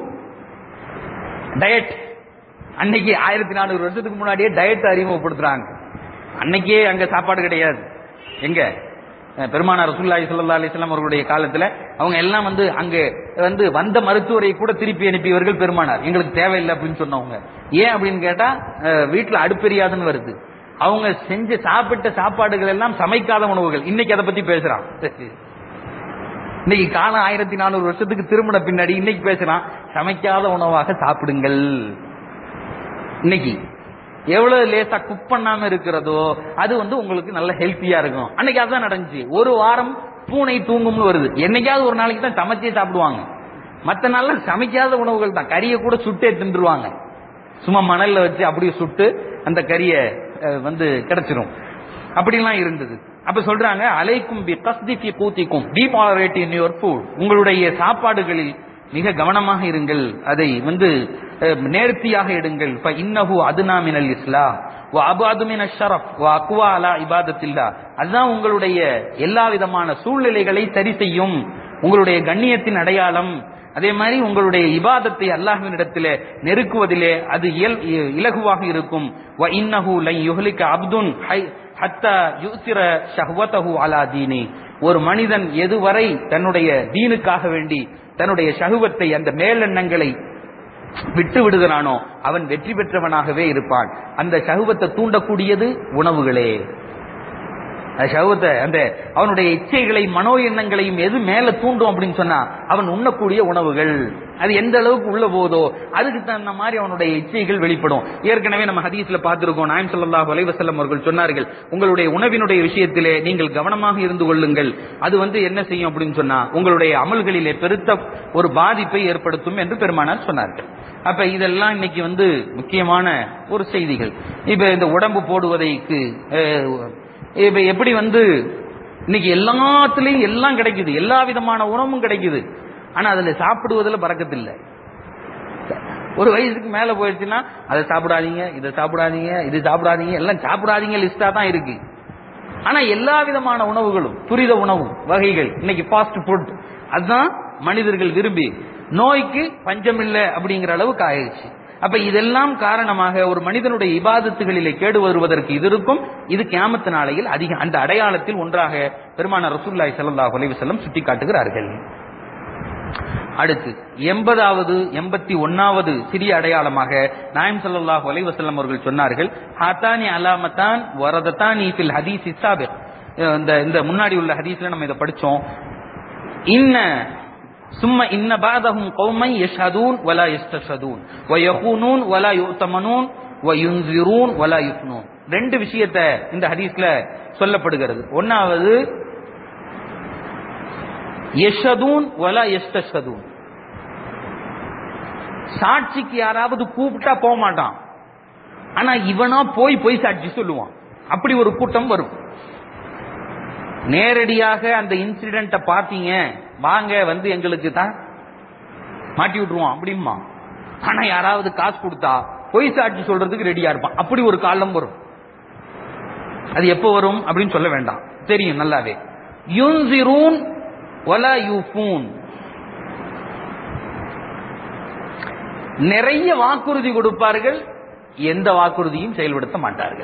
diet அன்னைக்கு ஆயிரத்தி நானூறு வருஷத்துக்கு முன்னாடியே டயட் அறிமுகப்படுத்துறாங்க அன்னைக்கே அங்க சாப்பாடு கிடையாது எங்க அஹ் பெருமானார் ரசூலுல்லாஹி ஸல்லல்லாஹு அலைஹி வஸல்லம் அவர்களுடைய காலத்துல அவங்க எல்லாம் வந்து அங்க வந்து வந்த மருத்துவரை கூட திருப்பி அனுப்பியவர்கள் பெருமானார் எங்களுக்கு தேவையில்லை அப்படின்னு சொன்னவங்க ஏன் அப்படின்னு கேட்டா அஹ் வீட்டுல அடுப்பெரியாதுன்னு வருது அவங்க செஞ்ச சாப்பிட்ட சாப்பாடுகள் எல்லாம் சமைக்காத உணவுகள் இன்னைக்கு அதை பத்தி பேசுறான் இன்னைக்கு காலம் ஆயிரத்தி நானூறு வருஷத்துக்கு திரும்பின பின்னாடி இன்னைக்கு பேசுறான் சமைக்காத உணவாக சாப்பிடுங்கள் இன்னைக்கு எவ்வளவு லேசா குக் பண்ணாம இருக்கிறதோ அது வந்து உங்களுக்கு நல்ல ஹெல்த்தியா இருக்கும் அன்னைக்கு அதான் நடந்துச்சு ஒரு வாரம் பூனை தூங்கும்னு வருது என்னைக்காவது ஒரு நாளைக்கு தான் சமைச்சே சாப்பிடுவாங்க மத்த நாள்ல சமைக்காத உணவுகள் தான் கறியை கூட சுட்டே தின்றுவாங்க சும்மா மணல்ல வச்சு அப்படியே சுட்டு அந்த கறியை அஹ், வந்து கிடைச்சிரும் அப்படிலாம் இருந்தது அப்ப சொல்றாங்க அலைக்கும் பி கஸ்தி ஃபி கூத்திக்கும் be moderate in your food உங்களுடைய சாப்பாடுகளில் மிக கவனமாக இருங்கள் அதை வந்து அஹ், நேர்த்தியாக எடுங்கள் ஃப இன்னஹு அதுனா மினல் இஸ்லாம் வ அபாது மின ஷரஃப் வ அக்வா அலா இபாதத்தில்லா அதுதான் உங்களுடைய எல்லா விதமான சூழ்நிலைகளை சரி செய்யும் உங்களுடைய கண்ணியத்தின் அடையாளம் அதே மாதிரி உங்களுடைய இபாதத்தை அல்லாஹ்வினிடத்திலே நெருக்குவதிலே அது இயல் இ- இலகுவாக இருக்கும் வ இன்னஹு லை யுஹ்லிக அப்துன் ஹை ஹத்தா யுசிர ஷஹ்வதஹு அலா தீனி ஒரு மனிதன் எதுவரை தன்னுடைய தீனுக்காக வேண்டி தன்னுடைய ஷஹுவத்தை அந்த மேலெண்ணங்களை விட்டு விடுகிறானோ அவன் வெற்றி பெற்றவனாகவே இருப்பான் அந்த ஷஹுவத்தை தூண்டக்கூடியது உணவுகளே அந்த ஷஹுவத்தை அந்த அவனுடைய இச்சைகளை மனோ எண்ணங்களையும் எது மேல தூண்டும் அப்படின்னு சொன்னா அவன் உண்ணக்கூடிய உணவுகள் அது எந்த அளவுக்கு உள்ள போதோ அதுக்கு தகுந்த மாதிரி அவனுடைய இச்சைகள் வெளிப்படும் ஏற்கனவே நம்ம ஹதீஸ்ல பார்த்திருக்கோம் நாயம் ஸல்லல்லாஹு அலைஹி வஸல்லம் அவர்கள் சொன்னார்கள் உங்களுடைய உணவினுடைய விஷயத்திலே நீங்கள் கவனமாக இருந்து கொள்ளுங்கள் அது வந்து என்ன செய்யும் அப்படின்னு சொன்னா உங்களுடைய அமல்களிலே பெருத்த ஒரு பாதிப்பை ஏற்படுத்தும் என்று பெருமானார் சொன்னார்கள் அப்ப இதெல்லாம் இன்னைக்கு வந்து முக்கியமான ஒரு செய்திகள் இப்ப இந்த உடம்பு போடுவதைக்கு அஹ், இப்ப எப்படி வந்து இன்னைக்கு எல்லாத்துலயும் எல்லாம் கிடைக்குது எல்லா விதமான உணவும் கிடைக்குது ஆனா அதுல சாப்பிடுவதுல பறக்கத்தில்லை ஒரு வயசுக்கு மேல போயிடுச்சுன்னா அதை சாப்பிடாதீங்க இதை சாப்பிடாதீங்க இது சாப்பிடாதீங்க எல்லாம் சாப்பிடாதீங்க லிஸ்டா தான் இருக்கு ஆனா எல்லா விதமான உணவுகளும் துரித உணவு வகைகள் இன்னைக்கு ஃபாஸ்ட் ஃபுட் அதுதான் மனிதர்கள் விரும்பி நோய்க்கு பஞ்சமில்லை அப்படிங்கிற அளவுக்கு ஆயிடுச்சு அப்ப இதெல்லாம் காரணமாக ஒரு மனிதனுடைய இபாதத்துகளிலே கேடு வருவதற்கு இது இருக்கும் இது கியாமத்து நாளையில் அதிக அந்த அடையாளத்தில் ஒன்றாக பெருமான ரசூல்லாய் ஸல்லல்லாஹு அலைஹி வஸல்லம் சுட்டி காட்டுகிறார்கள் அடுத்து எண்பதாவது எண்பத்தி ஒன்னாவது சிறிய அடையாளமாக நாயம் ஸல்லல்லாஹு அலைஹி வஸல்லம் அவர்கள் சொன்னார்கள் ஹாத்தானி அலாமத்தான் வரதத்தானி ஃபில் ஹதீஸ் இஸ்ஸாபிக் இந்த இந்த முன்னாடி உள்ள ஹதீஸ்ல நம்ம இதை படிச்சோம் இன்ன சும்ம இன்ன பாதஹும் கௌமை யஷ்ஹதூன் வலா யஸ்தஷதூன் வ யகூனூன் வலா யுத்தமனூன் வ யுன்சிரூன் வலா யுஃப்னூன் ரெண்டு விஷயத்தை இந்த ஹதீஸ்ல சொல்லப்படுகிறது ஒன்னாவது யஷதூன் வலா எஸ்தஷதூன் சாட்சிக்கு யாராவது கூப்பிட்டா போக மாட்டான் ஆனா இவனா போய் போய் சாட்சி சொல்லுவான் அப்படி ஒரு கூட்டம் வரும் நேரடியாக அந்த இன்சிடென்ட பாத்தீங்க வாங்க வந்து எங்களுக்கு தான் மாட்டி விட்டுருவான் அப்படிமா ஆனா யாராவது காசு கொடுத்தா பொய் சாட்சி சொல்றதுக்கு ரெடியா இருப்பான் அப்படி ஒரு காலம் வரும் அது எப்போ வரும் அப்படின்னு சொல்ல வேண்டாம் தெரியும் நல்லாவே யுன்சிரூன் வலா யூஃபூன் நிறைய வாக்குறுதி கொடுப்பார்கள் எந்த வாக்குறுதியும் செயல்படுத்த மாட்டார்கள்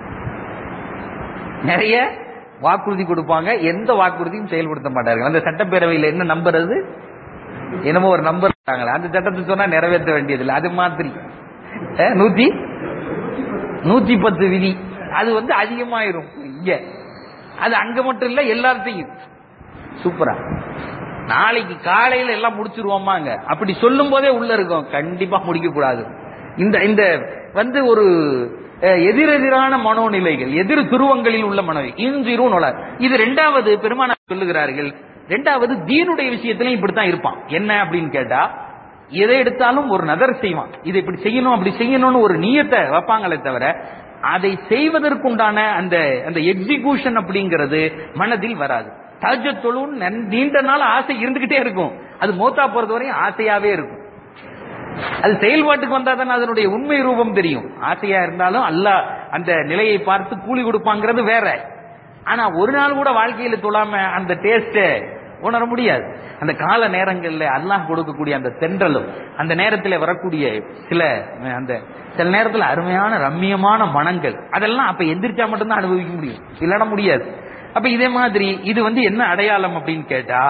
நிறைய வாக்குறுதி கொடுப்பாங்க எந்த வாக்குறுதியும் செயல்படுத்த மாட்டார்கள் அந்த சட்டப்பேரவையில் என்ன நம்பர் அது என்னமோ ஒரு நம்பர் அந்த சட்டத்தை சொன்னா நிறைவேற்ற வேண்டியதில்லை அது மாதிரி அஹ், நூத்தி நூத்தி பத்து விதி அது வந்து அதிகமாயிரும் இங்க அது அங்க மட்டும் இல்ல எல்லார்ட்டையும் சூப்பரா நாளைக்கு காலையில எல்லாம் முடிச்சிருவோமாங்க அப்படி சொல்லும் போதே உள்ள இருக்கும் கண்டிப்பா முடிக்க கூடாது இந்த இந்த வந்து ஒரு அஹ், எதிரெதிரான மனோநிலைகள் எதிர் துருவங்களில் உள்ள மனதை இன்சிரு நொல இது ரெண்டாவது பெருமான சொல்லுகிறார்கள் ரெண்டாவது தீனுடைய விஷயத்திலையும் இப்படித்தான் இருப்பான் என்ன அப்படின்னு கேட்டா எதை எடுத்தாலும் ஒரு நதர் செய்வான் இதை இப்படி செய்யணும் அப்படி செய்யணும்னு ஒரு நியத்தை வைப்பாங்களே தவிர அதை செய்வதற்குண்டான அந்த அந்த எக்ஸிகியூஷன் அப்படிங்கிறது மனதில் வராது தஜத்தொழும் நீண்ட நாள் ஆசை இருந்துகிட்டே இருக்கும் அது மூத்தா போறது வரையும் ஆசையாவே இருக்கும் அது செயல்பாட்டுக்கு வந்தா தானே அதனுடைய உண்மை ரூபம் தெரியும் ஆசையா இருந்தாலும் அல்லாஹ் அந்த நிலையை பார்த்து கூலி கொடுப்பாங்கிறது வேற ஆனா ஒரு நாள் கூட வாழ்க்கையில தொழாம அந்த டேஸ்ட உணர முடியாது அந்த கால நேரங்கள்ல அல்லாஹ் கொடுக்கக்கூடிய அந்த தென்றலும் அந்த நேரத்தில் வரக்கூடிய சில அஹ், அந்த சில நேரத்துல அருமையான ரம்மியமான மனங்கள் அதெல்லாம் அப்ப எந்திரிச்சா மட்டும்தான் அனுபவிக்க முடியும் இல்லைன்னா முடியாது அப்ப இதே மாதிரி இது வந்து என்ன அடையாளம் அப்படின்னு கேட்டா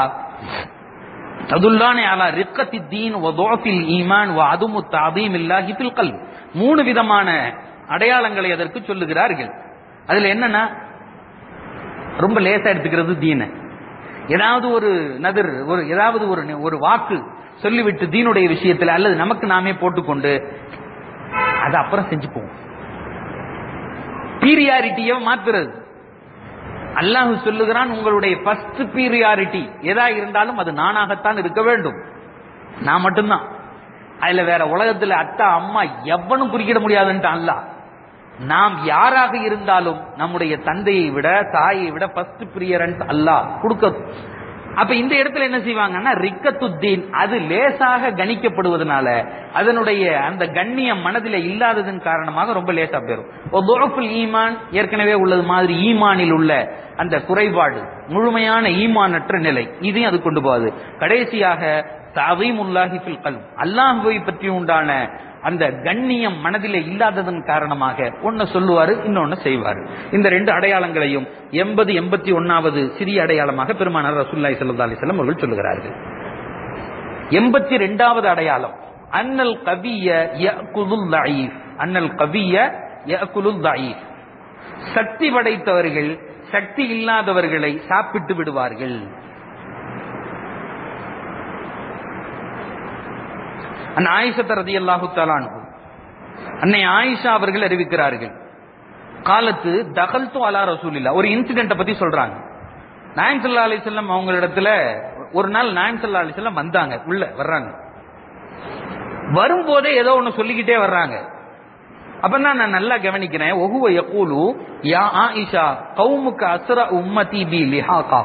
ததுல்லானே அலா ரிக்கத்தி தீன் வதோஃபில் ஈமான் வ அதுமு தாதீம் இல்லாஹி ஃபில் கல்ப் மூணு விதமான அடையாளங்களை அதற்கு சொல்லுகிறார்கள் அதுல என்னன்னா ரொம்ப லேசா எடுத்துக்கிறது தீன ஏதாவது ஒரு நதிர் ஒரு ஏதாவது ஒரு ஒரு வாக்கு சொல்லிவிட்டு தீனுடைய விஷயத்துல அல்லது நமக்கு நாமே போட்டுக்கொண்டு அதை அப்புறம் செஞ்சுப்போம் பீரியாரிட்டியை மாத்துறது அல்லாஹ் சொல்லுகிறான் உங்களுடைய ஃபர்ஸ்ட் பீரியாரிட்டி எதா இருந்தாலும் அது நானாகத்தான் இருக்க வேண்டும் நான் மட்டும்தான் அதுல வேற உலகத்துல அத்தா அம்மா எவனும் குறுக்கிட முடியாதுன்ட்டு அல்லாஹ் நாம் யாராக இருந்தாலும் நம்முடைய தந்தையை விட தாயை விட ஃபர்ஸ்ட் பிரியரன்ஸ் அல்லாஹ் கொடுக்க அப்ப இந்த இடத்துல என்ன செய்வாங்கன்னா ரிக்கத்துத்தீன் அது லேசாக கணிக்கப்படுவதனால அதனுடைய அந்த கண்ணியம் மனதில இல்லாததன் காரணமாக ரொம்ப லேசா போயிரும் ஈமான் ஏற்கனவே உள்ளது மாதிரி ஈமானில் உள்ள அந்த குறைபாடு முழுமையான ஈமானற்ற நிலை இதையும் அது கொண்டு போகாது கடைசியாக தவீமுல்லாஹி ஃபில் கல்ப் அல்லாஹுவை பற்றி உண்டான அந்த கண்ணியம் மனதிலே இல்லாததன் காரணமாக ஒன்னு சொல்லுவாரு இன்னொன்னு செய்வாரு இந்த ரெண்டு அடையாளங்களையும் எண்பது எண்பத்தி ஒன்னாவது சிறிய அடையாளமாக பெருமானார் ரசூல்லாய் சல்லா அலிஸ்லாம் அவர்கள் சொல்லுகிறார்கள் எண்பத்தி ரெண்டாவது அடையாளம் அன்னல் கவிய யகுலுல் தஈஃப் அன்னல் கவிய யகுலுல் தஈஃப் சக்தி படைத்தவர்கள் சக்தி இல்லாதவர்களை சாப்பிட்டு விடுவார்கள் அந்த ஆயிஷத்த ரதி அல்லாஹு தலானு அன்னை ஆயிஷா அவர்கள் அறிவிக்கிறார்கள் காலத்து தகல்து அலா ரசூலில்லா ஒரு இன்சிடென்ட பத்தி சொல்றாங்க நாயன் சல்லா அலிசல்லம் அவங்களிடத்துல ஒரு நாள் நாயன் சல்லா அலிசல்லம் வந்தாங்க உள்ள வர்றாங்க வரும்போதே ஏதோ ஒண்ணு சொல்லிக்கிட்டே வர்றாங்க அப்பதான் நான் நல்லா கவனிக்கிறேன் ஒகுவ யகூலு யா ஆயிஷா கௌமுக்கு அஸ்ர உம்மதி பி லிஹாகா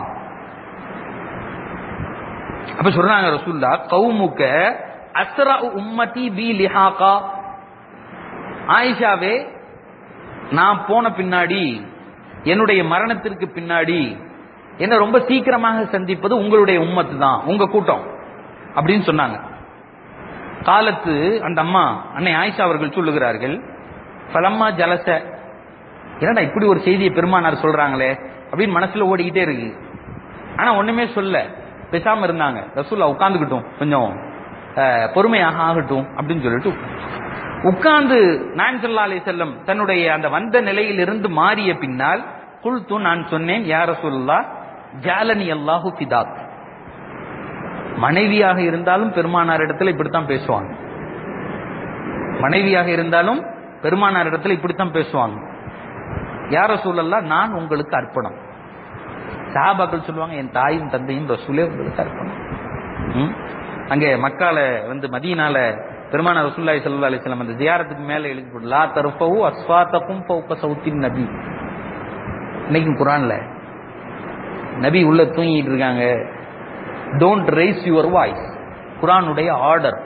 அப்ப சொல்றாங்க ரசூல்லா கௌமுக்க அஸ்ரா உம்மதி பி லிஹாகா ஆயிஷாவே நான் போன பின்னாடி என்னுடைய மரணத்திற்கு பின்னாடி என்ன ரொம்ப சீக்கிரமாக சந்திப்பது உங்களுடைய உம்மத்து தான் உங்க கூட்டம் அப்படின்னு சொன்னாங்க காலத்து அந்த அம்மா அன்னை ஆயிஷா அவர்கள் சொல்லுகிறார்கள் பலம்மா ஜலச என்னடா இப்படி ஒரு செய்தியை பெருமானார் சொல்றாங்களே அப்படின்னு மனசுல ஓடிக்கிட்டே இருக்கு ஆனா ஒண்ணுமே சொல்ல பேசாம இருந்தாங்க ரசூல்லா உட்காந்துக்கிட்டும் கொஞ்சம் அஹ், பொறுமையாக ஆகட்டும் அப்படின்னு சொல்லிட்டு உட்கார்ந்து நான் சொல்லா அலி செல்லம் தன்னுடைய அந்த வந்த நிலையில் இருந்து மாறிய பின்னால் குல்து நான் சொன்னேன் யார சொல்லா ஜாலனி அல்லாஹு ஃபிதாக் மனைவியாக இருந்தாலும் பெருமானார் இடத்துல இப்படித்தான் பேசுவாங்க மனைவியாக இருந்தாலும் பெருமானார் இடத்துல இப்படித்தான் பேசுவாங்க யார சூழல்லாம் நான் உங்களுக்கு அர்ப்பணம் சஹாபாக்கள் சொல்லுவாங்க என் தாயும் தந்தையும் ரசூலே உங்களுக்கு அர்ப்பணம் ம்? அங்கே மக்கால வந்து மதீனால பெருமான ரசூல்லாய் சல்லா அலிஸ்லாம் அந்த ஜியாரத்துக்கு மேல எழுதி போட்டு லா தருஃபவு அஸ்வாத்தக்கும் ஃபௌக சௌத்தின் நபி இன்னைக்கும் குரான்ல நபி உள்ள தூங்கிட்டு இருக்காங்க டோன்ட் ரைஸ் யுவர் வாய்ஸ் குரானுடைய ஆர்டர்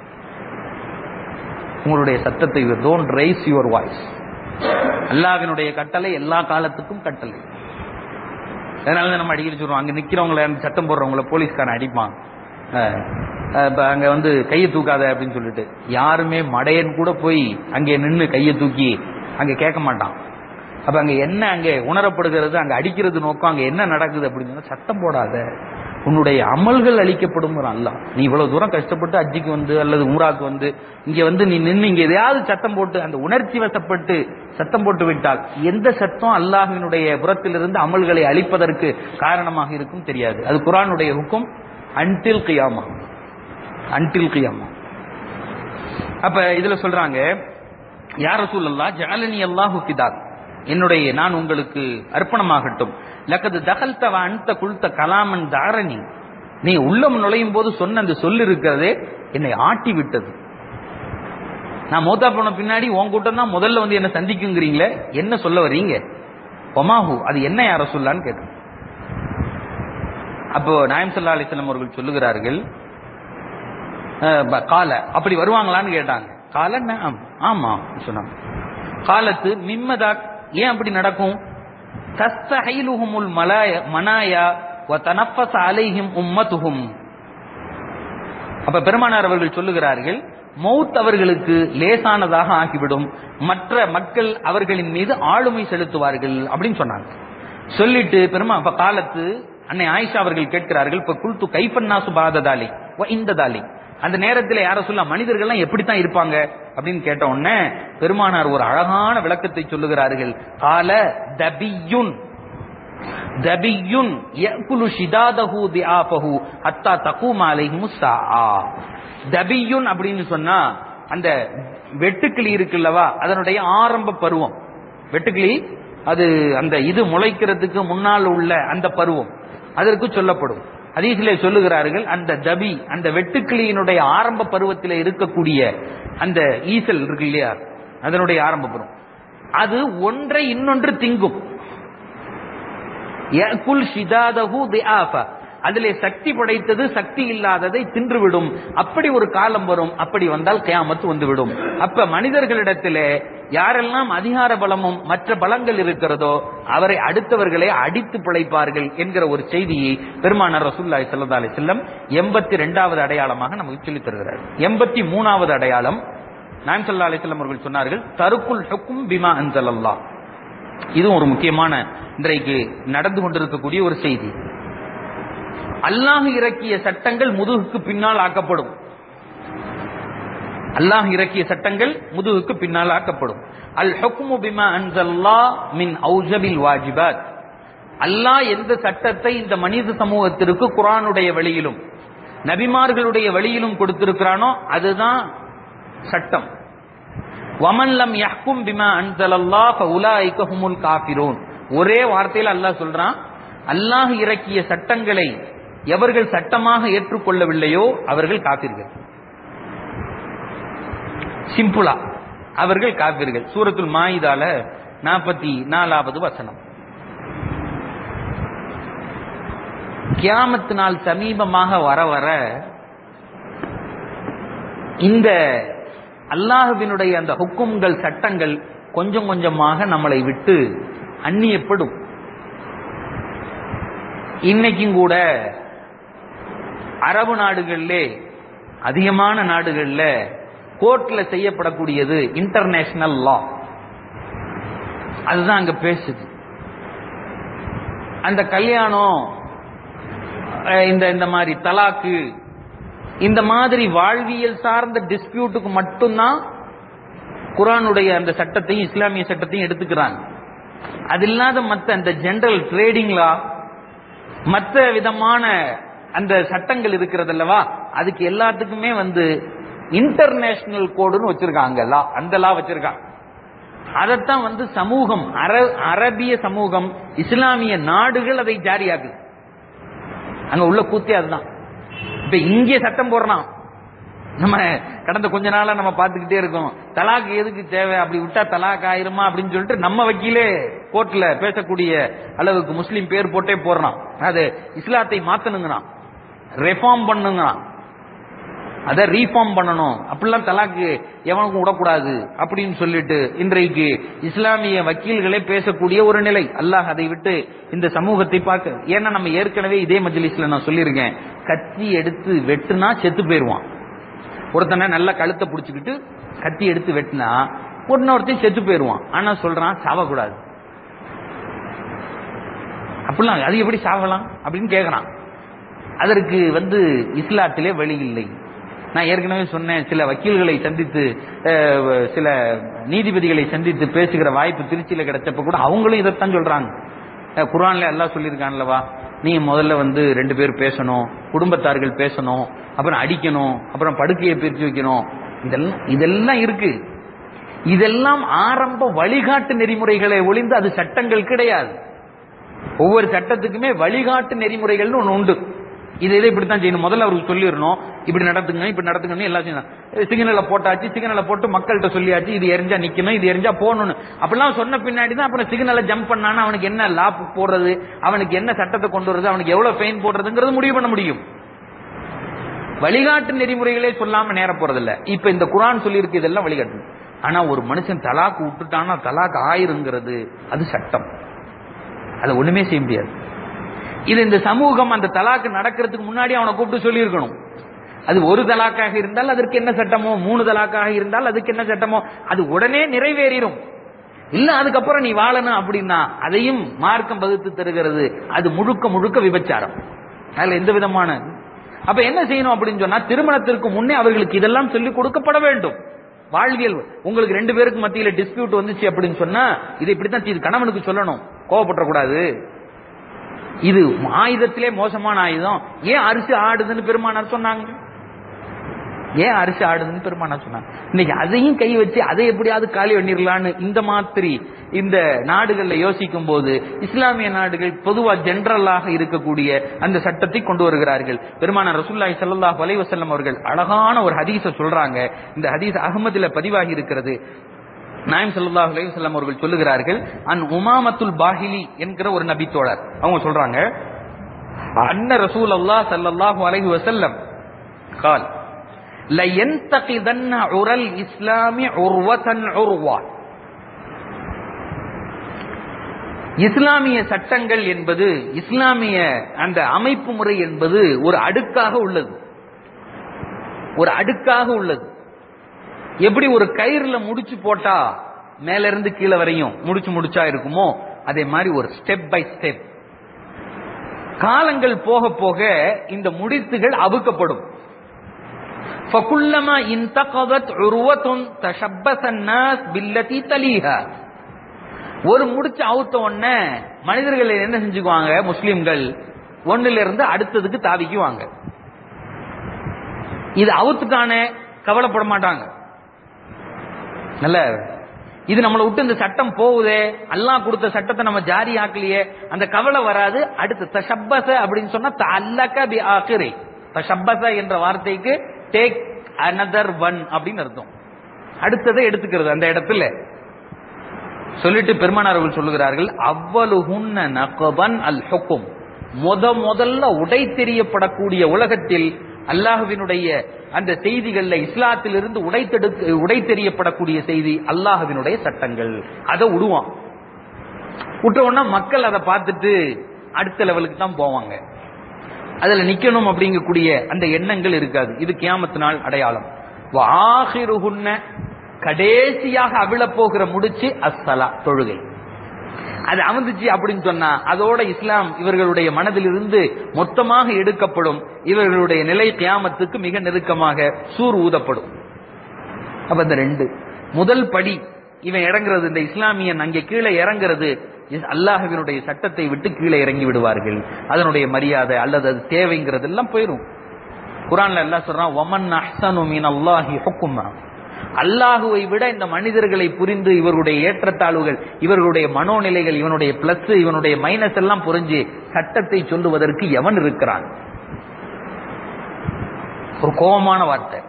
உங்களுடைய சத்தத்தை டோன்ட் ரைஸ் யுவர் வாய்ஸ் அல்லாஹ்வினுடைய கட்டளை எல்லா காலத்துக்கும் கட்டளை அதனால தான் நம்ம அடிக்கடி சொல்றோம் அங்க நிக்கிறவங்கள அந்த சட்டம் போடுறவங்கள போலீஸ்காரன் அடிப்பான் அஹ், அஹ், இப்ப அங்க வந்து கையை தூக்காத அப்படின்னு சொல்லிட்டு யாருமே மடையன் கூட போய் அங்கே நின்னு கையை தூக்கி அங்க கேட்க மாட்டான் அப்ப அங்க என்ன அங்க உணரப்படுகிறது அங்க அடிக்கிறது நோக்கம் அங்க என்ன நடக்குது அப்படின்னு சொன்னா சட்டம் போடாத உன்னுடைய அமல்கள் அளிக்கப்படும் அல்ல நீ இவ்வளவு தூரம் கஷ்டப்பட்டு அஜிக்கு வந்து அல்லது உம்ராக்கு வந்து இங்க வந்து நீ நின்னு இங்க எதையாவது சத்தம் போட்டு அந்த உணர்ச்சி வசப்பட்டு சத்தம் போட்டு விட்டால் எந்த சத்தம் அல்லாஹ்வினுடைய புறத்திலிருந்து அமல்களை அளிப்பதற்கு காரணமாக இருக்கும் தெரியாது அது குரானுடைய ஹுக்கும் அன்டில் கியாமா அன்டில் கியாமா அப்ப இதுல சொல்றாங்க யார சூழல்லா ஜாலனி அல்லாஹு ஃபிதாக் என்னுடைய நான் உங்களுக்கு அர்ப்பணமாகட்டும் லக்கது தகல்தவ அன்த குல்த கலாமன் தாரணி நீ உள்ளம் நுழையும் போது சொன்ன அந்த சொல் இருக்கிறதே என்னை ஆட்டி விட்டது நான் மோத்தா போன பின்னாடி உன் கூட்டம் தான் முதல்ல வந்து என்ன சந்திக்குங்கிறீங்களே என்ன சொல்ல வர்றீங்க ஒமாஹு அது என்ன யார சொல்லான்னு கேட்டேன் அப்போ நாயம் சல்லா அலிஸ்லாம் அவர்கள் சொல்லுகிறார்கள் அஹ், ப- கால அப்படி வருவாங்களான்னு கேட்டாங்க கால நாம் ஆமா சொன்னாங்க காலத்து மிம்மதா ஏன் அப்படி நடக்கும் தஸ்தஹைலுஹுமுல் மலாய மனாயா வ தனஃபஸ அலைஹிம் உம்மத்துஹும் அப்ப பெருமானார் அவர்கள் சொல்லுகிறார்கள் மௌத் அவர்களுக்கு லேசானதாக ஆகிவிடும் மற்ற மக்கள் அவர்களின் மீது ஆளுமை செலுத்துவார்கள் அப்படின்னு சொன்னாங்க சொல்லிட்டு பெருமா அப்ப காலத்து அன்னை ஆயிஷா அவர்கள் கேட்கிறார்கள் இப்ப குல்து கைப்பன்னாசு பாததாலி வ இந்த தாலி அந்த நேரத்தில் யார சொல்ல மனிதர்கள்லாம் எப்படித்தான் இருப்பாங்க அப்படின்னு கேட்ட உடனே பெருமானார் ஒரு அழகான விளக்கத்தை சொல்லுகிறார்கள் கால தபியுன் தபியுன் யக்குலு ஷிதாதஹு திஆஃபஹு ஹத்தா தகூம அலைஹிமு ஸாஆ தபியுன் அப்படின்னு சொன்னா அந்த வெட்டுக்கிளி இருக்குல்லவா அதனுடைய ஆரம்ப பருவம் வெட்டுக்கிளி அது அந்த இது முளைக்கிறதுக்கு முன்னால் உள்ள அந்த பருவம் அதற்கு சொல்லப்படும் ஹதீஸிலே சொல்லுகிறார்கள் அந்த தபி அந்த வெட்டுக்கிளியினுடைய ஆரம்ப பருவத்தில் இருக்கக்கூடிய அந்த ஈசல் இருக்கு இல்லையா அதனுடைய ஆரம்ப பருவம் அது ஒன்றை இன்னொன்று திங்கும் யகுல் ஷிதாதஹு திஆஃபா அதிலே சக்தி படைத்தது சக்தி இல்லாததை தின்றுவிடும் அப்படி ஒரு காலம் வரும் அப்படி வந்தால் கியாமத்து வந்துவிடும் அப்ப மனிதர்களிடத்திலே யாரெல்லாம் அதிகார பலமும் மற்ற பலங்கள் இருக்கிறதோ அவரை அடுத்தவர்களை அடித்து பிழைப்பார்கள் என்கிற ஒரு செய்தியை பெருமானார் ரசூல்லாய் ஸல்லல்லாஹு அலைஹி வஸல்லம் எண்பத்தி ரெண்டாவது அடையாளமாக நமக்கு சொல்லித் தருகிறார் எண்பத்தி மூணாவது அடையாளம் நாயம் ஸல்லல்லாஹு அலைஹி வஸல்லம் அவர்கள் சொன்னார்கள் தருக்குல் ஹுக்கும் பிமா அன்சலல்லாஹ் இதுவும் ஒரு முக்கியமான இன்றைக்கு நடந்து கொண்டிருக்கக்கூடிய ஒரு செய்தி அல்லாஹ் இறக்கிய சட்டங்கள் முதுகுக்கு பின்னால் ஆக்கப்படும் அல்லாஹ் இறக்கிய சட்டங்கள் முதுகுக்கு பின்னால் ஆக்கப்படும் அல் ஹுக்மு பிமா அன்சல்லா மின் ஔஜபில் வாஜிபாத் அல்லாஹ் எந்த சட்டத்தை இந்த மனித சமூகத்திற்கு குரானுடைய வழியிலும் நபிமார்களுடைய வழியிலும் கொடுத்திருக்கிறானோ அதுதான் சட்டம் வமன்லம் யஹ்கும் பிமா அன்சலல்லா ஃபஉலாயிக ஹுமுல் காஃபிரூன் ஒரே வார்த்தையில் அல்லாஹ் சொல்றான் அல்லாஹ் இறக்கிய சட்டங்களை எவர்கள் சட்டமாக ஏற்றுக்கொள்ளவில்லையோ அவர்கள் காப்பீர்கள் சிம்பிளா அவர்கள் காப்பீர்கள் சூரத்துல் மாயிதால நாற்பத்தி நாலாவது வசனம் கியாமத்து நாள் சமீபமாக வர வர இந்த அல்லாஹுவினுடைய அந்த ஹுக்கும்கள் சட்டங்கள் கொஞ்சம் கொஞ்சமாக நம்மளை விட்டு அந்நியப்படும் இன்னைக்கும் கூட அரபு நாடுகளிலே அதிகமான நாடுகள்ல கோர்ட்ல செய்யப்படக்கூடியது இன்டர்நேஷனல் லா அதுதான் அங்க பேசுது அந்த கல்யாணம் அஹ், இந்த இந்த மாதிரி தலாக்கு இந்த மாதிரி வாழ்வியல் சார்ந்த டிஸ்பியூட்டுக்கு மட்டும்தான் குரானுடைய அந்த சட்டத்தையும் இஸ்லாமிய சட்டத்தையும் எடுத்துக்கிறாங்க அது இல்லாத மற்ற அந்த ஜெனரல் ட்ரேடிங் லா மற்ற விதமான அந்த சட்டங்கள் இருக்கிறது அல்லவா அதுக்கு எல்லாத்துக்குமே வந்து இன்டர்நேஷனல் கோடுன்னு வச்சிருக்காங்க லா அந்த லா வச்சிருக்காங்க அதைத்தான் வந்து சமூகம் அர- அரபிய சமூகம் இஸ்லாமிய நாடுகள் அதை ஜாரியாக்குது அங்க உள்ள கூத்தே அதுதான் இப்ப இங்கே சட்டம் போடுறான் நம்ம கடந்த கொஞ்ச நாளா நம்ம பார்த்துக்கிட்டே இருக்கோம் தலாக் எதுக்கு தேவை அப்படி விட்டா தலாக் ஆயிருமா அப்படின்னு சொல்லிட்டு நம்ம வக்கீலே கோர்ட்ல பேசக்கூடிய அளவுக்கு முஸ்லீம் பேர் போட்டே போடுறான் அது இஸ்லாத்தை மாத்தணுங்கிறான் ரெஃபார்ம் பண்ணுங்கிறான் அதை ரீஃபார்ம் பண்ணணும் அப்படிலாம் தலாக்கு எவனுக்கும் விடக்கூடாது அப்படின்னு சொல்லிட்டு இன்றைக்கு இஸ்லாமிய வக்கீல்களே பேசக்கூடிய ஒரு நிலை அல்லாஹ் அதை விட்டு இந்த சமூகத்தை பார்க்க ஏன்னா நம்ம ஏற்கனவே இதே மஜ்லிஸ்ல நான் சொல்லியிருக்கேன் கத்தி எடுத்து வெட்டுனா செத்து போயிருவான் ஒருத்தனை நல்லா கழுத்தை பிடிச்சிக்கிட்டு கத்தி எடுத்து வெட்டினா இன்னொருத்தையும் செத்து போயிருவான் ஆனா சொல்றான் சாவக்கூடாது அப்படிலாம் அது எப்படி சாவலாம் அப்படின்னு கேக்குறான் அதற்கு வந்து இஸ்லாத்திலே வழி இல்லை நான் ஏற்கனவே சொன்னேன் சில வக்கீல்களை சந்தித்து அஹ், சில நீதிபதிகளை சந்தித்து பேசுகிற வாய்ப்பு திருச்சியில கிடைச்சப்ப கூட அவங்களும் இதைத்தான் சொல்றாங்க அஹ், குர்ஆன்ல எல்லாம் சொல்லியிருக்கான்லவா நீ முதல்ல வந்து ரெண்டு பேர் பேசணும் குடும்பத்தார்கள் பேசணும் அப்புறம் அடிக்கணும் அப்புறம் படுக்கையை பிரிச்சு வைக்கணும் இதெல்லாம் இதெல்லாம் இருக்கு இதெல்லாம் ஆரம்ப வழிகாட்டு நெறிமுறைகளை ஒளிந்து அது சட்டங்கள் கிடையாது ஒவ்வொரு சட்டத்துக்குமே வழிகாட்டு நெறிமுறைகள்னு ஒண்ணு உண்டு இது இதை இப்படித்தான் செய்யணும் முதல்ல அவருக்கு சொல்லிடணும் இப்படி நடத்துங்க இப்படி நடத்துங்கன்னு எல்லாம் செய்யணும் சிக்னல்ல போட்டாச்சு சிக்னல்ல போட்டு மக்கள்கிட்ட சொல்லியாச்சு இது எரிஞ்சா நிக்கணும் இது எரிஞ்சா போகணும்னு அப்படிலாம் சொன்ன பின்னாடி தான் அப்புறம் சிக்னல்ல ஜம்ப் பண்ணானா அவனுக்கு என்ன லாப் போடுறது அவனுக்கு என்ன சட்டத்தை கொண்டு வருது அவனுக்கு எவ்வளவு ஃபைன் போடுறதுங்கிறது முடிவு பண்ண முடியும் வழிகாட்டு நெறிமுறைகளே சொல்லாம நேர போறதில்ல இப்ப இந்த குரான் சொல்லியிருக்கு இதெல்லாம் வழிகாட்டு ஆனா ஒரு மனுஷன் தலாக்கு விட்டுட்டானா தலாக் ஆயிருங்கிறது அது சட்டம் அதை ஒண்ணுமே செய்ய முடியாது இது இந்த சமூகம் அந்த தலாக்கு நடக்கிறதுக்கு முன்னாடி அவனை கூப்பிட்டு சொல்லியிருக்கணும் அது ஒரு தலாக்காக இருந்தால் அதற்கு என்ன சட்டமோ மூணு தலாக்காக இருந்தால் அதுக்கு என்ன சட்டமோ அது உடனே நிறைவேறிடும் இல்ல அதுக்கப்புறம் நீ வாழணும் அப்படின்னா அதையும் மார்க்கம் வகுத்து தருகிறது அது முழுக்க முழுக்க விபச்சாரம் அதுல எந்த விதமான அப்ப என்ன செய்யணும் அப்படின்னு சொன்னா திருமணத்திற்கு முன்னே அவர்களுக்கு இதெல்லாம் சொல்லிக் கொடுக்கப்பட வேண்டும் வாழ்வியல் உங்களுக்கு ரெண்டு பேருக்கு மத்தியில டிஸ்பியூட் வந்துச்சு அப்படின்னு சொன்னா இது இப்படித்தான் இது கணவனுக்கு சொல்லணும் கோவப்படக்கூடாது இது ஆயுதத்திலே மோசமான ஆயுதம் ஏன் அரிசி ஆடுதுன்னு பெருமானார் சொன்னாங்க ஏன் அரிசி ஆடுதுன்னு பெருமானார் சொன்னாங்க இன்னைக்கு அதையும் கை வச்சு அதை எப்படியாவது காலி பண்ணிடலான்னு இந்த மாதிரி இந்த நாடுகள்ல யோசிக்கும் போது இஸ்லாமிய நாடுகள் பொதுவா ஜெனரலாக இருக்கக்கூடிய அந்த சட்டத்தை கொண்டு வருகிறார்கள் பெருமானார் ரசூல்லாய் ஸல்லல்லாஹு அலைஹி வஸல்லம் அவர்கள் அழகான ஒரு ஹதீஸை சொல்றாங்க இந்த ஹதீஸ் அகமதுல பதிவாகி இருக்கிறது நாயம் ஸல்லல்லாஹு அலைஹி வஸல்லம் அவர்கள் சொல்லுகிறார்கள் அன் உமாமத்துல் பாஹிலி என்கிற ஒரு நபி தோழர் அவங்க சொல்றாங்க அன்ன ரசூல் அல்லாஹ் ஸல்லல்லாஹு அலைஹி வஸல்லம் قال لينتقدن عرى الإسلام عروة عروة இஸ்லாமிய சட்டங்கள் என்பது இஸ்லாமிய அந்த அமைப்பு முறை என்பது ஒரு அடுக்காக உள்ளது ஒரு அடுக்காக உள்ளது எப்படி ஒரு கயிறுல முடிச்சு போட்டா மேல இருந்து கீழே வரையும் முடிச்சு முடிச்சா இருக்குமோ அதே மாதிரி ஒரு ஸ்டெப் பை ஸ்டெப் காலங்கள் போக போக இந்த முடித்துகள் அவுக்கப்படும் فكلما انتقضت عروة تشبث الناس بالتي تليها ஒரு முடிச்சு அவுத்த உடனே மனிதர்கள் என்ன செஞ்சுக்குவாங்க முஸ்லிம்கள் ஒண்ணுல இருந்து அடுத்ததுக்கு தாவிக்குவாங்க இது அவுத்துட்டானே கவலைப்பட மாட்டாங்க நல்ல இது நம்மளை விட்டு இந்த சட்டம் போகுதே அல்லாஹ் கொடுத்த சட்டத்தை நம்ம ஜாரி ஆக்கலையே அந்த கவலை வராது அடுத்து தஷப்பச அப்படின்னு சொன்னா தல்லக பி ஆக்கிரை தஷப்பச என்ற வார்த்தைக்கு டேக் அனதர் ஒன் அப்படின்னு அர்த்தம் அடுத்ததை எடுத்துக்கிறது அந்த இடத்துல சொல்லிட்டு பெருமானார் அவர்கள் சொல்லுகிறார்கள் அவ்வளுகுன்ன நகபன் அல் ஹுக்கும் முத முதல்ல உடை தெரியப்படக்கூடிய உலகத்தில் அல்லாஹுவினுடைய அந்த செய்திகள்ல இஸ்லாத்திலிருந்து உடைத்தெடுக்க உடை தெரியப்படக்கூடிய செய்தி அல்லாஹுவினுடைய சட்டங்கள் அதை விடுவான் விட்ட உடனே மக்கள் அதை பார்த்துட்டு அடுத்த லெவலுக்கு தான் போவாங்க அதுல நிக்கணும் அப்படிங்கக்கூடிய அந்த எண்ணங்கள் இருக்காது இது கியாமத்து நாள் அடையாளம் வாஹிருகுன்ன கடைசியாக அவிழப் போகிற முடிச்சு அஸ்ஸலா தொழுகை அது அமர்ந்துச்சு அப்படின்னு சொன்னா அதோட இஸ்லாம் இவர்களுடைய மனதிலிருந்து மொத்தமாக எடுக்கப்படும் இவர்களுடைய நிலை கியாமத்துக்கு மிக நெருக்கமாக சூர் ஊதப்படும் அப்ப இந்த ரெண்டு முதல் படி இவன் இறங்குறது இந்த இஸ்லாமியன் அங்கே கீழே இறங்குறது இஸ்- அல்லாஹ்வினுடைய சட்டத்தை விட்டு கீழே இறங்கி விடுவார்கள் அதனுடைய மரியாதை அல்லது அது தேவைங்கிறது எல்லாம் போயிரும் குரான்ல எல்லாம் சொல்றான் ஒமன் அஹ்சனு மின் அல்லாஹி ஹுக்குமா அல்லாஹுவை விட இந்த மனிதர்களை புரிந்து இவர்களுடைய ஏற்றத்தாழ்வுகள் இவர்களுடைய மனோநிலைகள் இவனுடைய பிளஸ் இவனுடைய மைனஸ் எல்லாம் புரிஞ்சு சட்டத்தை சொல்லுவதற்கு எவன் இருக்கிறான் ஒரு கோபமான வார்த்தை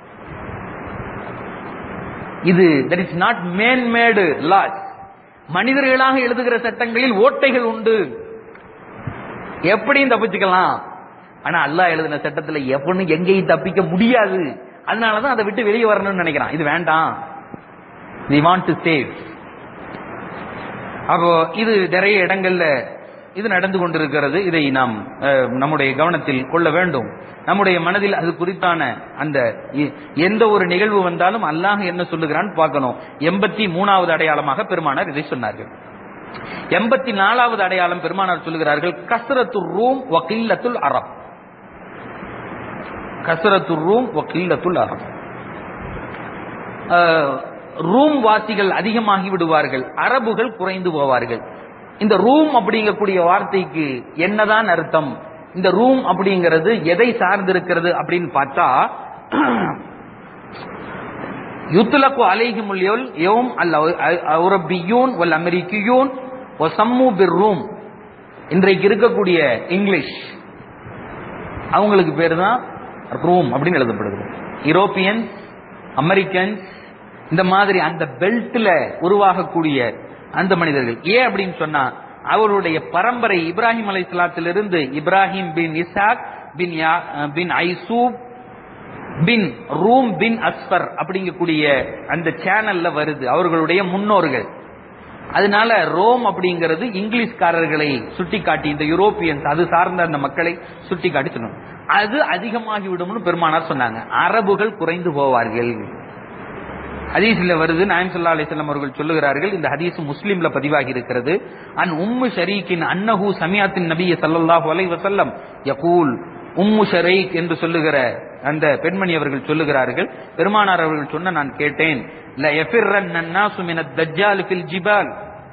இது that is not man made laws மனிதர்களாக எழுதுகிற சட்டங்களில் ஓட்டைகள் உண்டு எப்படியும் தப்பிச்சுக்கலாம் ஆனா அல்லாஹ் எழுதின சட்டத்துல எவனும் எங்கேயும் தப்பிக்க முடியாது அதனாலதான் அதை விட்டு வெளியே வரணும்னு நினைக்கிறான் இது வேண்டாம் வி வாண்ட் டு சேவ் அப்போ இது நிறைய இடங்கள்ல இது நடந்து கொண்டிருக்கிறது இதை நாம் அஹ், நம்முடைய கவனத்தில் கொள்ள வேண்டும் நம்முடைய மனதில் அது குறித்தான அந்த இ- எந்த ஒரு நிகழ்வு வந்தாலும் அல்லாஹ் என்ன சொல்லுகிறான் பார்க்கணும் எண்பத்தி மூணாவது அடையாளமாக பெருமானார் இதை சொன்னார்கள் எண்பத்தி நாலாவது அடையாளம் பெருமானார் சொல்லுகிறார்கள் கஸ்ரத்து ரூம் வகில்லத்துல் அரப் கஸ்ரத்து ரூம் வகில்லத்துல் அரப் அஹ், ரூம் வாசிகள் அதிகமாகி விடுவார்கள் அரபுகள் குறைந்து போவார்கள் இந்த ரூம் அப்படிங்கக்கூடிய வார்த்தைக்கு என்னதான் அர்த்தம் இந்த ரூம் அப்படிங்கிறது எதை சார்ந்திருக்கிறது அப்படின்னு பார்த்தா யுத்லகு அலைஹிமுல் யௌல் யௌம் அல் அவுரபியூன் வல் அமெரிக்கியூன் வசம்மு பிர் ரூம் இன்றைக்கு இருக்கக்கூடிய இங்கிலீஷ் அவங்களுக்கு பேர் தான் ரூம் அப்படின்னு எழுதப்படுது யூரோப்பியன்ஸ் அமெரிக்கன்ஸ் இந்த மாதிரி அந்த பெல்ட்ல உருவாகக்கூடிய அந்த மனிதர்கள் ஏன் அப்படின்னு சொன்னா அவருடைய பரம்பரை இப்ராஹிம் அலை இருந்து இப்ராஹிம் பின் இசாக் பின் யா- பின் ஐசூப் பின் ரூம் பின் அஸ்பர் அப்படிங்கக்கூடிய அந்த சேனல்ல வருது அவர்களுடைய முன்னோர்கள் அதனால ரோம் அப்படிங்கிறது இங்கிலீஷ்காரர்களை சுட்டிக்காட்டி இந்த யூரோப்பியன்ஸ் அது சார்ந்த அந்த மக்களை சுட்டிக்காட்டி சொன்னாங்க அது அதிகமாகி விடும்னு பெருமானார் சொன்னாங்க அரபுகள் குறைந்து போவார்கள் ஹதீஸ்ல வருது நாயம் சல்லா அலிஸ்லாம் அவர்கள் சொல்லுகிறார்கள் இந்த ஹதீஸ் முஸ்லிம்ல பதிவாகி இருக்கிறது அன் உம்மு ஷரீக்கின் அன்னஹு சமியாத்தின் நபிய ஸல்லல்லாஹு அலைஹி வஸல்லம் யகூல் உம்மு ஷரீக் என்று சொல்லுகிற அந்த பெண்மணி அவர்கள் சொல்லுகிறார்கள் பெருமானார் அவர்கள் சொன்ன நான் கேட்டேன் ல யஃபிர்ரன் அன்னாசு மினத் தஜ்ஜால் ஃபில் ஜிபால்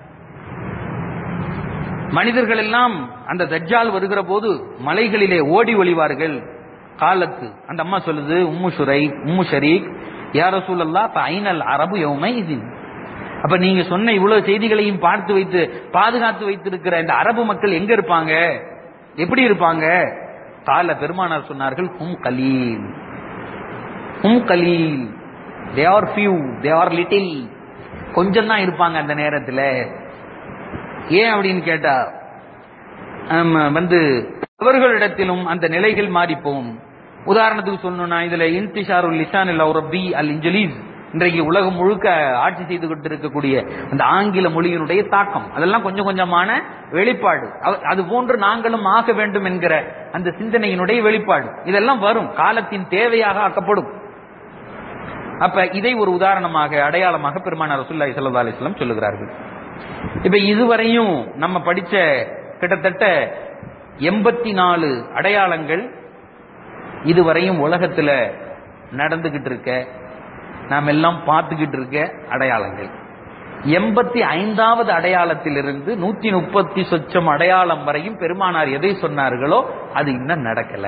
மனிதர்கள் எல்லாம் அந்த தஜ்ஜால் வருகிற போது மலைகளிலே ஓடி ஒளிவார்கள் காலத்து அந்த அம்மா சொல்லுது உம்மு ஷுரை உம்மு ஷரீக் யார சூழல்லா அப்ப ஐனல் அரபு யௌமை இதின் அப்ப நீங்க சொன்ன இவ்வளவு செய்திகளையும் பார்த்து வைத்து பாதுகாத்து வைத்திருக்கிற இந்த அரபு மக்கள் எங்க இருப்பாங்க எப்படி இருப்பாங்க கால பெருமானார் சொன்னார்கள் ஹும் கலீல் ஹும் கலீல் they are few they are little கொஞ்சம் தான் இருப்பாங்க அந்த நேரத்துல ஏன் அப்படின்னு கேட்டா ஆமா, வந்து அவர்களிடத்திலும் அந்த நிலைகள் மாறி போகும் உதாரணத்துக்கு சொல்லணும்னா இதுல இன்திஷாருல் லிசான் இல்ல ஒரு பி அல் இன்ஜலீஸ் இன்றைக்கு உலகம் முழுக்க ஆட்சி செய்து கொண்டிருக்கக்கூடிய அந்த ஆங்கில மொழியினுடைய தாக்கம் அதெல்லாம் கொஞ்சம் கொஞ்சமான வெளிப்பாடு அவ- அது போன்று நாங்களும் ஆக வேண்டும் என்கிற அந்த சிந்தனையினுடைய வெளிப்பாடு இதெல்லாம் வரும் காலத்தின் தேவையாக ஆக்கப்படும் அப்ப இதை ஒரு உதாரணமாக அடையாளமாக பெருமானார் ரசூலுல்லாஹி ஸல்லல்லாஹு அலைஹி வஸல்லம் சொல்லுகிறார்கள் இப்ப இதுவரையும் நம்ம படிச்ச கிட்டத்தட்ட எண்பத்தி நாலு அடையாளங்கள் இதுவரையும் உலகத்துல நடந்துகிட்டு இருக்க நாம் எல்லாம் பார்த்துக்கிட்டு இருக்க அடையாளங்கள் எண்பத்தி ஐந்தாவது அடையாளத்திலிருந்து நூத்தி முப்பத்தி சொச்சம் அடையாளம் வரையும் பெருமானார் எதை சொன்னார்களோ அது இன்னும் நடக்கல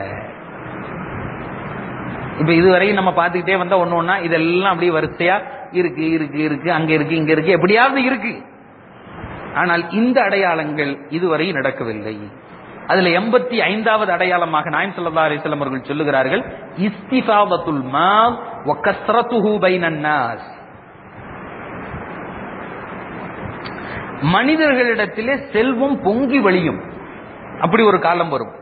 இப்ப இதுவரையும் நம்ம பார்த்துக்கிட்டே வந்தா ஒண்ணு ஒண்ணா இதெல்லாம் அப்படியே வரிசையா இருக்கு இருக்கு இருக்கு அங்க இருக்கு இங்க இருக்கு எப்படியாவது இருக்கு ஆனால் இந்த அடையாளங்கள் இதுவரை நடக்கவில்லை அதுல எண்பத்தி ஐந்தாவது அடையாளமாக நாயம் ஸல்லல்லாஹு அலைஹி வஸல்லம் அவர்கள் சொல்லுகிறார்கள் இஸ்திஃபாவத்துல் மா வ கஸ்ரத்துஹு பைனன் நாஸ் மனிதர்களிடத்திலே செல்வம் பொங்கி வழியும் அப்படி ஒரு காலம் வரும்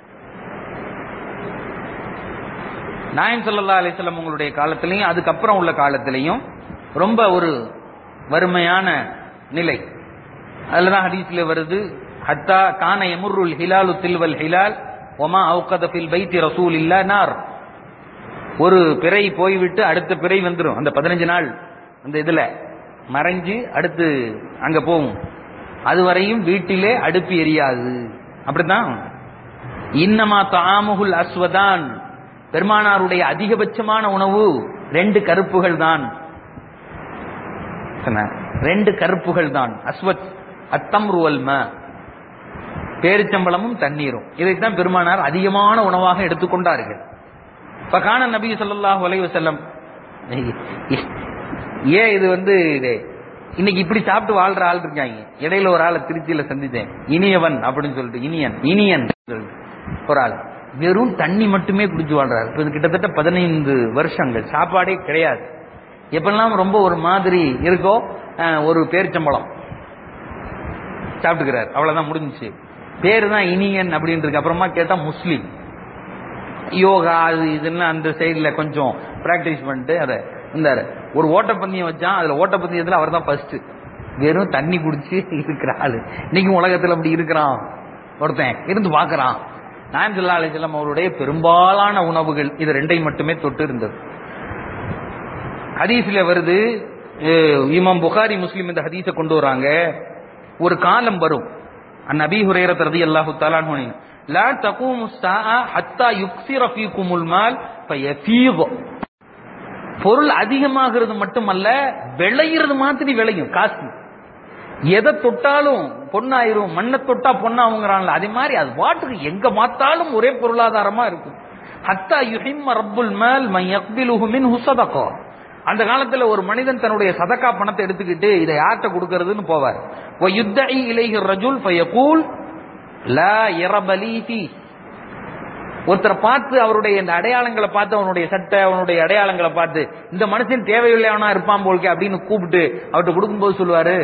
நாயம் ஸல்லல்லாஹு அலைஹி வஸல்லம் உங்களுடைய காலத்திலையும் அதுக்கப்புறம் உள்ள காலத்திலையும் ரொம்ப ஒரு வறுமையான நிலை அதுலதான் ஹதீஸ்ல வருது ஹத்தா கான எமுருல் ஹிலாலு தில்வல் ஹிலால் ஒமா அவுகத ஃபில் பைத்தி ரசூல் இல்லா நார் ஒரு பிறை போய்விட்டு அடுத்த பிறை வந்துரும் அந்த பதினஞ்சு நாள் அந்த இதுல மறைஞ்சு அடுத்து அங்க போகும் அதுவரையும் வீட்டிலே அடுப்பு எரியாது அப்படித்தான் இன்னமா தாமுகுல் அஸ்வதான் பெருமானாருடைய அதிகபட்சமான உணவு ரெண்டு கருப்புகள் தான் சொன்னார். ரெண்டு கருப்புகள் தான் அஸ்வத் அத்தம்ரு வல் ம பேரிச்சம்பளமும் தண்ணீரும் இதைத்தான் பெருமானார் அதிகமான உணவாக எடுத்துக்கொண்டார்கள் ஃபகான நபி ஸல்லல்லாஹு அலைஹி வஸல்லம் ஏன் இது வந்து இது இன்னைக்கு இப்படி சாப்பிட்டு வாழ்ற ஆள் இருக்காங்க இடையில ஒரு ஆளை திருச்சியில சந்தித்தேன் இனியவன் அப்படின்னு சொல்லிட்டு இனியன் இனியன் சொல்லிட்டு ஒரு ஆள் வெறும் தண்ணி மட்டுமே குடிச்சு வாழ்றாரு இப்ப இது கிட்டத்தட்ட பதினைந்து வருஷங்கள் சாப்பாடே கிடையாது எப்பெல்லாம் ரொம்ப ஒரு மாதிரி இருக்கோ அஹ், ஒரு பேரிச்சம்பழம் சாப்பிட்டுக்கிறார் அவ்வளவுதான் முடிஞ்சுச்சு பேரு தான் இனியன் அப்படின்றது அப்புறமா கேட்டா முஸ்லீம் யோகா அது இதெல்லாம் அந்த சைடுல கொஞ்சம் பிராக்டிஸ் பண்ணிட்டு அதை இருந்தாரு ஒரு ஓட்டப்பந்தயம் வச்சான் அதுல ஓட்டப்பந்தயத்துல அவர் தான் ஃபர்ஸ்ட் வெறும் தண்ணி குடிச்சு இருக்கிற ஆளு இன்னைக்கும் உலகத்துல அப்படி இருக்கிறான் ஒருத்தன் இருந்து பார்க்கறான் நாயம் சொல்லா அலிசல்லாம் அவருடைய பெரும்பாலான உணவுகள் இது ரெண்டையும் மட்டுமே தொட்டு இருந்தது ஹதீஸ்ல வருது அஹ், இமாம் புகாரி முஸ்லிம் இந்த ஹதீஸை கொண்டு வராங்க ஒரு காலம் வரும் அந்நபி ஹுரேரத் ரலியல்லாஹு தஆலா அன்ஹு லா தகூமு ஸாஆ ஹத்தா யுக்ஸிர ஃபீகுமுல் மால் ஃபயஃபீத் பொருள் அதிகமாகிறது மட்டுமல்ல விளையிறது மாதிரி விளையும் காசு எதை தொட்டாலும் பொண்ணாயிரும் மண்ணை தொட்டா பொண்ணாவுங்கிறான்ல அதே மாதிரி அது பாட்டுக்கு எங்க பார்த்தாலும் ஒரே பொருளாதாரமா இருக்கும் ஹத்தா யுஹிம்ம ரப்புல் மால் மை யக்பிலுஹு மின்ஹு ஸதகா அந்த காலத்துல ஒரு மனிதன் தன்னுடைய சதக்கா பணத்தை எடுத்துக்கிட்டு இதை யார்கிட்ட கொடுக்கறதுன்னு போவார் வ யுத்தஇ இலைஹி ரஜுல் ஃபயகூல் லா யரபலி ஃபீ ஒருத்தரை பார்த்து அவருடைய இந்த அடையாளங்களை பார்த்து அவனுடைய சட்டை அவனுடைய அடையாளங்களை பார்த்து இந்த மனுஷன் தேவையில்லையவனா இருப்பான் போல்கே அப்படின்னு கூப்பிட்டு அவர்கிட்ட கொடுக்கும்போது சொல்லுவாரு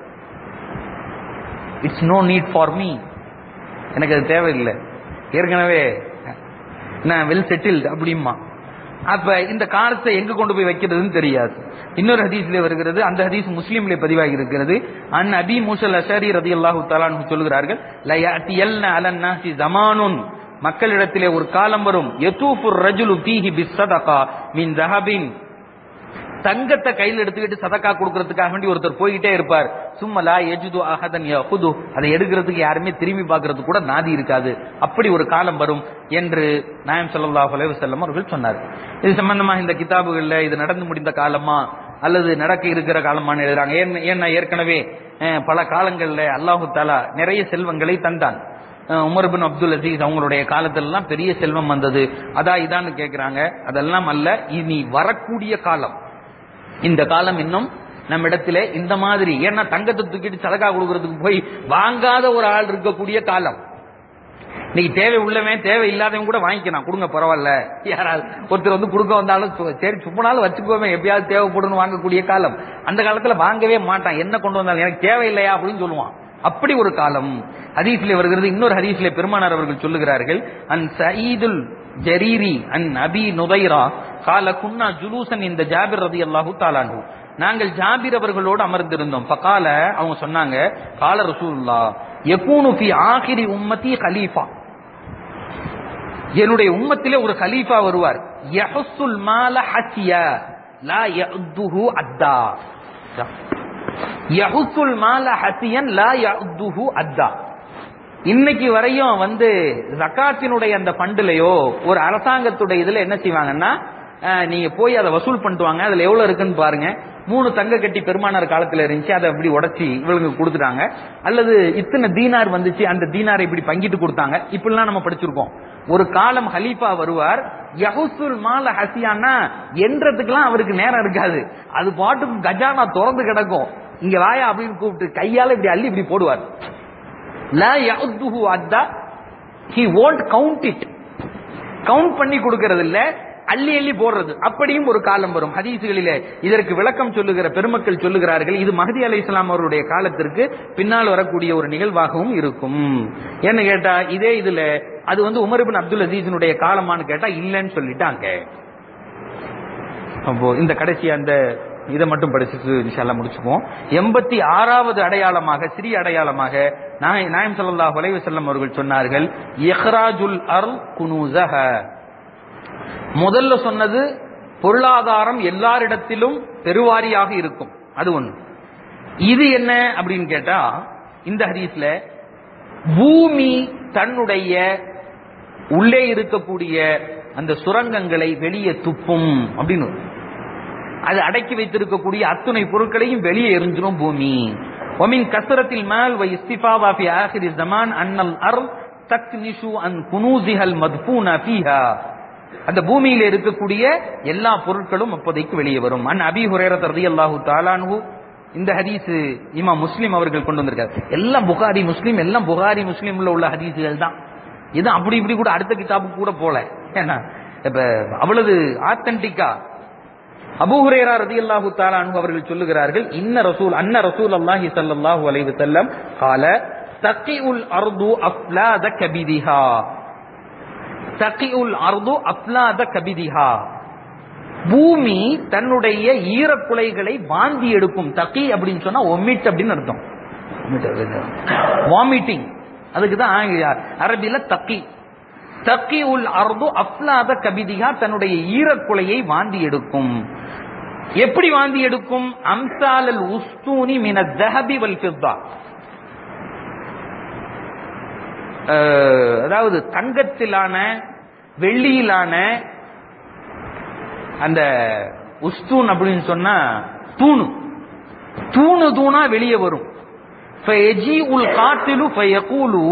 it's no need for me எனக்கு அது தேவையில்லை ஏற்கனவே நான் வெல் செட்டில்டு அப்படிமா அப்ப இந்த காலத்தை எங்க கொண்டு போய் வைக்கிறதுன்னு தெரியாது இன்னொரு ஹதீஸ்ல வருகிறது அந்த ஹதீஸ் முஸ்லீம்ல பதிவாகி இருக்கிறது அன் அபி மூசல் அஷரி ரதி அல்லாஹு தலான்னு சொல்லுகிறார்கள் லயஅத்தியல்ன அலன் நாசி ஜமானுன் மக்களிடத்திலே ஒரு காலம் வரும் யதூஃபுர் ரஜுலு ஃபீஹி பிஸ்ஸதகா மின் தஹபின் தங்கத்தை கையில் எடுத்துக்கிட்டு சதக்கா கொடுக்கறதுக்காக வேண்டி ஒருத்தர் போய்கிட்டே இருப்பார் சும்மா லா எஜுது அஹதன் யஹுது அதை எடுக்கிறதுக்கு யாருமே திரும்பி பார்க்கறதுக்கு கூட நாதி இருக்காது அப்படி ஒரு காலம் வரும் என்று நாயம் ஸல்லல்லாஹு அலைஹி வஸல்லம் அவர்கள் சொன்னார் இது சம்பந்தமா இந்த கிதாபுகள்ல இது நடந்து முடிந்த காலமா அல்லது நடக்க இருக்கிற காலமான்னு எழுதுறாங்க ஏன் ஏன்னா ஏற்கனவே அஹ், பல காலங்கள்ல அல்லாஹு தாலா நிறைய செல்வங்களை தந்தான் அஹ், உமர் பின் அப்துல் அசீஸ் அவங்களுடைய காலத்திலலாம் பெரிய செல்வம் வந்தது அதா இதான்னு கேக்குறாங்க அதெல்லாம் அல்ல இனி வரக்கூடிய காலம் இந்த காலம் இன்னும் நம்ம இடத்துல இந்த மாதிரி ஏன்னா தங்கத்தை தூக்கிட்டு சதக்கா கொடுக்கறதுக்கு போய் வாங்காத ஒரு ஆள் இருக்கக்கூடிய காலம் இன்னைக்கு தேவை உள்ளவன் தேவை இல்லாதவன் கூட வாங்கிக்கலாம் கொடுங்க பரவாயில்ல யாராவது ஒருத்தர் வந்து கொடுக்க வந்தாலும் சு- சரி சும்மானாலும் வச்சுக்கோமே எப்பயாவது தேவைப்படும் வாங்கக்கூடிய காலம் அந்த காலத்துல வாங்கவே மாட்டான் என்ன கொண்டு வந்தாலும் எனக்கு தேவையில்லையா அப்படின்னு சொல்லுவான் அப்படி ஒரு காலம் ஹதீஸ்ல வருகிறது இன்னொரு ஹதீஸ்ல பெருமானார் அவர்கள் சொல்லுகிறார்கள் அன் சயீதுல் ஜரீரி அன் அபி நுதைரா கால குன்னா ஜுலூசன் இந்த ஜாபிர் ரதி அல்லாஹு தாலானு நாங்கள் ஜாபிர் அவர்களோடு அமர்ந்திருந்தோம் பகால அவங்க சொன்னாங்க கால ரசூலுல்லா யகூனு ஃபி ஆகிரி உம்மதி கலீஃபா என்னுடைய உம்மத்திலே ஒரு கலீஃபா வருவார் யஹுசுல் மால ஹசியா லா யஅத்துஹு அத்தா யஹுசுல் மால ஹசியன் லா யஅத்துஹு அத்தா இன்னைக்கு வரையும் வந்து ஜக்காத்தினுடைய அந்த ஃபண்டுலயோ ஒரு அரசாங்கத்துடைய இதுல என்ன செய்வாங்கன்னா அஹ், நீங்க போய் அதை வசூல் பண்ணிட்டு வாங்க அதுல எவ்வளவு இருக்குன்னு பாருங்க மூணு தங்க கட்டி பெருமானார் காலத்துல இருந்துச்சு அதை அப்படி உடைச்சி இவளுங்க கொடுத்துட்டாங்க அல்லது இத்தனை தீனார் வந்துச்சு அந்த தீனாரை இப்படி பங்கிட்டு கொடுத்தாங்க இப்படிலாம் நம்ம படிச்சிருக்கோம் ஒரு காலம் ஹலீஃபா வருவார் யஹுசுல் மால ஹசியானா என்றதுக்கெல்லாம் அவருக்கு நேரம் இருக்காது அது பாட்டுக்கு கஜானா திறந்து கிடக்கும் இங்க வாயா அப்படின்னு கூப்பிட்டு கையால இப்படி அள்ளி இப்படி போடுவார் லா யஅத்துஹு அத்தா he won't count it count பண்ணி கொடுக்கறது இல்ல அள்ளி அள்ளி போடுறது அப்படியும் ஒரு காலம் வரும் ஹதீசுகளிலே இதற்கு விளக்கம் சொல்லுகிற பெருமக்கள் சொல்லுகிறார்கள் இது மஹதி அலை இஸ்லாம் அவருடைய காலத்திற்கு பின்னால் வரக்கூடிய ஒரு நிகழ்வாகவும் இருக்கும் என்ன கேட்டா இதே இதுல அது வந்து உமர் பின் அப்துல் அசீஸினுடைய காலமான்னு கேட்டா இல்லைன்னு சொல்லிட்டாங்க அப்போ இந்த கடைசி அந்த இதை மட்டும் படிச்சுட்டு இன்ஷால்லா முடிச்சுக்குவோம் எண்பத்தி ஆறாவது அடையாளமாக சிறிய அடையாளமாக நாய- நாயம் ஸல்லல்லாஹு அலைஹி வஸல்லம் அவர்கள் சொன்னார்கள் இஹ்ராஜுல் அர்ல் குனூஸஹ முதல்ல சொன்னது பொருளாதாரம் எல்லாரிடத்திலும் பெருவாரியாக இருக்கும் அது ஒண்ணு இது என்ன அப்படின்னு கேட்டா இந்த ஹதீஸ்ல பூமி தன்னுடைய உள்ளே இருக்கக்கூடிய அந்த சுரங்கங்களை வெளியே துப்பும் அப்படின்னு அது அடக்கி வைத்திருக்கக்கூடிய அத்துணை பொருட்களையும் வெளியே எரிஞ்சிரும் பூமி ஒமின் கசரத்தில் மேல் வை இஸ்திஃபாவா ஃபி ஆஹிரி ஜமான் அன்னல் அர் தக்னிஷு அன் குனூசிஹல் மத்பூனா ஃபீஹா அந்த பூமியில இருக்கக்கூடிய எல்லா பொருட்களும் அப்போதைக்கு வெளியே வரும் அன் அபி ஹுரேரத் ரலியல்லாஹு தஆலாஹு இந்த ஹதீஸ் இமாம் முஸ்லிம் அவர்கள் கொண்டு வந்திருக்காரு எல்லாம் புகாரி முஸ்லிம் எல்லாம் புகாரி முஸ்லிம்ல உள்ள ஹதீஸ்கள் தான் இது அப்படி இப்படி கூட அடுத்த கிதாபுக்கு கூட போல ஏன்னா இப்ப அவ்வளவு ஆத்தன்டிக்கா அபூ ஹுரேரா ரதியல்லாஹு தஆலா அன்ஹு அவர்கள் சொல்லுகிறார்கள் இன்ன ரசூல் அன்ன ரசூல் அல்லாஹி ஸல்லல்லாஹு அலைஹி வஸல்லம் قال தகிஉல் அர்து அஃலாத கபிதிஹா தகிஉல் அர்து அஃலாத கபிதிஹா பூமி தன்னுடைய ஈரக்குலைகளை வாந்தி எடுக்கும் தகி அப்படின்னு சொன்னா ஒமிட் அப்படின்னு அர்த்தம் வாமிட்டிங் அதுக்கு தான் அரபில தக்கி தக்கி உல் அர்து அஃலாத கபிதிகா தன்னுடைய ஈரக்குலையை வாந்தி எடுக்கும் எப்படி வாந்தி எடுக்கும் அம்சாலல் உஸ்தூனி மின தஹபி வல் ஃபித்தா அதாவது தங்கத்திலான வெள்ளியிலான அந்த உஸ்தூன் அப்படின்னு சொன்னா தூணு தூணு தூணா வெளியே வரும் உல் காத்திலு ஃபயகூலு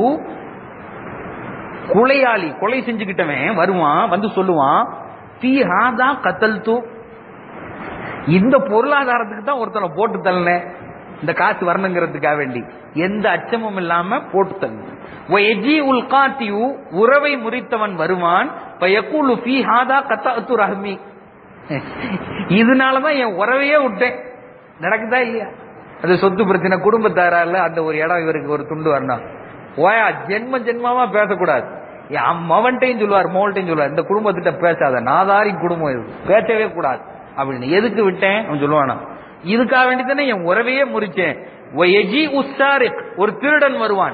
கொலையாளி கொலை செஞ்சுக்கிட்டவன் வருவான் வந்து சொல்லுவான் தீ ஹாதா கத்தல் தூ இந்த பொருளாதாரத்துக்கு தான் ஒருத்தனை போட்டு தள்ளினேன் இந்த காசு வரணுங்கிறதுக்காக வேண்டி எந்த அச்சமும் இல்லாம போட்டு தள்ளு உல் காத்தியு உறவை முறித்தவன் வருவான் பயக்கூலு ஃபீ ஹாதா கத்தத்து ரஹ்மி இதனாலதான் என் உறவையே விட்டேன் நடக்குதா இல்லையா அது சொத்து பிரச்சனை குடும்பத்தாரால அந்த ஒரு இடம் இவருக்கு ஒரு துண்டு வரணும் ஓயா ஜென்ம ஜென்மமா பேசக்கூடாது அவன்கிட்டையும் சொல்லுவார் மோல்ட்டையும் சொல்லுவார் இந்த குடும்பத்திட்ட பேசாத நாதாரி குடும்பம் இது பேசவே கூடாது அப்படின்னு எதுக்கு விட்டேன் அவன் சொல்லுவானா இதுக்காக வேண்டி தானே என் உறவையே முறிச்சேன் ஒரு திருடன் வருவான்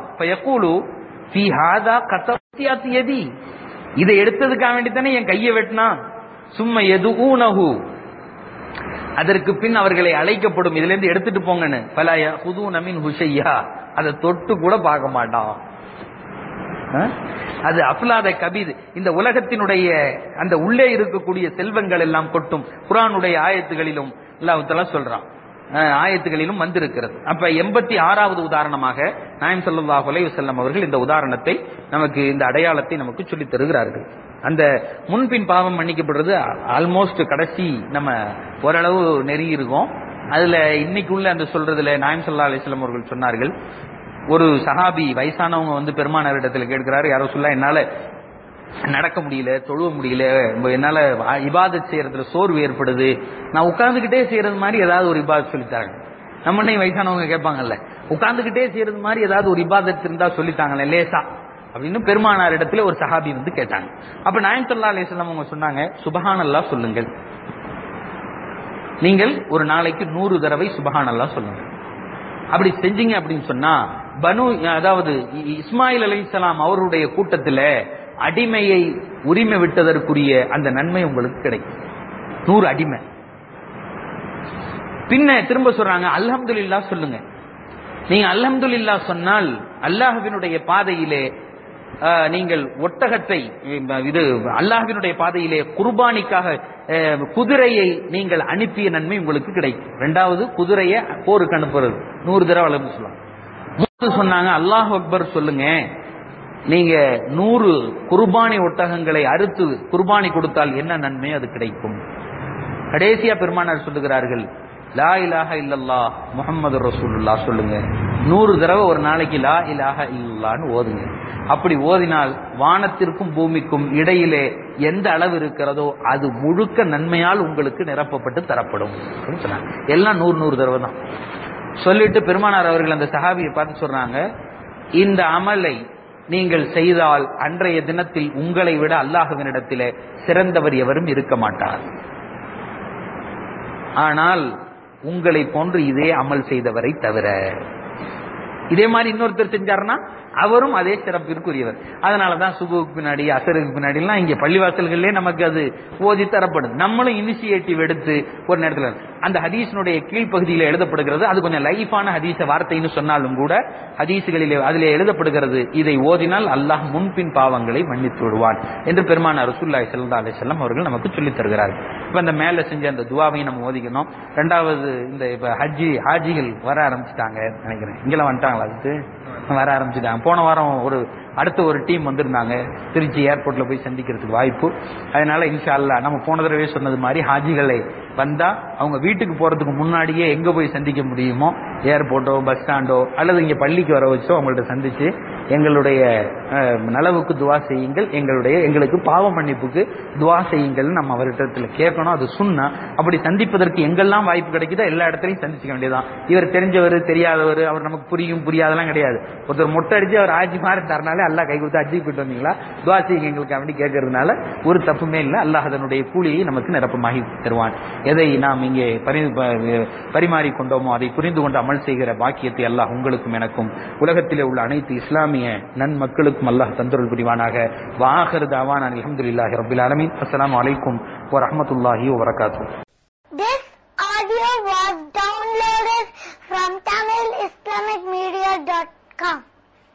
எதி இதை எடுத்ததுக்காக வேண்டி தானே என் கையை வெட்டினான் சும்மா எது ஊனகு அதற்கு பின் அவர்களை அழைக்கப்படும் இதுல இருந்து எடுத்துட்டு போங்கன்னு பலாய புது நமின் ஹுஷையா அதை தொட்டு கூட பார்க்க மாட்டான் அது அஃலாத கபீது இந்த உலகத்தினுடைய அந்த உள்ளே இருக்கக்கூடிய செல்வங்கள் எல்லாம் கொட்டும் குரானுடைய ஆயத்துகளிலும் எல்லாம் சொல்றான் ஆயத்துகளிலும் வந்திருக்கிறது அப்ப எண்பத்தி ஆறாவது உதாரணமாக நாயம் சல்லா அலைவு செல்லம் அவர்கள் இந்த உதாரணத்தை நமக்கு இந்த அடையாளத்தை நமக்கு சொல்லித் தருகிறார்கள் அந்த முன்பின் பாவம் மன்னிக்கப்படுறது ஆல்மோஸ்ட் கடைசி நம்ம ஓரளவு நெருங்கி இருக்கோம் அதுல இன்னைக்குள்ள அந்த சொல்றதுல நாயம் சல்லா அலிஸ்லாம் அவர்கள் சொன்னார்கள் ஒரு சஹாபி வயசானவங்க வந்து பெருமானாரிடத்தில் கேட்கிறாரு யாரோ சொல்ல என்னால நடக்க முடியல தொழுவ முடியல என்னால இபாதத் செய்யறதுல சோர்வு ஏற்படுது நான் உட்கார்ந்துகிட்டே செய்யறது மாதிரி ஏதாவது ஒரு இபாதத் சொல்லித்தாங்க நம்ம வயசானவங்க கேட்பாங்கல்ல உட்கார்ந்துகிட்டே செய்யறது மாதிரி ஏதாவது ஒரு இபாதத் இருந்தா சொல்லித்தாங்களே லேசா அப்படின்னு பெருமானார் இடத்துல ஒரு சஹாபி வந்து கேட்டாங்க அப்ப நாயன்சல்லா அலிஸ்லாம் அவங்க சொன்னாங்க சுபஹான் அல்லா சொல்லுங்கள் நீங்கள் ஒரு நாளைக்கு நூறு தடவை சுபஹான் அல்லா சொல்லுங்க அப்படி செஞ்சீங்க அப்படின்னு சொன்னா பனு அதாவது இஸ்மாயில் அலிசலாம் அவருடைய கூட்டத்தில் அடிமையை உரிமை விட்டதற்குரிய அந்த நன்மை உங்களுக்கு கிடைக்கும் நூறு அடிமை பின்ன திரும்ப சொல்றாங்க அல்ஹம்துல்லா சொல்லுங்க நீங்க அல்ஹம்துல்லா சொன்னால் அல்லாஹுவினுடைய பாதையிலே நீங்கள் ஒட்டகத்தை இது அல்லாஹினுடைய பாதையிலே குர்பானிக்காக குதிரையை நீங்கள் அனுப்பிய நன்மை உங்களுக்கு கிடைக்கும் ரெண்டாவது குதிரையை போருக்கு அனுப்புறது நூறு தடவை அளவு சொல்லலாம் மூணு சொன்னாங்க அல்லாஹ் அக்பர் சொல்லுங்க நீங்க நூறு குர்பானி ஒட்டகங்களை அறுத்து குர்பானி கொடுத்தால் என்ன நன்மை அது கிடைக்கும் கடைசியா பெருமானார் சொல்லுகிறார்கள் லா இலாஹ இல்லல்லா முகமது ரசூலுல்லா சொல்லுங்க நூறு தடவை ஒரு நாளைக்கு லா இலாஹ இல்லல்லான்னு ஓதுங்க அப்படி ஓதினால் வானத்திற்கும் பூமிக்கும் இடையிலே எந்த அளவு இருக்கிறதோ அது முழுக்க நன்மையால் உங்களுக்கு நிரப்பப்பட்டு தரப்படும் சொன்னாங்க எல்லாம் நூறு நூறு தடவை தான் சொல்லிட்டு பெருமானார் அவர்கள் அந்த சஹாபியை பார்த்து சொல்றாங்க இந்த அமலை நீங்கள் செய்தால் அன்றைய தினத்தில் உங்களை விட அல்லாஹுவினிடத்திலே சிறந்தவர் எவரும் இருக்க மாட்டார் ஆனால் உங்களை போன்று இதே அமல் செய்தவரை தவிர இதே மாதிரி இன்னொருத்தர் செஞ்சாருன்னா அவரும் அதே சிறப்பிற்குரியவர் அதனாலதான் சுகுவுக்கு பின்னாடி அசருக்கு பின்னாடி எல்லாம் இங்க பள்ளிவாசல்களே நமக்கு அது ஓதி தரப்படுது நம்மளும் இனிஷியேட்டிவ் எடுத்து ஒரு நேரத்தில் அந்த ஹதீஸினுடைய கீழ்ப்பகுதியில் எழுதப்படுகிறது அது கொஞ்சம் லைஃபான ஹதீஸ வார்த்தைன்னு சொன்னாலும் கூட ஹதீஸுகளிலே அதிலே எழுதப்படுகிறது இதை ஓதினால் அல்லாஹ் முன்பின் பாவங்களை மன்னித்து விடுவான் என்று பெருமான ரசூல்லாய் சல்லா அலிசல்லாம் அவர்கள் நமக்கு சொல்லித் தருகிறார்கள் இப்ப இந்த மேல செஞ்ச அந்த துவாவையும் நம்ம ஓதிக்கணும் ரெண்டாவது இந்த இப்ப ஹஜ்ஜி ஹாஜிகள் வர ஆரம்பிச்சிட்டாங்க நினைக்கிறேன் இங்கெல்லாம் வந்துட்டாங்களா அதுக்கு வர ஆரம்பிச்சுட்டாங்க போன வாரம் ஒரு அடுத்த ஒரு டீம் வந்திருந்தாங்க திருச்சி ஏர்போர்ட்ல போய் சந்திக்கிறதுக்கு வாய்ப்பு அதனால இன்ஷா அல்லாஹ் நம்ம போன தடவை சொன்னது மாதிரி ஹாஜிகளை வந்தா அவங்க வீட்டுக்கு போறதுக்கு முன்னாடியே எங்க போய் சந்திக்க முடியுமோ ஏர்போர்ட்டோ பஸ் ஸ்டாண்டோ அல்லது இங்க பள்ளிக்கு வர வச்சோ அவங்கள்ட்ட சந்திச்சு எங்களுடைய அஹ், நலவுக்கு துவா செய்யுங்கள் எங்களுடைய எங்களுக்கு பாவ மன்னிப்புக்கு துவா செய்யுங்கள் நம்ம அவர்கிட்ட கேட்கணும் அது சுண்ணா அப்படி சந்திப்பதற்கு எங்கெல்லாம் வாய்ப்பு கிடைக்குதோ எல்லா இடத்துலையும் சந்திச்சுக்க வேண்டியதான் இவர் தெரிஞ்சவர் தெரியாதவர் அவர் நமக்கு புரியும் புரியாதெல்லாம் கிடையாது ஒருத்தர் மொட்டை அடிச்சு அவர் ஆட்சி மாறி தரனாலே அல்லாஹ் கை கொடுத்து அஜி போயிட்டு வந்தீங்களா துவா செய்யுங்க எங்களுக்கு அப்படி கேட்கறதுனால ஒரு தப்புமே இல்லை அல்லாஹ் அதனுடைய கூலியை நமக்கு நிரப்பமாகி தருவான் எதை நாம் இங்கே பரி ப- பரிமாறிக்கொண்டோமோ அதை புரிந்து கொண்டு அமல் செய்கிற பாக்கியத்தை அல்லாஹ் உங்களுக்கும் எனக்கும் உலகத்திலே உள்ள அனைத்து இஸ்லாமிய நன்மக்களுக்கும் அல்லாஹ் தந்தருள் புரிவானாக வாஹர் தாவான் அல்ஹம்துலில்லாஹி ரப்பில் ஆலமீன் அஸ்ஸலாமு அலைக்கும் வரஹ்மத்துல்லாஹி வபரகாத்துஹு This audio was downloaded from TamilIslamicMedia.com.